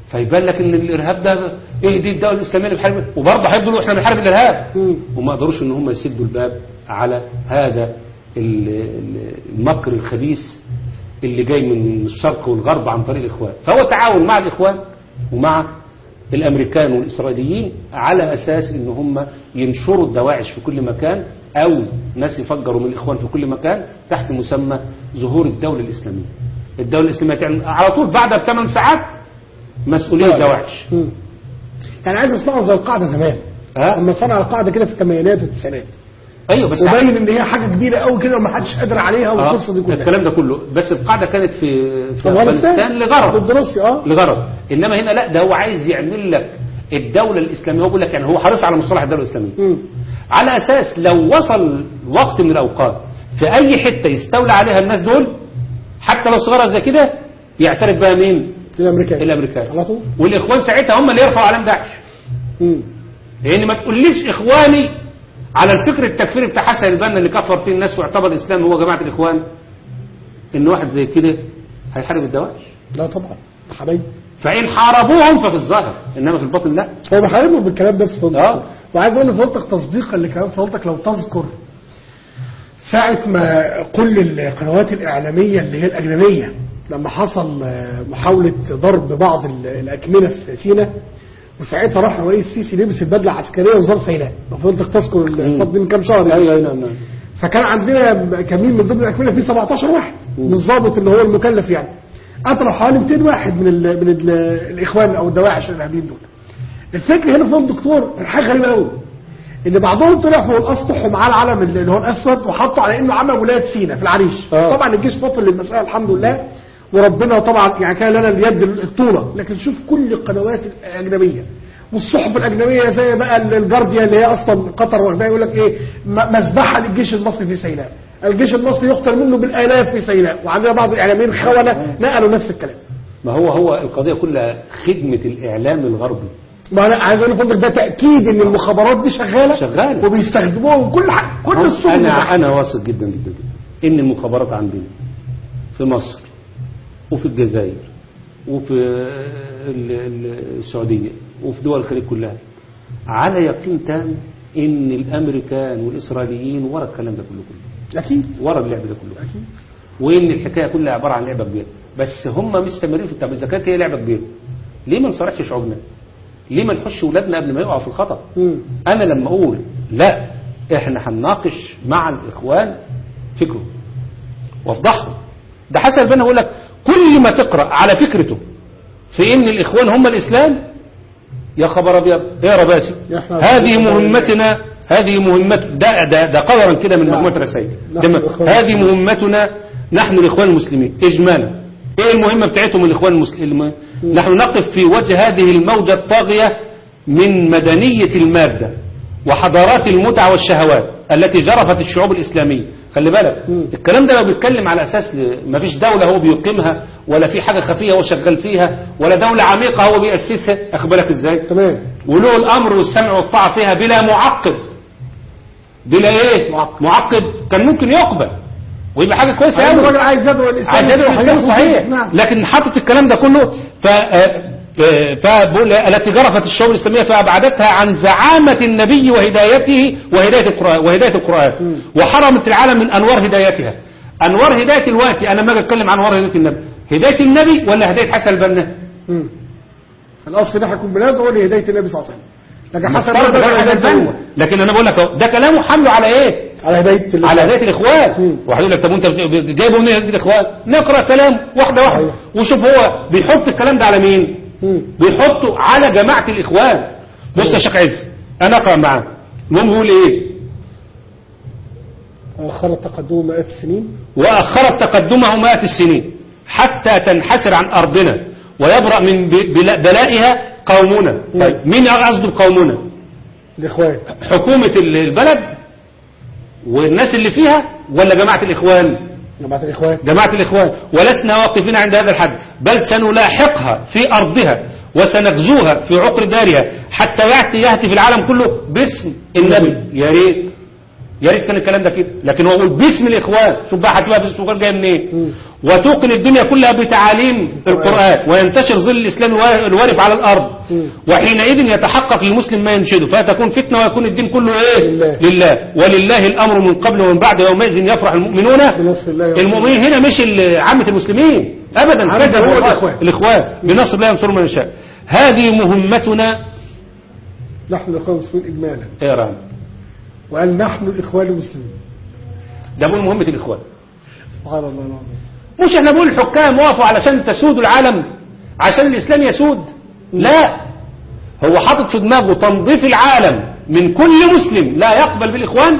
فيبان لك ان الارهاب ده ايه دي الدوله الاسلاميه اللي بتحارب وبرضه هيفضلوا احنا بنحارب الارهاب مم. وما قدروش ان هم يسدوا الباب على هذا ال- ال- المكر الخبيث اللي جاي من الشرق والغرب عن طريق الاخوان فهو تعاون مع الاخوان ومع الامريكان والاسرائيليين على اساس ان هم ينشروا الدواعش في كل مكان او ناس يفجروا من الاخوان في كل مكان تحت مسمى ظهور الدوله الاسلاميه الدوله الاسلاميه تعمل على طول بعدها بثمان ساعات مسؤوليه دواعش مم. يعني عايز اصنعه زي القاعده زمان ها لما صنع القاعده كده في الثمانينات والتسعينات ايوه بس وبين ان هي حاجه كبيره قوي كده ومحدش قادر عليها والقصه دي آه كلها الكلام ده كله بس القاعده كانت في في في أفغانستان. افغانستان لغرض ضد روسيا اه لغرض انما هنا لا ده هو عايز يعمل لك الدوله الاسلاميه هو بيقول لك يعني هو حريص على مصطلح الدوله الاسلاميه مم. على اساس لو وصل وقت من الاوقات في اي حته يستولى عليها الناس دول حتى لو صغيره زي كده يعترف بها مين الامريكان الامريكان على طول والاخوان ساعتها هم اللي يرفعوا علم داعش مم. لان ما تقوليش اخواني على الفكر التكفيري بتاع حسن البنا اللي كفر فيه الناس واعتبر الاسلام هو جماعه الاخوان ان واحد زي كده هيحارب الدواعش لا طبعا حبايبي فان حاربوهم ففي الظاهر انما في الباطن لا هو بحاربهم بالكلام بس فضلتك آه. وعايز اقول لفضلتك تصديقا لكلام فضلتك لو تذكر ساعة ما كل القنوات الإعلامية اللي هي الأجنبية لما حصل آه، محاولة ضرب بعض ال- الأكمنة في سيناء وساعتها راح الرئيس السيسي لبس البدلة العسكرية وزار سيناء لو فضلتك تذكر الفضل دي من كام شهر يعني. ايوه ايوه نعم فكان عندنا كمين من ضمن الأكمنة فيه 17 واحد بالظابط اللي هو المكلف يعني قتلوا حوالي 200 واحد من ال من ال الإخوان أو الدواعش الإرهابيين دول الفكرة هنا فضل الدكتور حاجة غريبة قوي ان بعضهم طلع فوق الاسطح ومعاه العلم اللي هو الاسود وحطوا على انه عمل ولايه سينا في العريش آه. طبعا الجيش بطل للمساله الحمد لله وربنا طبعا يعني كان لنا اليد الطوله لكن شوف كل القنوات الاجنبيه والصحف الاجنبيه زي بقى الجارديان اللي هي اصلا قطر واخدها يقول لك ايه م- مذبحه للجيش المصري في سيناء الجيش المصري يقتل منه بالالاف في سيناء وعندنا بعض الاعلاميين خونه نقلوا نفس الكلام ما هو هو القضيه كلها خدمه الاعلام الغربي ما انا عايز اقول لفضلك ده تاكيد ان المخابرات دي شغاله شغالة. وبيستخدموها كل حاجه كل هم- الصحف انا بتاعتها. انا واثق جدا جدا جدا ان المخابرات عندنا في مصر وفي الجزائر وفي ال- ال- السعوديه وفي دول الخليج كلها على يقين تام ان الامريكان والاسرائيليين ورا الكلام ده كله كله اكيد ورا اللعب ده كله وان الحكايه كلها عباره عن لعبه كبيره بس هم مستمرين في التعب اذا كانت هي لعبه كبيره ليه ما نصارحش شعوبنا ليه ما نحش ولادنا قبل ما يقعوا في الخطر مم. انا لما اقول لا احنا هنناقش مع الاخوان فكره وافضحهم ده حسن البنا يقول لك كل ما تقرا على فكرته في ان الاخوان هم الاسلام يا خبر ابيض يا رباسي إحنا- هذه مهمتنا هذه مهمة ده ده ده قدرا كده من نعم. مجموعة رسائل نحن ده م- الإخوان هذه مهمتنا نحن الاخوان المسلمين اجمالا ايه المهمة بتاعتهم الاخوان المسلمين نحن نقف في وجه هذه الموجة الطاغية من مدنية المادة وحضارات المتعة والشهوات التي جرفت الشعوب الإسلامية خلي بالك مم. الكلام ده لو بيتكلم على أساس ل- ما فيش دولة هو بيقيمها ولا في حاجة خفية هو شغال فيها ولا دولة عميقة هو بيأسسها أخد بالك إزاي تمام وله الأمر والسمع والطاعة فيها بلا معقب بلا إيه معقب. معقب كان ممكن يقبل ويبقى حاجة كويسة أيوة أوي الراجل عايز يدعو الاسلام عايز يدعو الاسلام صحيح نعم لكن حاطط الكلام ده كله ف آه، آه، فبقول التي جرفت الشعوب الاسلاميه فابعدتها عن زعامه النبي وهدايته وهدايه القران وهدايه القران وحرمت العالم من انوار هدايتها انوار هدايه الوقت انا لما اجي اتكلم عن انوار هدايه النبي هدايه النبي ولا هدايه حسن البنا مم. الاصل ده هيكون بلاد لهدايه النبي صلى الله عليه وسلم لكن حسن مفترض البنا غير عايز حسن يدعو البنا لكن انا بقول لك أهو، ده كلامه حمله على ايه على هدايه ال- على هدايه الاخوان مم. واحد يقول لك طب وانت بت- جايبه منين هدايه الاخوان نقرا كلام واحده واحده أيوة. وشوف هو بيحط الكلام ده على مين مم. بيحطوا على جماعة الإخوان بص يا شيخ عز أنا أقرأ معاه المهم يقول إيه اخرت تقدمه مئات السنين وأخرت تقدمه مئات السنين حتى تنحسر عن أرضنا ويبرأ من ب- بلا- بلائها قومنا طيب مين قصده بقومنا الاخوان حكومة ال- البلد والناس اللي فيها ولا جماعة الإخوان جماعه الاخوان جماعة الإخوان ولسنا واقفين عند هذا الحد بل سنلاحقها في أرضها وسنغزوها في عقر دارها حتى يأتي يهتف العالم كله باسم النبي يا ريت يا ريت كان الكلام ده كده لكن هو يقول باسم الاخوان شوف بقى هتبقى باسم الاخوان جايه منين مم. وتوقن الدنيا كلها بتعاليم القران وينتشر ظل الاسلام الوا- الوارف على الارض مم. وحينئذ يتحقق للمسلم ما ينشده فتكون فتنه ويكون الدين كله ايه لله. لله ولله الامر من قبل ومن بعد يومئذ يفرح المؤمنون بنصر الله ورسوله. المؤمنين هنا مش ال- عامه المسلمين ابدا عامة كذب هو والله. الإخوان. الاخوان بنصر الله ينصر من يشاء هذه مهمتنا نحن الإخوان المسلمين إجمالا يا رب وقال نحن الإخوان المسلمين ده بقول مهمه الاخوان سبحان الله العظيم مش احنا بنقول الحكام وقفوا علشان تسودوا العالم عشان الاسلام يسود لا هو حاطط في دماغه تنظيف العالم من كل مسلم لا يقبل بالاخوان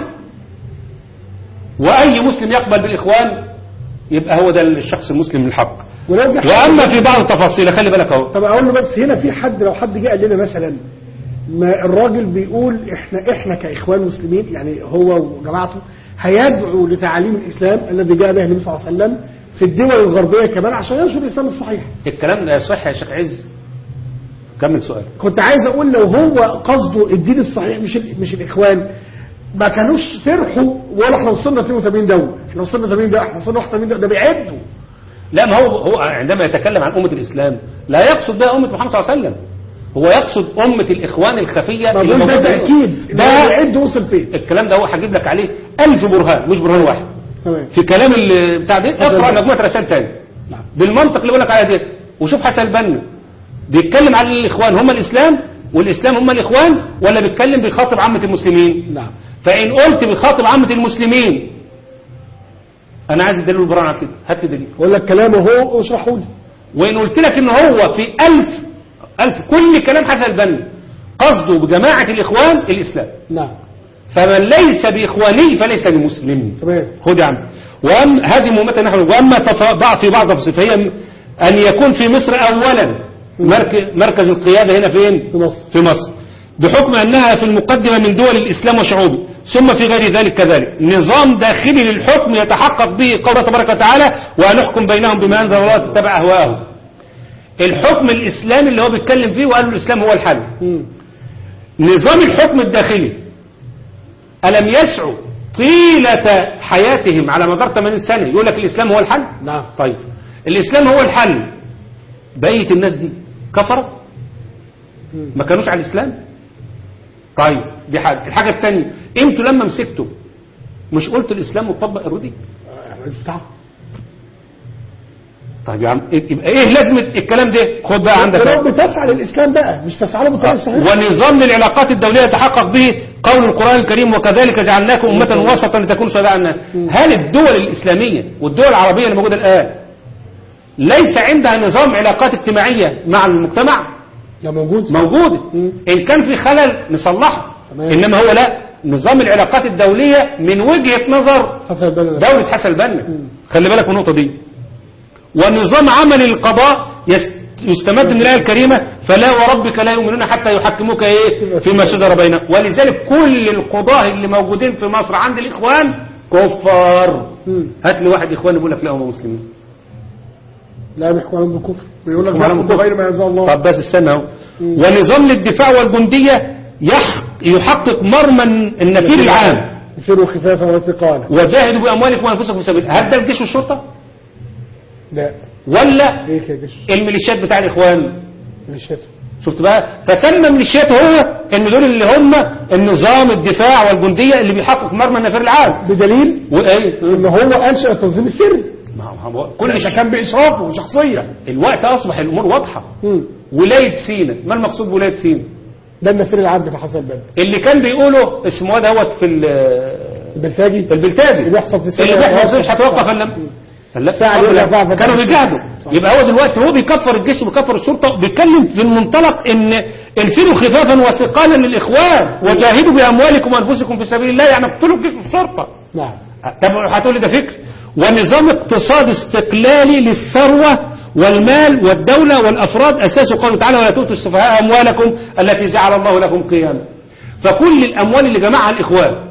واي مسلم يقبل بالاخوان يبقى هو ده الشخص المسلم الحق ولو جه حد- واما في بعض التفاصيل خلي بالك اهو طب اقول له بس هنا في حد لو حد جه قال لنا مثلا ما الراجل بيقول احنا احنا كاخوان مسلمين يعني هو وجماعته هيدعو لتعاليم الاسلام الذي جاء به النبي صلى الله عليه وسلم في الدول الغربيه كمان عشان ينشر الاسلام الصحيح الكلام ده صح يا شيخ عز كمل سؤال كنت عايز اقول لو هو قصده الدين الصحيح مش ال- مش الاخوان ما كانوش فرحوا ولا احنا وصلنا 82 دوله احنا وصلنا 80 دوله احنا وصلنا 81 دوله ده بيعدوا لا ما هو هو عندما يتكلم عن أمة الإسلام لا يقصد بها أمة محمد صلى الله عليه وسلم هو يقصد أمة الإخوان الخفية ما اللي دول ده موجودة- تاكيد ده ده بيعد وصل فين الكلام ده هو هجيب لك عليه ألف برهان مش برهان واحد تمام في كلام ال- بتاع ده اقرأ مجموعة رسائل تاني نعم. بالمنطق اللي بقول لك عليه ده وشوف حسن البنا بيتكلم عن الإخوان هم الإسلام والإسلام هم الإخوان ولا بيتكلم بيخاطب عامة المسلمين نعم فإن قلت بيخاطب عامة المسلمين أنا عايز الدليل والبرهان على كده هات لي دليل اقول لك كلامه هو اشرحه لي وإن قلت لك إن هو في ألف ألف كل كلام حسن البنا قصده بجماعة الإخوان الإسلام نعم فمن ليس بإخواني فليس بمسلم تمام خد يا عم وأم هذه مهمتنا نحن وأما تف- بعض في بعض التفاصيل فهي أن يكون في مصر أولا مركز, مركز القيادة هنا فين في مصر في مصر بحكم أنها في المقدمة من دول الإسلام وشعوبه ثم في غير ذلك كذلك نظام داخلي للحكم يتحقق به قوله تبارك وتعالى ونحكم بينهم بما أنزل الله تتبع أهواءهم الحكم الإسلامي اللي هو بيتكلم فيه وقال له الإسلام هو الحل مم. نظام الحكم الداخلي ألم يسعوا طيلة حياتهم على مدار 80 سنة يقول لك الإسلام هو الحل نعم طيب الإسلام هو الحل بقية الناس دي كفرة مم. ما كانوش على الإسلام طيب دي حاجة الحاجة الثانية انتوا لما مسكتوا مش قلتوا الإسلام مطبق الردي آه، الرئيس بتاعه طيب يا عم يبقى ايه لازمة الكلام ده خد بقى عندك لو بتسعى للاسلام بقى مش تسعى له بالطريقه الصحيحه ونظام العلاقات الدولية يتحقق به قول القرآن الكريم وكذلك جعلناكم أمة وسطا لتكونوا شهداء على الناس هل الدول الإسلامية والدول العربية اللي موجودة الآن ليس عندها نظام علاقات اجتماعية مع المجتمع ده موجود موجودة مم. إن كان في خلل نصلحه تمام. إنما هو لا نظام العلاقات الدولية من وجهة نظر حسب البلد دولة حسن البنا مم. خلي بالك من النقطة دي ونظام عمل القضاء يس- يستمد من الآية الكريمة فلا وربك لا يؤمنون حتى يحكموك ايه فيما شجر بينهم ولذلك كل القضاة اللي موجودين في مصر عند الإخوان كفار مم. هات لي واحد إخوان يقول لك لا هم مسلمين لا بيحكوا عليهم بالكفر بيقول لك هم عليهم بيحكوا بالكفر. بغير ما انزل الله طب بس استنى اهو مم. ونظام للدفاع والجندية يح- يحقق مرمى النفير العام يصيروا خفافا وثقالا وجاهدوا بأموالكم وأنفسكم في سبيل هل ده الجيش والشرطة لا ولا ليه كده جيش الميليشيات بتاع الإخوان الشتاء شفت بقى فسمى ميليشيات هو ان دول اللي هم النظام الدفاع والجنديه اللي بيحقق مرمى النفير العام بدليل وايه ان هو انشا التنظيم السري ما هو- هو كل ده ش... كان باشرافه شخصيا الوقت اصبح الامور واضحه مم. ولايه سينا ما المقصود بولايه سينا ده النفير العام بتاع حسن البنا اللي كان بيقوله اسمه إيه دوت في ال- البلتاجي في البلتاجي اللي بيحصل في سينا اللي بيحصل مش هتوقف الا لا ساعة يقول لك فعلا كانوا فتح. بيجاهدوا صح. يبقى هو دلوقتي هو بيكفر الجيش وبيكفر الشرطه بيتكلم في المنطلق ان انفروا خفافا وثقالا للاخوان وجاهدوا باموالكم وانفسكم في سبيل الله يعني اقتلوا الجيش والشرطه نعم طب هتقول لي ده فكر ونظام اقتصاد استقلالي للثروه والمال والدوله والافراد اساسه قوله تعالى ولا تؤتوا السفهاء اموالكم التي جعل الله لكم قياما فكل الاموال اللي جمعها الاخوان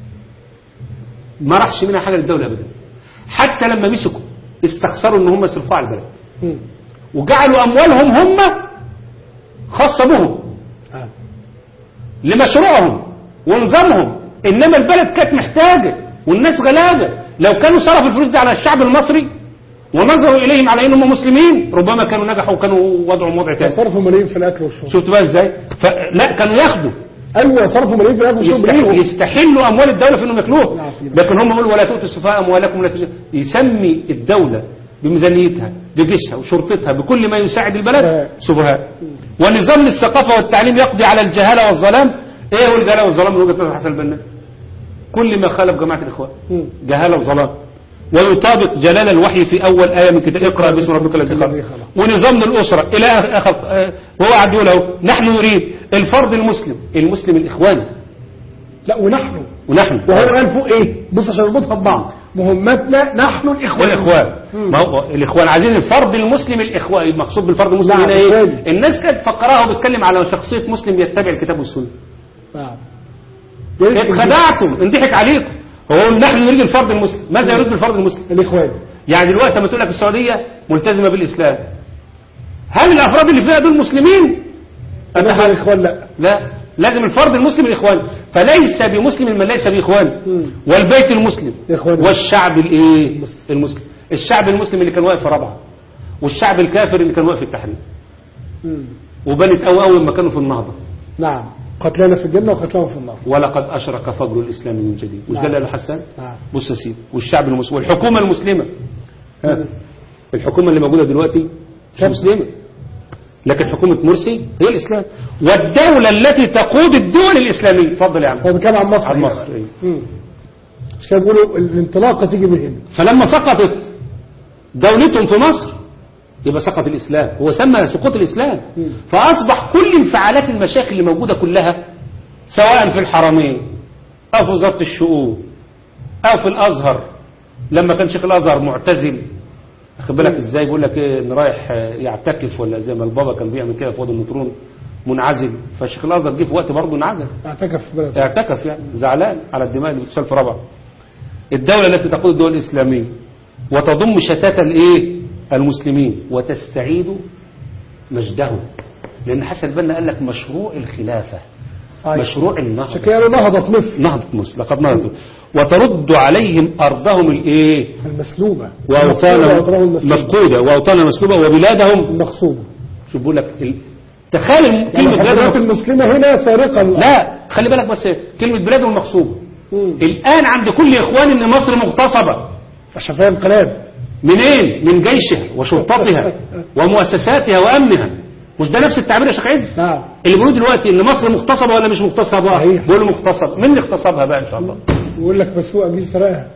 ما راحش منها حاجه للدوله ابدا حتى لما مسكوا استخسروا ان هم يصرفوها على البلد مم. وجعلوا اموالهم هم خاصه بهم آه. لمشروعهم ونظامهم انما البلد كانت محتاجه والناس غلابه لو كانوا صرفوا الفلوس دي على الشعب المصري ونظروا اليهم على انهم مسلمين ربما كانوا نجحوا وكانوا وضعهم وضع تاني صرفوا ملايين في الاكل والشرب شفت بقى ازاي فلا كانوا ياخدوا ايوه صرفوا ملايين في الاكل والشرب يستح- ليهم يستحلوا اموال الدوله في انهم ياكلوها نعم. لكن هم يقولوا ولا تؤتوا السفهاء اموالكم ولا تجوا يسمي الدوله بميزانيتها بجيشها وشرطتها بكل ما يساعد البلد سفهاء. سفهاء ونظام الثقافه والتعليم يقضي على الجهاله والظلام ايه هو الجهاله والظلام من وجهه نظر حسن البنا كل ما خالف جماعه الاخوان مم. جهاله وظلام ويطابق جلال الوحي في اول ايه من كتاب اقرا باسم ربك الذي الذي خلق خلق. ونظام الاسره الى اخر آه، وهو قاعد يقول اهو نحن نريد الفرد المسلم المسلم الاخواني لا ونحن ونحن وهو قال فوق ايه بص عشان نربطها ببعض مهمتنا نحن الاخوان والاخوان مم. ما هو الاخوان عايزين الفرد المسلم الاخوان المقصود بالفرد المسلم نعم، هنا ايه إخواني. الناس كانت فقراها وبتتكلم على شخصيه مسلم يتبع الكتاب والسنه نعم اتخدعتم انضحك عليكم هو نحن نريد الفرد المسلم ماذا يريد الفرد المسلم الاخوان يعني دلوقتي لما تقول لك السعوديه ملتزمه بالاسلام هل الافراد اللي فيها دول مسلمين انما الاخوان لا لا لازم الفرد المسلم الاخوان فليس بمسلم من ليس باخوان مم. والبيت المسلم إخوان. والشعب الايه المسلم الشعب المسلم اللي كان واقف في رابعه والشعب الكافر اللي كان واقف في التحرير مم. وبنت قوي قوي لما كانوا في النهضه نعم قتلانا في الجنه وقتلاهم في النار ولقد اشرك فجر الاسلام من جديد مش ده نعم. اللي قاله حسان نعم بص يا سيدي والشعب المسلم والحكومه المسلمه ها. الحكومه اللي موجوده دلوقتي مش مسلمه لكن حكومه مرسي هي الاسلام والدوله التي تقود الدول الاسلاميه اتفضل يا عم هو بيتكلم عن مصر عن هنا. مصر أيوة. مم. مش كده بيقولوا الانطلاقه تيجي من هنا فلما سقطت دولتهم في مصر يبقى سقط الإسلام هو سمى سقوط الإسلام مم. فأصبح كل انفعالات المشاكل اللي موجودة كلها سواء في الحرمين أو في وزارة الشؤون أو في الأزهر لما كان شيخ الأزهر معتزل خد بالك ازاي بيقول لك ايه ان رايح آه، يعتكف ولا زي ما البابا كان بيعمل كده في وادي النطرون منعزل فشيخ الازهر جه في وقت برضه انعزل اعتكف في بلد اعتكف يعني زعلان على الدماء اللي بتسال في ربع الدولة التي تقود الدول الإسلامية وتضم شتات الايه المسلمين وتستعيد مجده لأن حسن البنا قال لك مشروع الخلافة صحيح. مشروع النهضة شكلها نهضة مصر نهضة مصر لقد نهضت وترد عليهم أرضهم الايه المسلوبة وأوطانا المفقودة المسلوبة مفقودة وأوطانا مسلوبة وبلادهم المغصوبة شوف بقول لك ال- تخيل كلمة يعني بلادهم الحضارات المسلمة هنا سارقة لا خلي بالك بس كلمة بلادهم مغصوبة مم. الآن عند كل إخوان إن مصر مغتصبة عشان فيها انقلاب منين؟ من جيشها وشرطتها ومؤسساتها وأمنها مش ده نفس التعبير يا شيخ عز؟ نعم اللي بيقولوا دلوقتي إن مصر مغتصبة ولا مش مغتصبة؟ صحيح. بيقولوا مغتصبة مين اللي اغتصبها بقى إن شاء الله؟ يقول لك مسروقة مين سرقها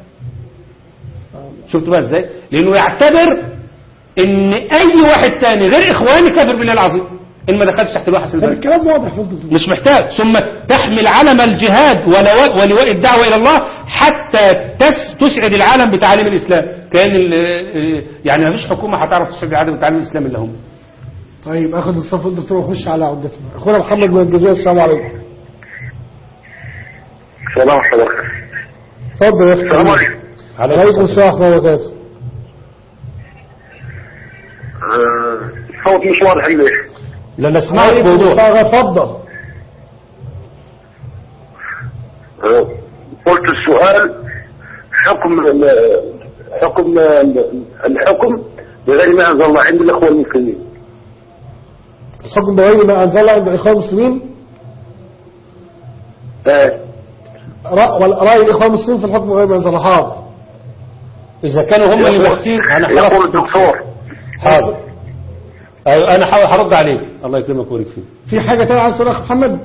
شفت بقى إزاي؟ لأنه يعتبر إن أي واحد تاني غير إخواني كافر بالله العظيم إن ما دخلش تحت الوحس طب البلد الكلام واضح في الدكتور مش محتاج ثم تحمل علم الجهاد ولواء, ولواء الدعوة إلى الله حتى تس تسعد العالم بتعليم الإسلام كأن ال- يعني ما فيش حكومة هتعرف تسعد العالم بتعليم الإسلام إلا هم طيب اخد الصف الدكتور واخش على عدتنا اخونا محمد من الجزائر السلام عليكم سلام عليكم اتفضل يا السلام اخي عليكم عليكم السلام ورحمة الله وبركاته آه، صوت مش واضح ليش لا نسمعك عليكم بوضوح السلام اتفضل آه، قلت السؤال حكم ال- حكم ال- الحكم بغير ما انزل الله عند الاخوه المسلمين الحكم بغير ما انزل الله عند الاخوان المسلمين آه، رأ- ولا- رأي الاخوان المسلمين في الحكم بغير ما انزل الله حاضر إذا كانوا هم اللي ماسكين أنا يقول خلاص الدكتور حاضر أيوة أنا ح- هرد عليك الله يكرمك ويبارك فيك في حاجة تانية عايز تقولها يا اخ محمد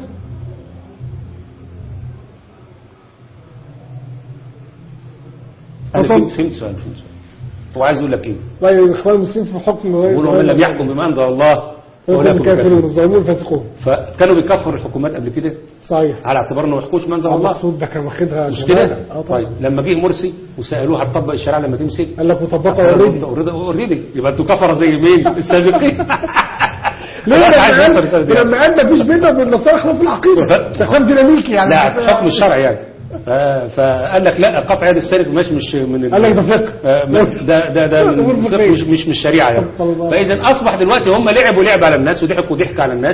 أنا حسن. فهمت فهمت سؤال فهمت سؤال هو عايز يقول لك إيه؟ رأي الاخوان المسلمين في الحكم بغير يقولوا من لم يحكم بما أنزل الله هم فأولئك هم الكافرون الكافرون. الظالمون الفاسقون فكانوا بيكفروا الحكومات قبل كده صحيح على اعتبار انه ما يحكمش ما انزل الله المقصود ده كان واخدها مش شمالة. كده اه طيب طيب لما جه مرسي وسالوه هتطبق الشريعه لما تمسك قال لك مطبقة اوريدي اوريدي اوريدي يبقى انتوا كفره زي مين السابقين ليه لا، لما عايز قال- يوصل رسالة دي. لما قال مفيش بيننا وبين النصارى خلاف في العقيدة ف- ده كلام ديناميكي يعني لا الحكم الشرعي يعني ف- فقال لك لا قطع يد السارق مش مش من ال- قال لك ده فقه. آه، من- ده ده ده من أمور الفقه فقهية. مش مش من الشريعه يعني الله. فاذا اصبح دلوقتي هم لعبوا لعب على الناس وضحكوا ضحك على الناس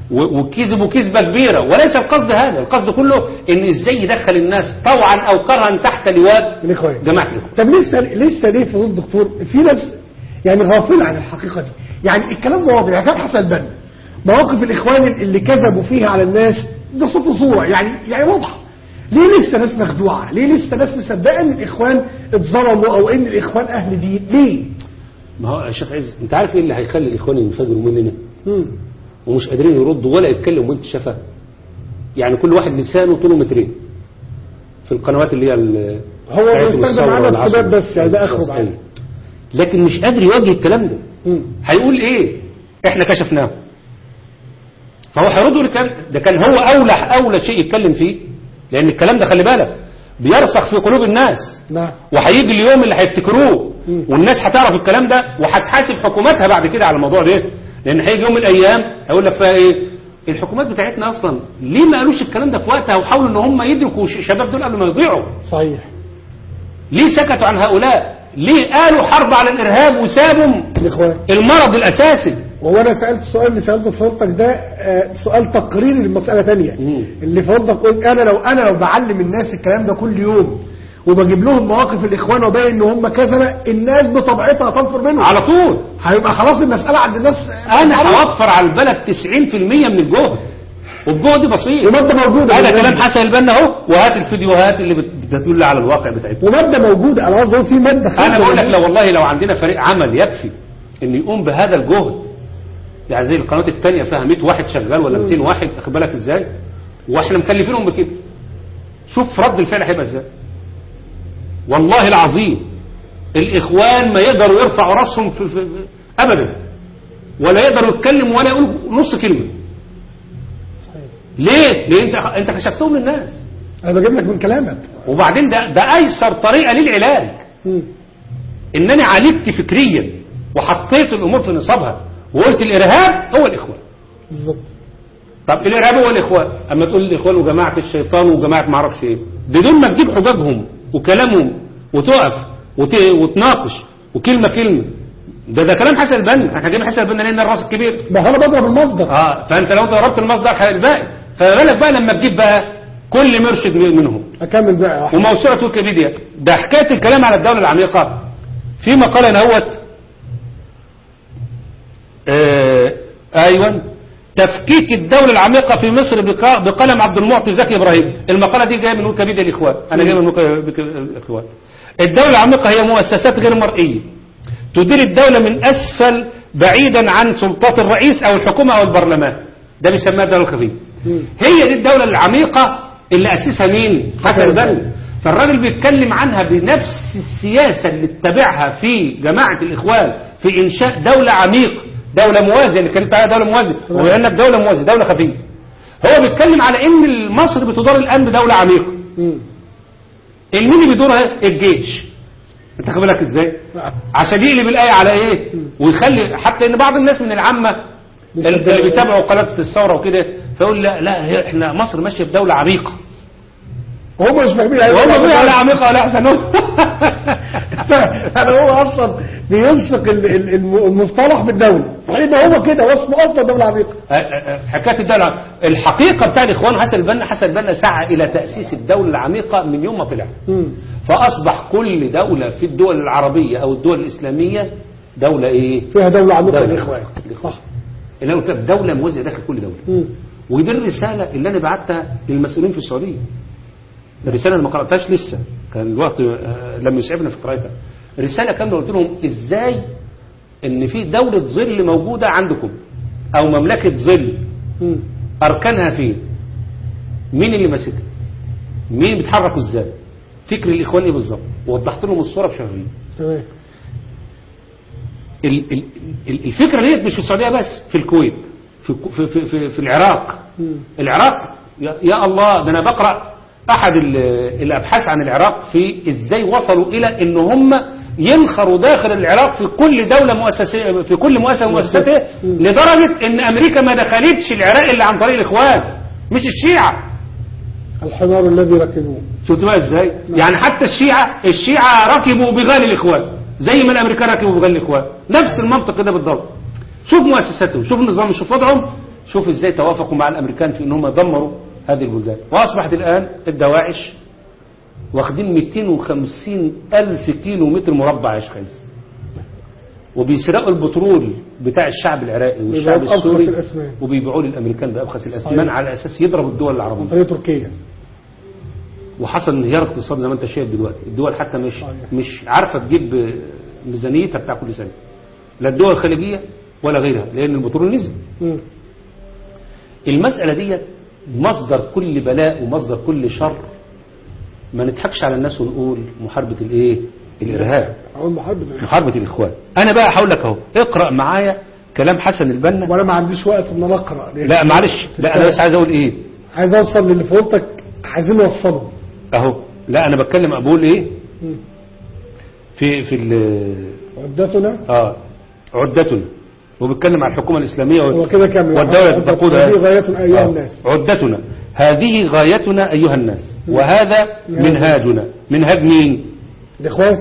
و- وكذبوا كذبة كبيرة وليس القصد هذا القصد كله ان ازاي يدخل الناس طوعا او كرها تحت لواء الإخوان جماعة الاخوان طب لسه لسه ليه في الدكتور في ناس يعني غافلة عن الحقيقة دي يعني الكلام واضح يعني كان حسن البنا مواقف الإخوان اللي كذبوا فيها على الناس ده صوت وصورة يعني يعني واضحة ليه لسه ناس مخدوعة ليه لسه ناس مصدقة ان الإخوان اتظلموا أو ان الإخوان أهل دين ليه ما هو يا شيخ عز انت عارف ايه اللي هيخلي الاخوان ينفجروا مننا مم. ومش قادرين يردوا ولا يتكلموا وانت شافها يعني كل واحد لسانه طوله مترين في القنوات اللي هي ال- هو بتاعتهم بيستخدم الثورة على والعصر. السباب بس يعني ده آخره معانا. لكن مش قادر يواجه الكلام ده مم. هيقول ايه احنا كشفناه فهو هيرد الكلام ده كان هو اولى اولى شيء يتكلم فيه لان الكلام ده خلي بالك بيرسخ في قلوب الناس نعم وهيجي اليوم اللي هيفتكروه مم. والناس هتعرف الكلام ده وهتحاسب حكوماتها بعد كده على الموضوع ده لان هيجي يوم من الايام هيقول لك فيها ايه الحكومات بتاعتنا اصلا ليه ما قالوش الكلام ده في وقتها وحاولوا ان هم يدركوا الشباب دول قبل ما يضيعوا صحيح ليه سكتوا عن هؤلاء ليه قالوا حرب على الارهاب وسابوا الإخوان المرض الاساسي وهو انا سالت السؤال اللي سالته فضلتك ده آه، سؤال تقريري لمساله ثانيه مم. اللي فضلتك قلت انا لو انا لو بعلم الناس الكلام ده كل يوم وبجيب لهم مواقف الاخوان وباين ان هم كذبه الناس بطبيعتها تنفر منهم على طول هيبقى خلاص المساله عند الناس انا هوفر على البلد 90% من الجهد والجهد بسيط وماده موجوده هذا كلام حسن البنا اهو وهات الفيديوهات اللي بت- بتدل على الواقع بتاعتنا وماده موجوده انا قصدي هو في ماده انا خارجة بقول لك موجودة. لو والله لو عندنا فريق عمل يكفي ان يقوم بهذا الجهد يعني زي القنوات الثانيه فيها 100 واحد شغال ولا 200 واحد واخد بالك ازاي واحنا مكلفينهم بكده شوف رد الفعل هيبقى ازاي والله العظيم الاخوان ما يقدروا يرفعوا راسهم في, في, في ابدا ولا يقدروا يتكلموا ولا يقولوا نص كلمه ليه؟ لان انت انت كشفتهم للناس انا بجيب لك من كلامك وبعدين ده ده ايسر طريقه للعلاج مم. انني عالجت فكريا وحطيت الامور في نصابها وقلت الارهاب هو الاخوان بالظبط طب الارهاب هو الاخوان اما تقول الاخوان وجماعه الشيطان وجماعه ما اعرفش ايه بدون ما تجيب حججهم وكلامهم وتقف وت... وتناقش وكلمه كلمه ده ده كلام حسن البنا احنا جايبين حسن البنا لان الراس الكبير ما هو انا بضرب المصدر اه فانت لو ضربت المصدر هيبقى الباقي فما بالك بقى لما تجيب بقى كل مرشد منهم اكمل بقى واحد. وموسوعة ويكيبيديا ده حكاية الكلام على الدولة العميقة في مقالة نهوت آه ايوه تفكيك الدولة العميقة في مصر بق- بقلم عبد المعطي زكي ابراهيم المقالة دي جاية من ويكيبيديا الاخوان انا جاي من ويكيبيديا الاخوان الدولة العميقة هي مؤسسات غير مرئية تدير الدولة من اسفل بعيدا عن سلطات الرئيس او الحكومة او البرلمان ده بيسميها الدولة الخفية هي دي الدولة العميقة اللي أسسها مين حسن البنا فالراجل بيتكلم عنها بنفس السياسة اللي اتبعها في جماعة الإخوان في إنشاء دولة عميقة دولة موازية اللي كانت عليها دولة موازية وقال لك دولة موازية دولة خفية هو بيتكلم على إن مصر بتدار الآن بدولة عميقة مم. المين اللي بيدورها الجيش انت خد بالك ازاي عشان يقلب الآية على ايه ويخلي حتى ان بعض الناس من العامة اللي بيتابعوا قناة الثورة وكده فيقول لا لا هي احنا مصر ماشية بدولة عميقة وهم مش فاهمين وهم بيقولوا لا عميقة ولا احسن يعني هو اصلا بيلصق ال- ال- الم- المصطلح بالدوله صحيح ما هو كده هو اسمه اصلا دوله عميقه حكاية الدولة الحقيقة بتاع الإخوان حسن البنا حسن البنا سعى إلى تأسيس الدولة العميقة من يوم ما طلع مم. فأصبح كل دولة في الدول العربية أو الدول الإسلامية دولة إيه؟ فيها دوله عميقه دولة. الاخوان صح اللي أنا قلت لك دولة موازية داخل كل دولة مم. ودي الرسالة اللي أنا بعتها للمسؤولين في السعودية الرسالة اللي ما قرأتهاش لسه كان الوقت آه، لم يسعفنا في قراءتها رسالة كاملة قلت لهم إزاي إن في دولة ظل موجودة عندكم أو مملكة ظل مم. أركانها فين مين اللي ماسكها مين بيتحركوا إزاي فكر الإخوان إيه بالظبط ووضحت لهم الصورة بشغالين تمام ال- ال- ال- الفكرة ديت مش في السعودية بس في الكويت في في في, في, في العراق مم. العراق يا, يا الله ده انا بقرا احد ال- الابحاث عن العراق في ازاي وصلوا الى ان هم ينخروا داخل العراق في كل دولة مؤسسة في كل مؤسسة مؤسسته لدرجة ان امريكا ما دخلتش العراق الا عن طريق الاخوان مش الشيعة الحمار الذي ركبوه شفت بقى ازاي يعني حتى الشيعة الشيعة ركبوا بغال الاخوان زي ما الامريكان ركبوا بغال الاخوان نفس المنطق كده بالضبط شوف مؤسساتهم شوف نظام شوف وضعهم شوف ازاي توافقوا مع الامريكان في ان هم يدمروا هذه البلدان واصبحت الان الدواعش واخدين 250 الف كيلو متر مربع يا شيخ عز وبيسرقوا البترول بتاع الشعب العراقي والشعب بيبيعوه بأبخس السوري الأثمان. وبيبيعوه للامريكان بابخس الاثمان صحيح. على اساس يضرب الدول عن العربيه طريق تركيا وحصل انهيار اقتصادي زي ما انت شايف دلوقتي الدول حتى مش صحيح. مش عارفه تجيب ميزانيتها بتاع كل سنه لا الدول الخليجيه ولا غيرها لان البترول نزل مم. المساله دي مصدر كل بلاء ومصدر كل شر ما نضحكش على الناس ونقول محاربه الايه الارهاب أقول محاربة محاربه الاخوان انا بقى هقول لك اهو اقرا معايا كلام حسن البنا وأنا ما عنديش وقت إن أنا أقرأ لأن لا معلش لا انا بس عايز اقول ايه عايز أوصل للي في قولتك عايزين نوصله اهو لا انا بتكلم بقول ايه مم. في في ال- عدتنا اه عدتنا وبيتكلم عن الحكومة الإسلامية هو كده كام والدولة عدتنا تقودها هذه غايتنا أيها آه. الناس عدتنا هذه غايتنا أيها الناس مم. وهذا منهاجنا منهاج مين الإخوان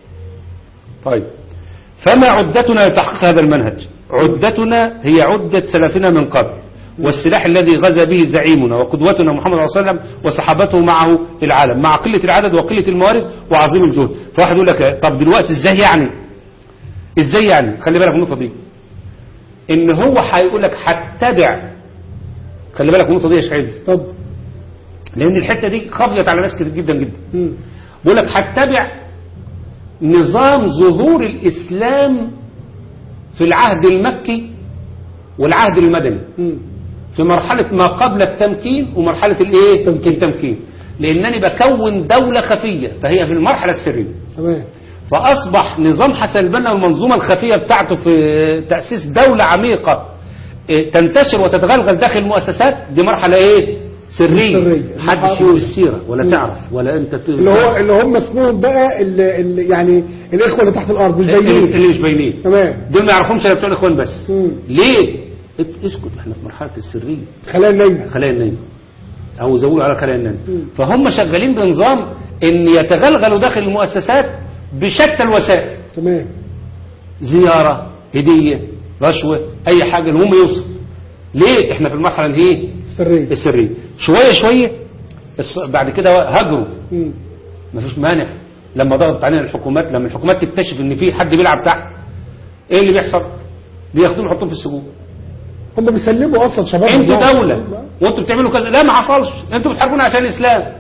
طيب فما عدتنا لتحقيق هذا المنهج عدتنا هي عدة سلفنا من قبل والسلاح الذي غزا به زعيمنا وقدوتنا محمد صلى الله عليه وسلم وصحابته معه العالم مع قلة العدد وقلة الموارد وعظيم الجهد فواحد يقول لك طب دلوقتي ازاي يعني ازاي يعني خلي بالك من النقطة دي ان هو هيقول لك هتبع خلي بالك من النقطة دي يا شيخ عز طب لان الحتة دي خبيت على ناس كتير جدا جدا مم. بيقول لك هتبع نظام ظهور الإسلام في العهد المكي والعهد المدني مم. في مرحلة ما قبل التمكين ومرحلة الايه تمكين. التمكين لأنني بكون دولة خفية فهي في المرحلة السرية تمام فأصبح نظام حسن البنا والمنظومة الخفية بتاعته في تأسيس دولة عميقة إيه، تنتشر وتتغلغل داخل المؤسسات دي مرحلة ايه سرية سرية. محدش يقول السيرة ولا تعرف ولا انت ت- اللي هو اللي هم اسمهم بقى اللي اللي يعني الإخوة اللي تحت الأرض مش اللي باينين اللي مش باينين تمام دول ما يعرفهمش الا بتوع الاخوان بس مم. ليه ات- اسكت احنا في مرحله السريه خلايا النايمة خلايا النايمه او زودوا على خلايا النايمه مم. فهم شغالين بنظام ان يتغلغلوا داخل المؤسسات بشتى الوسائل تمام زياره هديه رشوه اي حاجه المهم يوصل ليه احنا في المرحله الايه السرية السريه شويه شويه الص- بعد كده هجروا مم. مفيش مانع لما ضغطت علينا الحكومات لما الحكومات تكتشف ان في حد بيلعب تحت ايه اللي بيحصل بياخدوهم يحطوهم في السجون هم بيسلموا أصلا شباب انتوا دولة وانتوا بتعملوا كذا لا ما حصلش انتوا بتحاربونا عشان الاسلام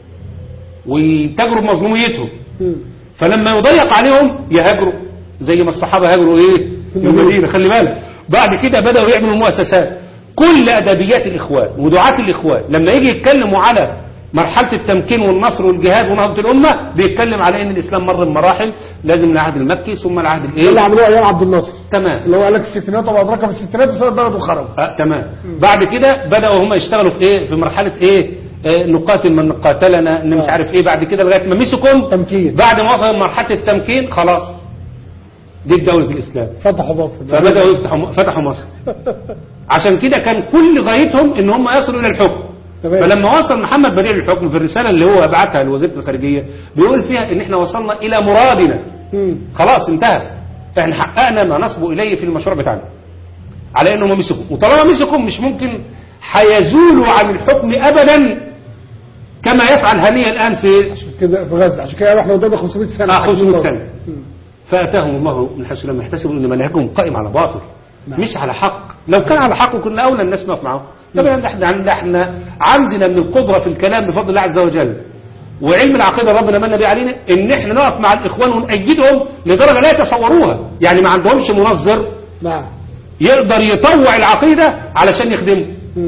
ويتاجروا بمظلوميتهم مم. فلما يضيق عليهم يهاجروا زي ما الصحابة هاجروا ايه المدينة خلي بالك بعد كده بدأوا يعملوا مؤسسات كل ادبيات الاخوان ودعاة الاخوان لما يجي يتكلموا على مرحلة التمكين والنصر والجهاد ونهضة الأمة بيتكلم على أن الإسلام مر بمراحل لازم العهد المكي ثم العهد ده اللي الإيه عملوه أيام عبد الناصر تمام اللي هو قال لك الستينات وأدرك في الستينات وسنة بلد وخرج آه تمام بعد كده بدأوا هم يشتغلوا في ايه في مرحلة ايه آه نقاتل من قاتلنا ان مش آه. عارف ايه بعد كده لغاية ما مسكوا تمكين بعد ما وصل مرحلة التمكين خلاص دي دولة الإسلام فتحوا مصر فبدأوا يفتحوا فتحوا مصر عشان كده كان كل غايتهم ان هم يصلوا الى الحكم تمام. فلما وصل محمد بديع للحكم في الرسالة اللي هو بعتها لوزيرة الخارجية بيقول فيها ان احنا وصلنا الى مرادنا مم. خلاص انتهى احنا حققنا ما نصبوا اليه في المشروع بتاعنا على انهم مسكوا وطالما مسكوا مش ممكن هيزولوا عن الحكم ابدا كما يفعل هنيا الان في كده في غزة عشان كده احنا قدامنا 500 سنة آه، 500 سنة. مم. فاتاهم الله من حيث لم يحتسبوا ان منهجهم قائم على باطل نعم. مش على حق لو كان على حق كنا اولى الناس نقف معاهم طبعا احنا عندنا احنا عندنا من القدره في الكلام بفضل الله عز وجل وعلم العقيده ربنا من بيه علينا ان احنا نقف مع الاخوان ونأيدهم لدرجه لا يتصوروها يعني ما عندهمش منظر نعم يقدر يطوع العقيده علشان يخدمه مم.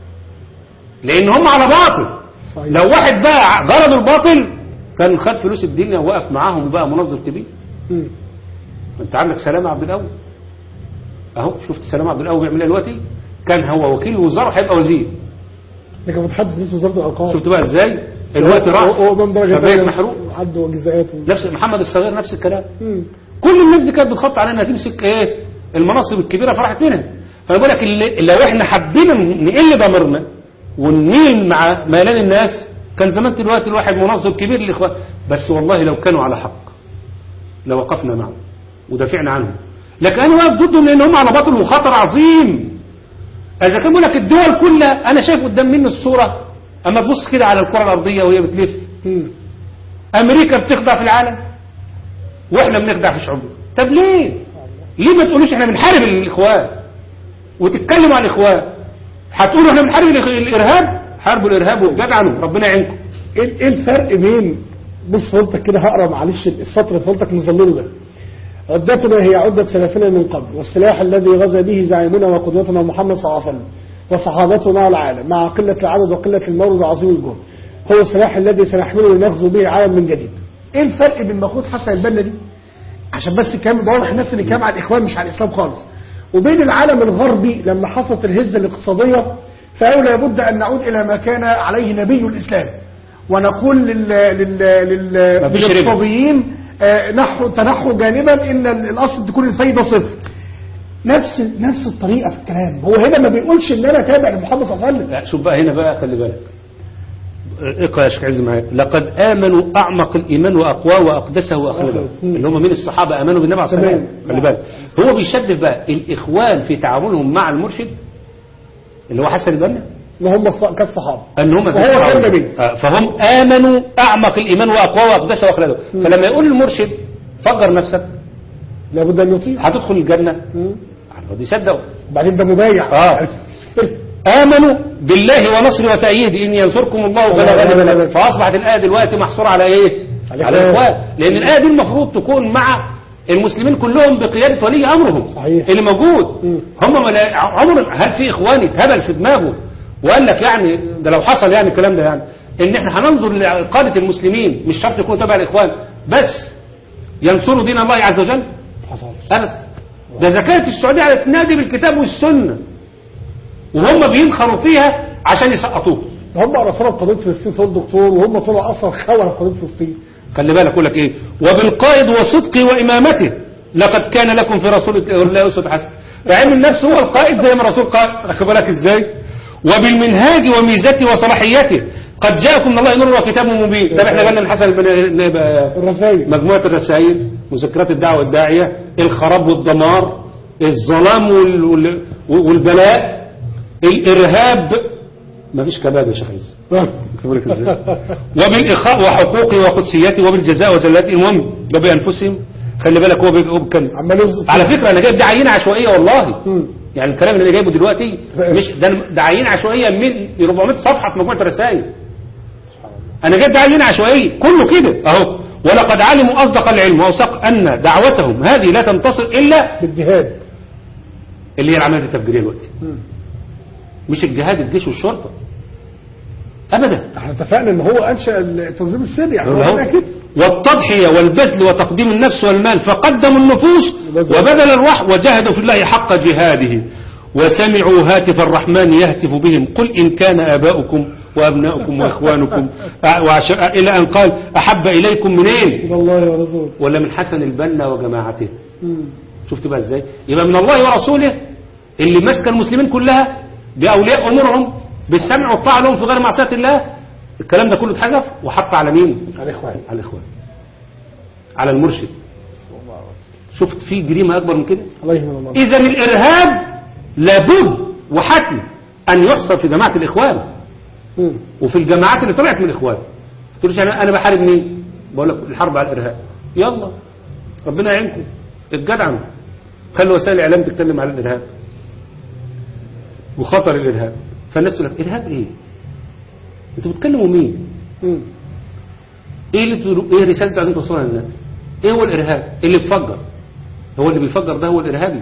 لان هم على باطل صحيح لو واحد بقى غرض الباطل كان خد فلوس الدنيا ووقف معاهم وبقى منظر كبير مم. انت عندك سلام عبد الاول اهو شفت سلام عبد الاول بيعمل ايه دلوقتي كان هو وكيل الوزاره هيبقى وزير لكن متحدث رئيس وزارة الأوقاف شفت بقى ازاي الوقت هو- هو راح قدام درجة فبقيت تانية محروق عنده جزاءات و- نفس محمد الصغير نفس الكلام مم. كل الناس دي كانت بتخط علينا تمسك ايه المناصب الكبيره فرحت منها فانا بقول لك اللي- لو احنا حبينا نقل ضميرنا ونميل مع ميلان الناس كان زمان دلوقتي الواحد منظم كبير للاخوان بس والله لو كانوا على حق لوقفنا معهم ودافعنا عنهم لكن انا واقف ضدهم لان هم على باطل وخطر عظيم اذا كان بيقول لك الدول كلها انا شايف قدام مني الصوره اما تبص كده على الكره الارضيه وهي بتلف مم. امريكا بتخدع في العالم واحنا بنخدع في شعوبنا طب ليه ليه ما تقولوش احنا بنحارب الاخوان وتتكلموا عن الاخوان هتقولوا احنا بنحارب الإخ- الارهاب حاربوا الارهاب وجدعنوا ربنا يعينكم ايه إيه الفرق بين بص فضلتك كده هقرا معلش السطر اللي فضلتك مظلله ده عدتنا هي عدة سلفنا من قبل والسلاح الذي غزا به زعيمنا وقدوتنا محمد صلى الله عليه وسلم وصحابته مع العالم مع قلة العدد وقلة المورد وعظيم الجهد هو السلاح الذي سنحمله لنغزو به عالم من جديد ايه الفرق بين مخوض حسن البنا دي عشان بس الكلام يبقى واضح الناس ان الكلام على الاخوان مش على الاسلام خالص وبين العالم الغربي لما حصلت الهزه الاقتصاديه فقالوا لابد ان نعود الى ما كان عليه نبي الاسلام ونقول لل لل لل مفيش ربا. للاقتصاديين آه، نحو تنحوا جانبا ان ال- الاصل تكون الفايده صفر نفس نفس الطريقه في الكلام هو هنا ما بيقولش ان انا تابع لمحمد صلى الله عليه وسلم لا شوف بقى هنا بقى خلي بالك اقرا يا شيخ عز معايا لقد امنوا اعمق الايمان واقواه واقدسه واخلده مم. اللي هم من الصحابه امنوا بالنبي عليه الصلاه تمام. والسلام خلي بالك هو بيشبه بقى الاخوان في تعاملهم مع المرشد اللي هو حسن البنا وهم الص- كالصحابه ان هم زي وهو فرعون. كان نبي. آه، فهم امنوا اعمق الايمان واقواه واقدسه واخلده فلما يقول المرشد فجر نفسك لابد ان يطيع هتدخل الجنه مم. هو يصدقوا بعدين ده مبايع اه آمنوا بالله ونصره وتأييده إن ينصركم الله فلا غالب لكم فأصبحت الآية دلوقتي محصورة على إيه؟ على على الإخوان. الإخوان لأن الآية دي المفروض تكون مع المسلمين كلهم بقيادة ولي أمرهم صحيح. اللي موجود مم. هم ملا- عمر هل في إخوان اتهبل في دماغه وقال لك يعني ده لو حصل يعني الكلام ده يعني إن إحنا هننظر لقادة المسلمين مش شرط يكونوا تبع الإخوان بس ينصروا دين الله عز وجل حصل أبدا ده زكاة السعودية على تنادي بالكتاب والسنة وهم بينخروا فيها عشان يسقطوه هم رفضوا قضيه فلسطين في الدكتور وهم طلعوا اصلا خونه في قضيه فلسطين خلي بالك اقول لك ايه وبالقائد وصدقه وامامته لقد كان لكم في رسول الله اسوه حسنه فعلم النفس هو القائد زي ما الرسول قال خلي بالك ازاي وبالمنهاج وميزته وصلاحيته قد جاءكم من الله نور وكتاب مبين طب احنا قلنا الحسن بن الرسائل مجموعة الرسائل مذكرات الدعوة الداعية الخراب والدمار الظلام وال- وال- والبلاء الإرهاب ما فيش كباب يا شيخ عز أخبرك إزاي؟ وبالإخاء وحقوقه وقدسيته وبالجزاء وزلات المهم وبأنفسهم خلي بالك هو بي- هو بيتكلم عمال يوصف على فكرة أنا جايب ده عينة عشوائية والله مم. يعني الكلام اللي أنا جايبه دلوقتي مش ده ده عينة عشوائية من 400 صفحة في مجموعة الرسائل أنا جايب ده عينة عشوائية كله كده أهو ولقد علموا أصدق العلم وأوثق أن دعوتهم هذه لا تنتصر إلا بالجهاد اللي هي العمليات التفجيرية دلوقتي مم. مش الجهاد الجيش والشرطة أبدا احنا اتفقنا ان هو انشا التنظيم السري يعني هو أهو. كده كده والتضحية والبذل وتقديم النفس والمال فقدموا النفوس وبذل الروح وجاهدوا في الله حق جهاده وسمعوا هاتف الرحمن يهتف بهم قل إن كان آباؤكم وأبناؤكم وإخوانكم وعش... إلى أن قال أحب إليكم منين الى الله ورسوله ولا من حسن البنا وجماعته مم. شفت بقى ازاي يبقى من الله ورسوله اللي ماسك المسلمين كلها بأولياء أمورهم بالسمع والطاعة لهم في غير معصية الله الكلام ده كله اتحذف وحط على مين على اخوان على الإخوان على المرشد شفت في جريمة أكبر من كده الله يهمنا الله إذا الإرهاب لابد وحتم أن يحصل في جماعة الإخوان مم. وفي الجماعات اللي طلعت من الإخوان تقولش أنا أنا بحارب مين بقول لك الحرب على الإرهاب يلا ربنا يعينكم الجدعنوا خلوا وسائل الإعلام تتكلم على الإرهاب وخطر الإرهاب فالناس تقول لك إرهاب إيه أنتوا بتكلموا مين مم. ايه اللي تقولوا- ايه الرساله اللي عايزين توصلها للناس ايه هو الارهاب اللي بيفجر هو اللي بيفجر ده هو الارهابي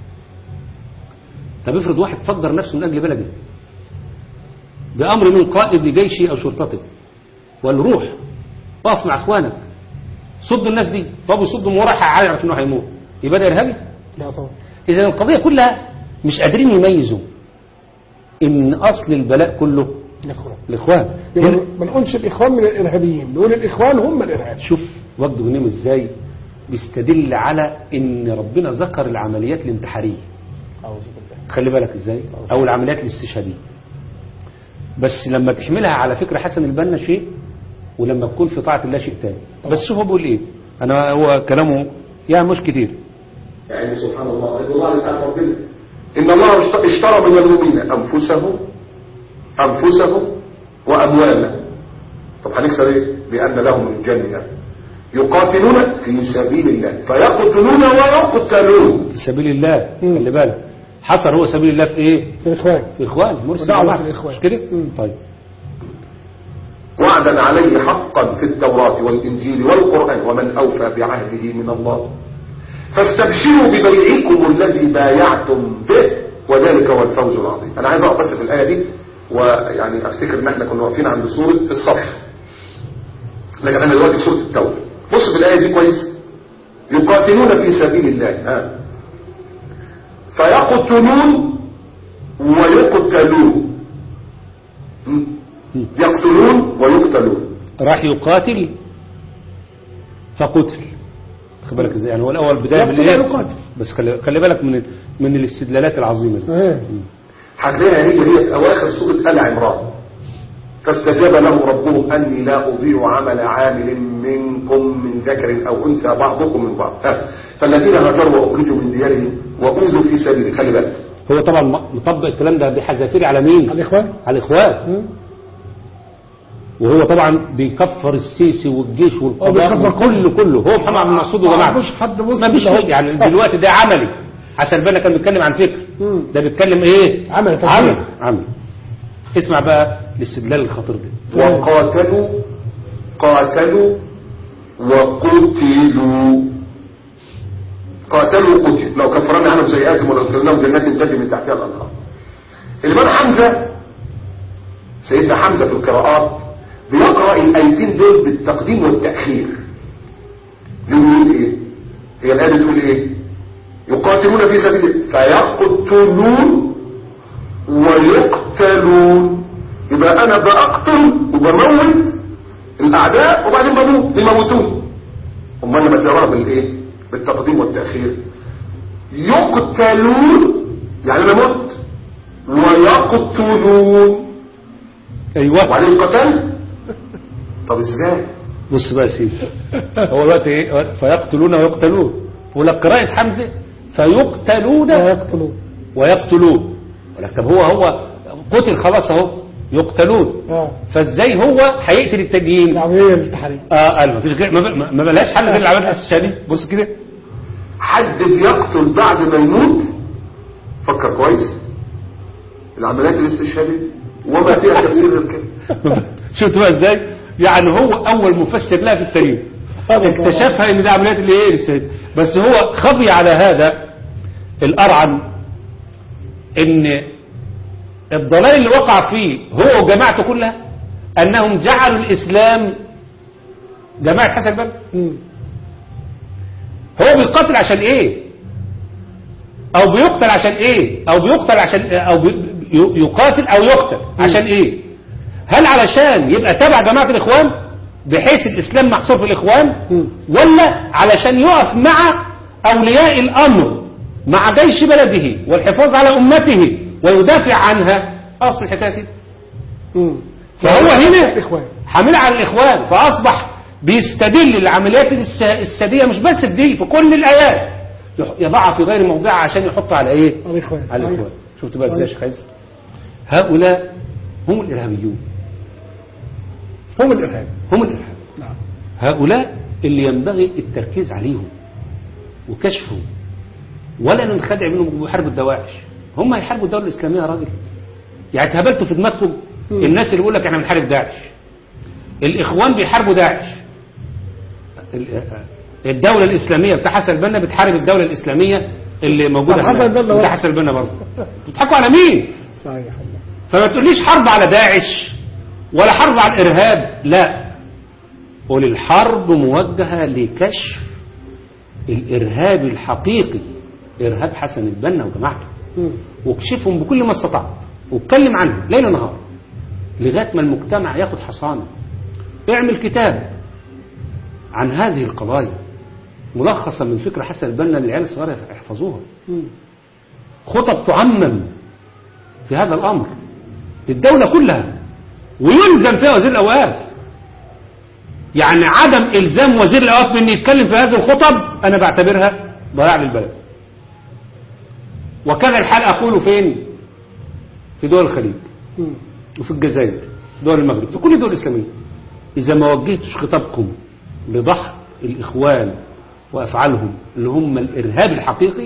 طب افرض واحد فجر نفسه من اجل بلده بامر من قائد لجيشه او شرطته وقال له روح اقف مع اخوانك صدوا الناس دي طب يصدوا من وراه هيعرف انه هيموت يبقى ده ارهابي لا طبعا اذا القضيه كلها مش قادرين يميزوا ان اصل البلاء كله الاخوان الاخوان يبقى ما نقولش الاخوان من الارهابيين نقول الاخوان هم الارهاب شوف وجد غنيم ازاي بيستدل على ان ربنا ذكر العمليات الانتحاريه اعوذ بالله خلي بالك ازاي او العمليات الاستشهاديه بس لما تحملها على فكره حسن البنا شيء ولما تكون في طاعه الله شيء تاني بس شوف هو بيقول ايه انا هو كلامه يعني مش كتير يعني سبحان الله رضوان الله بتاعت ربنا إن الله اشت- اشترى من المؤمنين أنفسهم أنفسهم وأموالهم طب هنكسب إيه؟ لأن لهم الجنة يقاتلون في سبيل الله فيقتلون ويقتلون في سبيل الله خلي بالك حصر هو سبيل الله في ايه في الإخوان في اخوان مرسل ودعوة جماعة. الإخوان. مش كده مم. طيب وعدا عليه حقا في التوراة والإنجيل والقرآن ومن أوفى بعهده من الله فاستبشروا ببيعكم الذي بايعتم به وذلك هو الفوز العظيم أنا عايز أقف بس في الآية دي ويعني أفتكر إن احنا كنا واقفين عند سورة الصف لكن أنا دلوقتي في سورة التوبة بص في الآية دي كويس يقاتلون في سبيل الله ها فيقتلون ويقتلون م? يقتلون ويقتلون راح يقاتل فقتل خلي بالك ازاي يعني هو الاول بدايه يقتل بالايه ويقاتل. بس خلي خلي بالك من ال- من الاستدلالات العظيمه دي إيه. هتلاقيها هي هي في اواخر سوره ال عمران فاستجاب له ربهم اني لا اضيع عمل عامل منكم من ذكر او انثى بعضكم من بعض ها. فالذين هاجروا واخرجوا من ديارهم واوذوا في سبيلي خلي بالك هو طبعا م- مطبق الكلام ده بحذافير على مين على الإخوان على الاخوان مم. وهو طبعا بيكفر السيسي والجيش والقضاء بيكفر كله كله هو محمد عبد المقصود وجماعته مش حد بص ما فيش يعني دلوقتي ده عملي حسن البنا كان بيتكلم عن فكر مم. ده بيتكلم ايه عمل تطبيق. عمل عمل اسمع بقى الاستدلال الخطير ده وقاتلوا قاتلوا وقتلوا قاتلوا وقتلوا لو كفرنا عنهم سيئاتهم ولادخلناهم جنات تجري من تحتها الانهار الامام حمزه سيدنا حمزه في القراءات بيقرا الايتين دول بالتقديم والتاخير يقول ايه هي الايه بتقول ايه يقاتلون في سبيل الله فيقتلون ويقتلون يبقى انا بقتل وبموت الاعداء وبعدين بموت بيموتون امال لما تقراها بالايه بالتقديم والتاخير يقتلون يعني انا مت ويقتلون ايوه وبعدين قتل طب ازاي بص بقى يا سيدي هو الوقت ايه فيقتلون ويقتلون ولك قراءة حمزة فيقتلون يقتلون ويقتلون ولك طب هو هو قتل خلاص اهو يقتلون اه فازاي هو هيقتل التانيين العملية التحرير اه قال ما فيش غير ما, ما, ما بلاش حل غير العمليات الاستشهادية بص كده حد بيقتل بعد ما يموت فكر كويس العمليات الاستشهادية وما فيها تفسير غير كده شفت بقى ازاي يعني هو اول مفسر لها في التاريخ اكتشفها ان دي عمليات اللي ايه للسيد بس هو خفي على هذا الارعن ان الضلال اللي وقع فيه هو وجماعته كلها انهم جعلوا الاسلام جماعة حسن بن مم. هو بيقاتل عشان ايه او بيقتل عشان ايه او بيقتل عشان او بي يقاتل او يقتل عشان ايه هل علشان يبقى تبع جماعة الاخوان بحيث الاسلام محصور في الاخوان مم. ولا علشان يقف مع اولياء الامر مع جيش بلده والحفاظ على امته ويدافع عنها اصل الحكايه كده مم. فهو هنا الإخوان حامل على الإخوان فأصبح بيستدل العمليات الس- السادية مش بس في دي في كل الآيات يح- يضعها في غير موضعها عشان يحط على إيه الإخوان على صحيح. الإخوان شفت بقى إزاي يا شيخ عز هؤلاء هم الإرهابيون هم الإرهاب هم الإرهاب نعم هؤلاء اللي ينبغي التركيز عليهم وكشفهم ولا ننخدع منهم بيحاربوا الدواعش هم هيحاربوا الدولة الإسلامية يا راجل يعني اتهبلتوا في دماغكم الناس اللي بيقول لك احنا بنحارب داعش الإخوان بيحاربوا داعش ال- الدولة الإسلامية بتاع حسن البنا بتحارب الدولة الإسلامية اللي موجودة طب حسن هناك. البنا بتاع برضه. حسن البنا برضه بتضحكوا على مين صحيح الله فما تقوليش حرب على داعش ولا حرب على الإرهاب لا قول الحرب موجهة لكشف الإرهاب الحقيقي إرهاب حسن البنا وجماعته مم. واكشفهم بكل ما استطعت واتكلم عنهم ليل نهار لغاية ما المجتمع ياخد حصانه اعمل كتاب عن هذه القضايا ملخصا من فكر حسن البنا للعيال الصغار يحفظوها مم. خطب تعمم في هذا الأمر للدولة كلها ويلزم فيها وزير الأوقاف يعني عدم إلزام وزير الأوقاف بأن يتكلم في هذه الخطب أنا بعتبرها ضياع للبلد وكان الحال أقوله فين في دول الخليج مم. وفي الجزائر دول المغرب في كل دول الإسلامية إذا ما وجهتش خطابكم لضحك الإخوان وأفعالهم اللي هم الإرهاب الحقيقي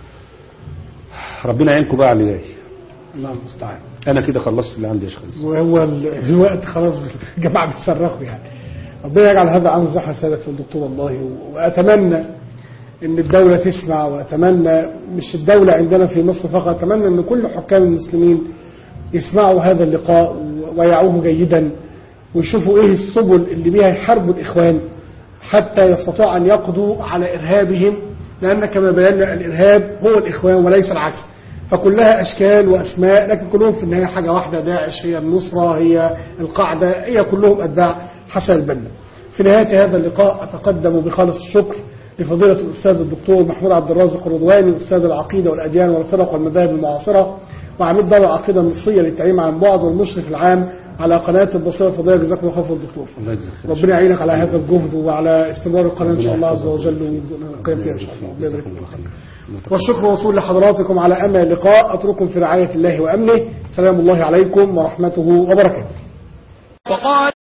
ربنا يعينكم بقى على اللي جاي الله المستعان أنا كده خلصت اللي عندي يا شيخ عزيز. وهو ال- الوقت خلاص الجماعة بيتصرخوا يعني ربنا يجعل هذا عن صحة سادة الدكتور والله و- وأتمنى إن الدولة تسمع وأتمنى مش الدولة عندنا في مصر فقط أتمنى إن كل حكام المسلمين يسمعوا هذا اللقاء و- ويعوه جيدا ويشوفوا إيه السبل اللي بيها يحاربوا الإخوان حتى يستطيعوا أن يقضوا على إرهابهم لأن كما بينا الإرهاب هو الإخوان وليس العكس فكلها أشكال وأسماء لكن كلهم في النهاية حاجة واحدة داعش هي النصرة هي القاعدة هي كلهم أتباع حسن البنا في نهاية هذا اللقاء أتقدم بخالص الشكر لفضيلة الأستاذ الدكتور محمود عبد الرازق الرضواني أستاذ العقيدة والأديان والفرق والمذاهب المعاصرة وعميد دار العقيدة المصرية للتعليم عن بعد والمشرف العام على قناة البصيرة الفضائية جزاكم الله خير الدكتور الله يجزاك خير. ربنا يعينك على هذا الجهد وعلى استمرار القناة إن شاء الله عز وجل ويرزقنا فيها إن شاء الله ربنا يبارك فيك. والشكر موصول لحضراتكم على أمل اللقاء أترككم في رعاية الله وأمنه سلام الله عليكم ورحمته وبركاته وقال